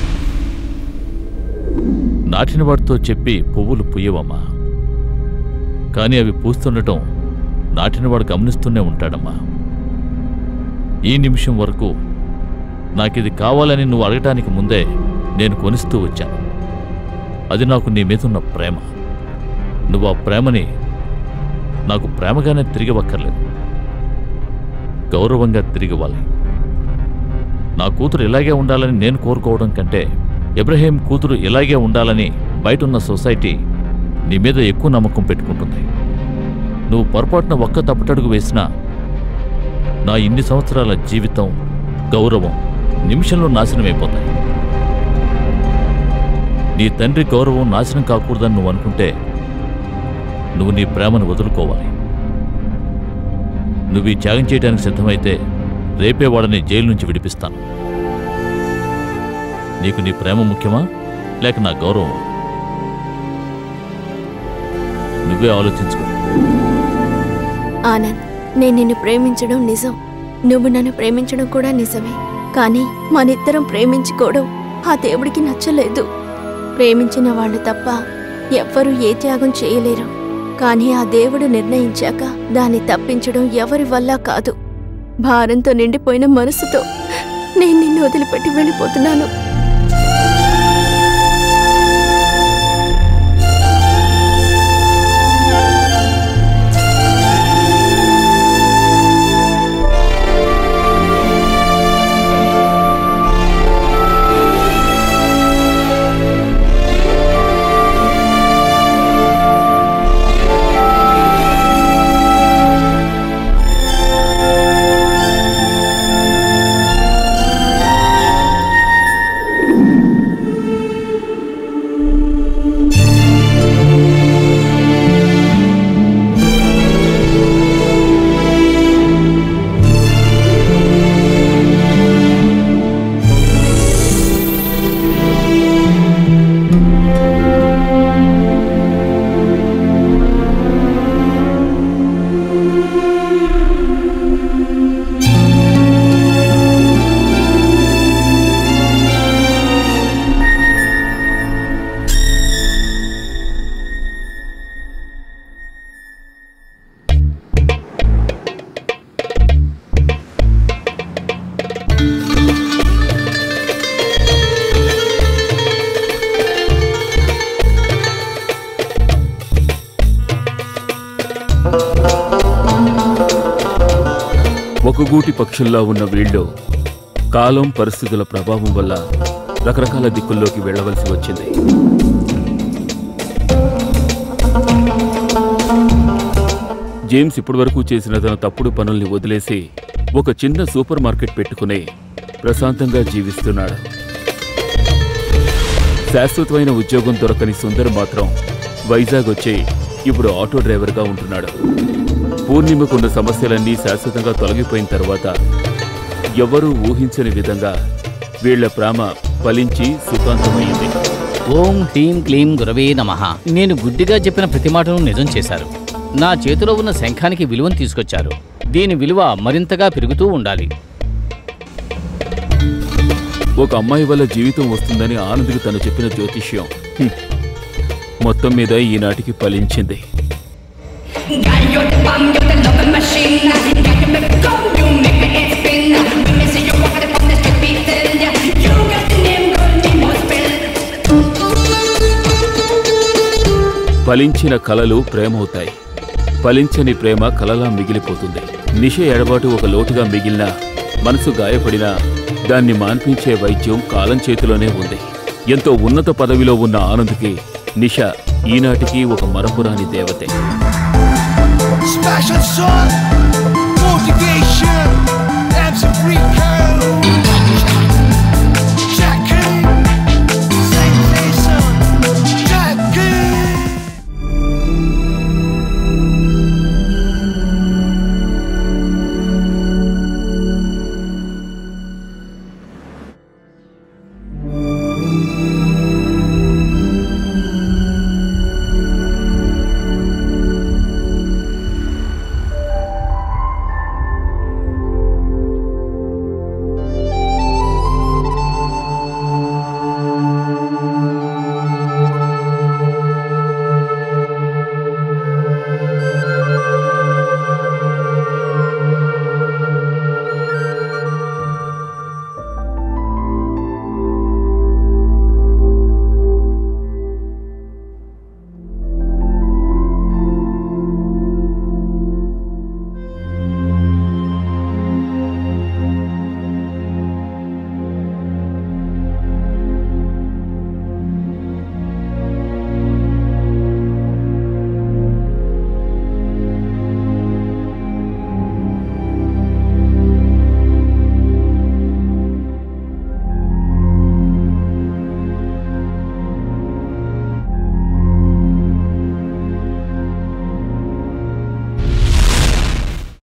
నాటిన వాడితో చెప్పి పువ్వులు పుయ్యవమ్మా కానీ అవి పూస్తుండటం నాటినవాడు గమనిస్తూనే ఉంటాడమ్మా ఈ నిమిషం వరకు నాకిది కావాలని నువ్వు అడగటానికి ముందే నేను కొనిస్తూ వచ్చాను అది నాకు నీ మీదున్న ప్రేమ నువ్వు ఆ ప్రేమని నాకు ప్రేమగానే తిరిగి వక్కర్లేదు గౌరవంగా తిరిగి ఇవ్వాలి నా కూతురు ఇలాగే ఉండాలని నేను కోరుకోవడం కంటే ఇబ్రహీం కూతురు ఇలాగే ఉండాలని బయటున్న సొసైటీ నీ మీద ఎక్కువ నమ్మకం పెట్టుకుంటుంది నువ్వు పొరపాటున ఒక్క తప్పుటడుగు వేసినా నా ఇన్ని సంవత్సరాల జీవితం గౌరవం నిమిషంలో నాశనమైపోతాయి నీ తండ్రి గౌరవం నాశనం కాకూడదని నువ్వు అనుకుంటే నువ్వు నీ ప్రేమను వదులుకోవాలి నువ్వు ఈ త్యాగం చేయడానికి సిద్ధమైతే రేపే వాడిని జైలు నుంచి విడిపిస్తాను నీకు నీ ప్రేమ ముఖ్యమా లేక నా గౌరవం నువ్వే ఆలోచించుకో ఆనంద్ నేను నిన్ను ప్రేమించడం నిజం నువ్వు నన్ను ప్రేమించడం కూడా నిజమే కానీ మనిద్దరం ప్రేమించుకోవడం ఆ దేవుడికి నచ్చలేదు ప్రేమించిన వాళ్ళు తప్ప ఎవ్వరూ ఏ త్యాగం చేయలేరు కానీ ఆ దేవుడు నిర్ణయించాక దాన్ని తప్పించడం ఎవరి వల్ల కాదు భారంతో నిండిపోయిన మనసుతో నేను నిన్ను వదిలిపెట్టి వెళ్ళిపోతున్నాను ఒక గూటి పక్షుల్లా ఉన్న వీళ్ళు కాలం పరిస్థితుల ప్రభావం వల్ల రకరకాల దిక్కుల్లోకి వెళ్ళవలసి వచ్చింది జేమ్స్ ఇప్పటివరకు చేసిన తన తప్పుడు పనుల్ని వదిలేసి ఒక చిన్న సూపర్ మార్కెట్ పెట్టుకుని ప్రశాంతంగా జీవిస్తున్నాడు శాశ్వతమైన ఉద్యోగం దొరకని సుందర్ మాత్రం వైజాగ్ వచ్చి ఇప్పుడు ఆటో డ్రైవర్గా ఉంటున్నాడు పూర్ణిమకున్న సమస్యలన్నీ శాశ్వతంగా తొలగిపోయిన తర్వాత ఎవరూ ఊహించని విధంగా వీళ్ల ప్రేమ ఫలించి సుఖాంతమైంది ఓం హ్రీం క్లీం గురవే నమః నేను గుడ్డిగా చెప్పిన ప్రతి మాటను నిజం చేశారు నా చేతిలో ఉన్న శంఖానికి విలువను తీసుకొచ్చారు దీని విలువ మరింతగా పెరుగుతూ ఉండాలి ఒక అమ్మాయి వల్ల జీవితం వస్తుందని ఆనంద్కి తను చెప్పిన జ్యోతిష్యం హ్మ్. మొత్తం మీద ఈనాటికి ఫలించింది ఫలించిన కలలు ప్రేమవుతాయి ఫలించని ప్రేమ కలలా మిగిలిపోతుంది నిష ఎడబాటు ఒక లోటుగా మిగిలినా మనసు గాయపడినా దాన్ని మాన్పించే వైద్యం కాలం చేతిలోనే ఉంది ఎంతో ఉన్నత పదవిలో ఉన్న ఆనంద్కి నిష ఈనాటికి ఒక మరపురాని దేవతే Special soul, motivation, and some free curl.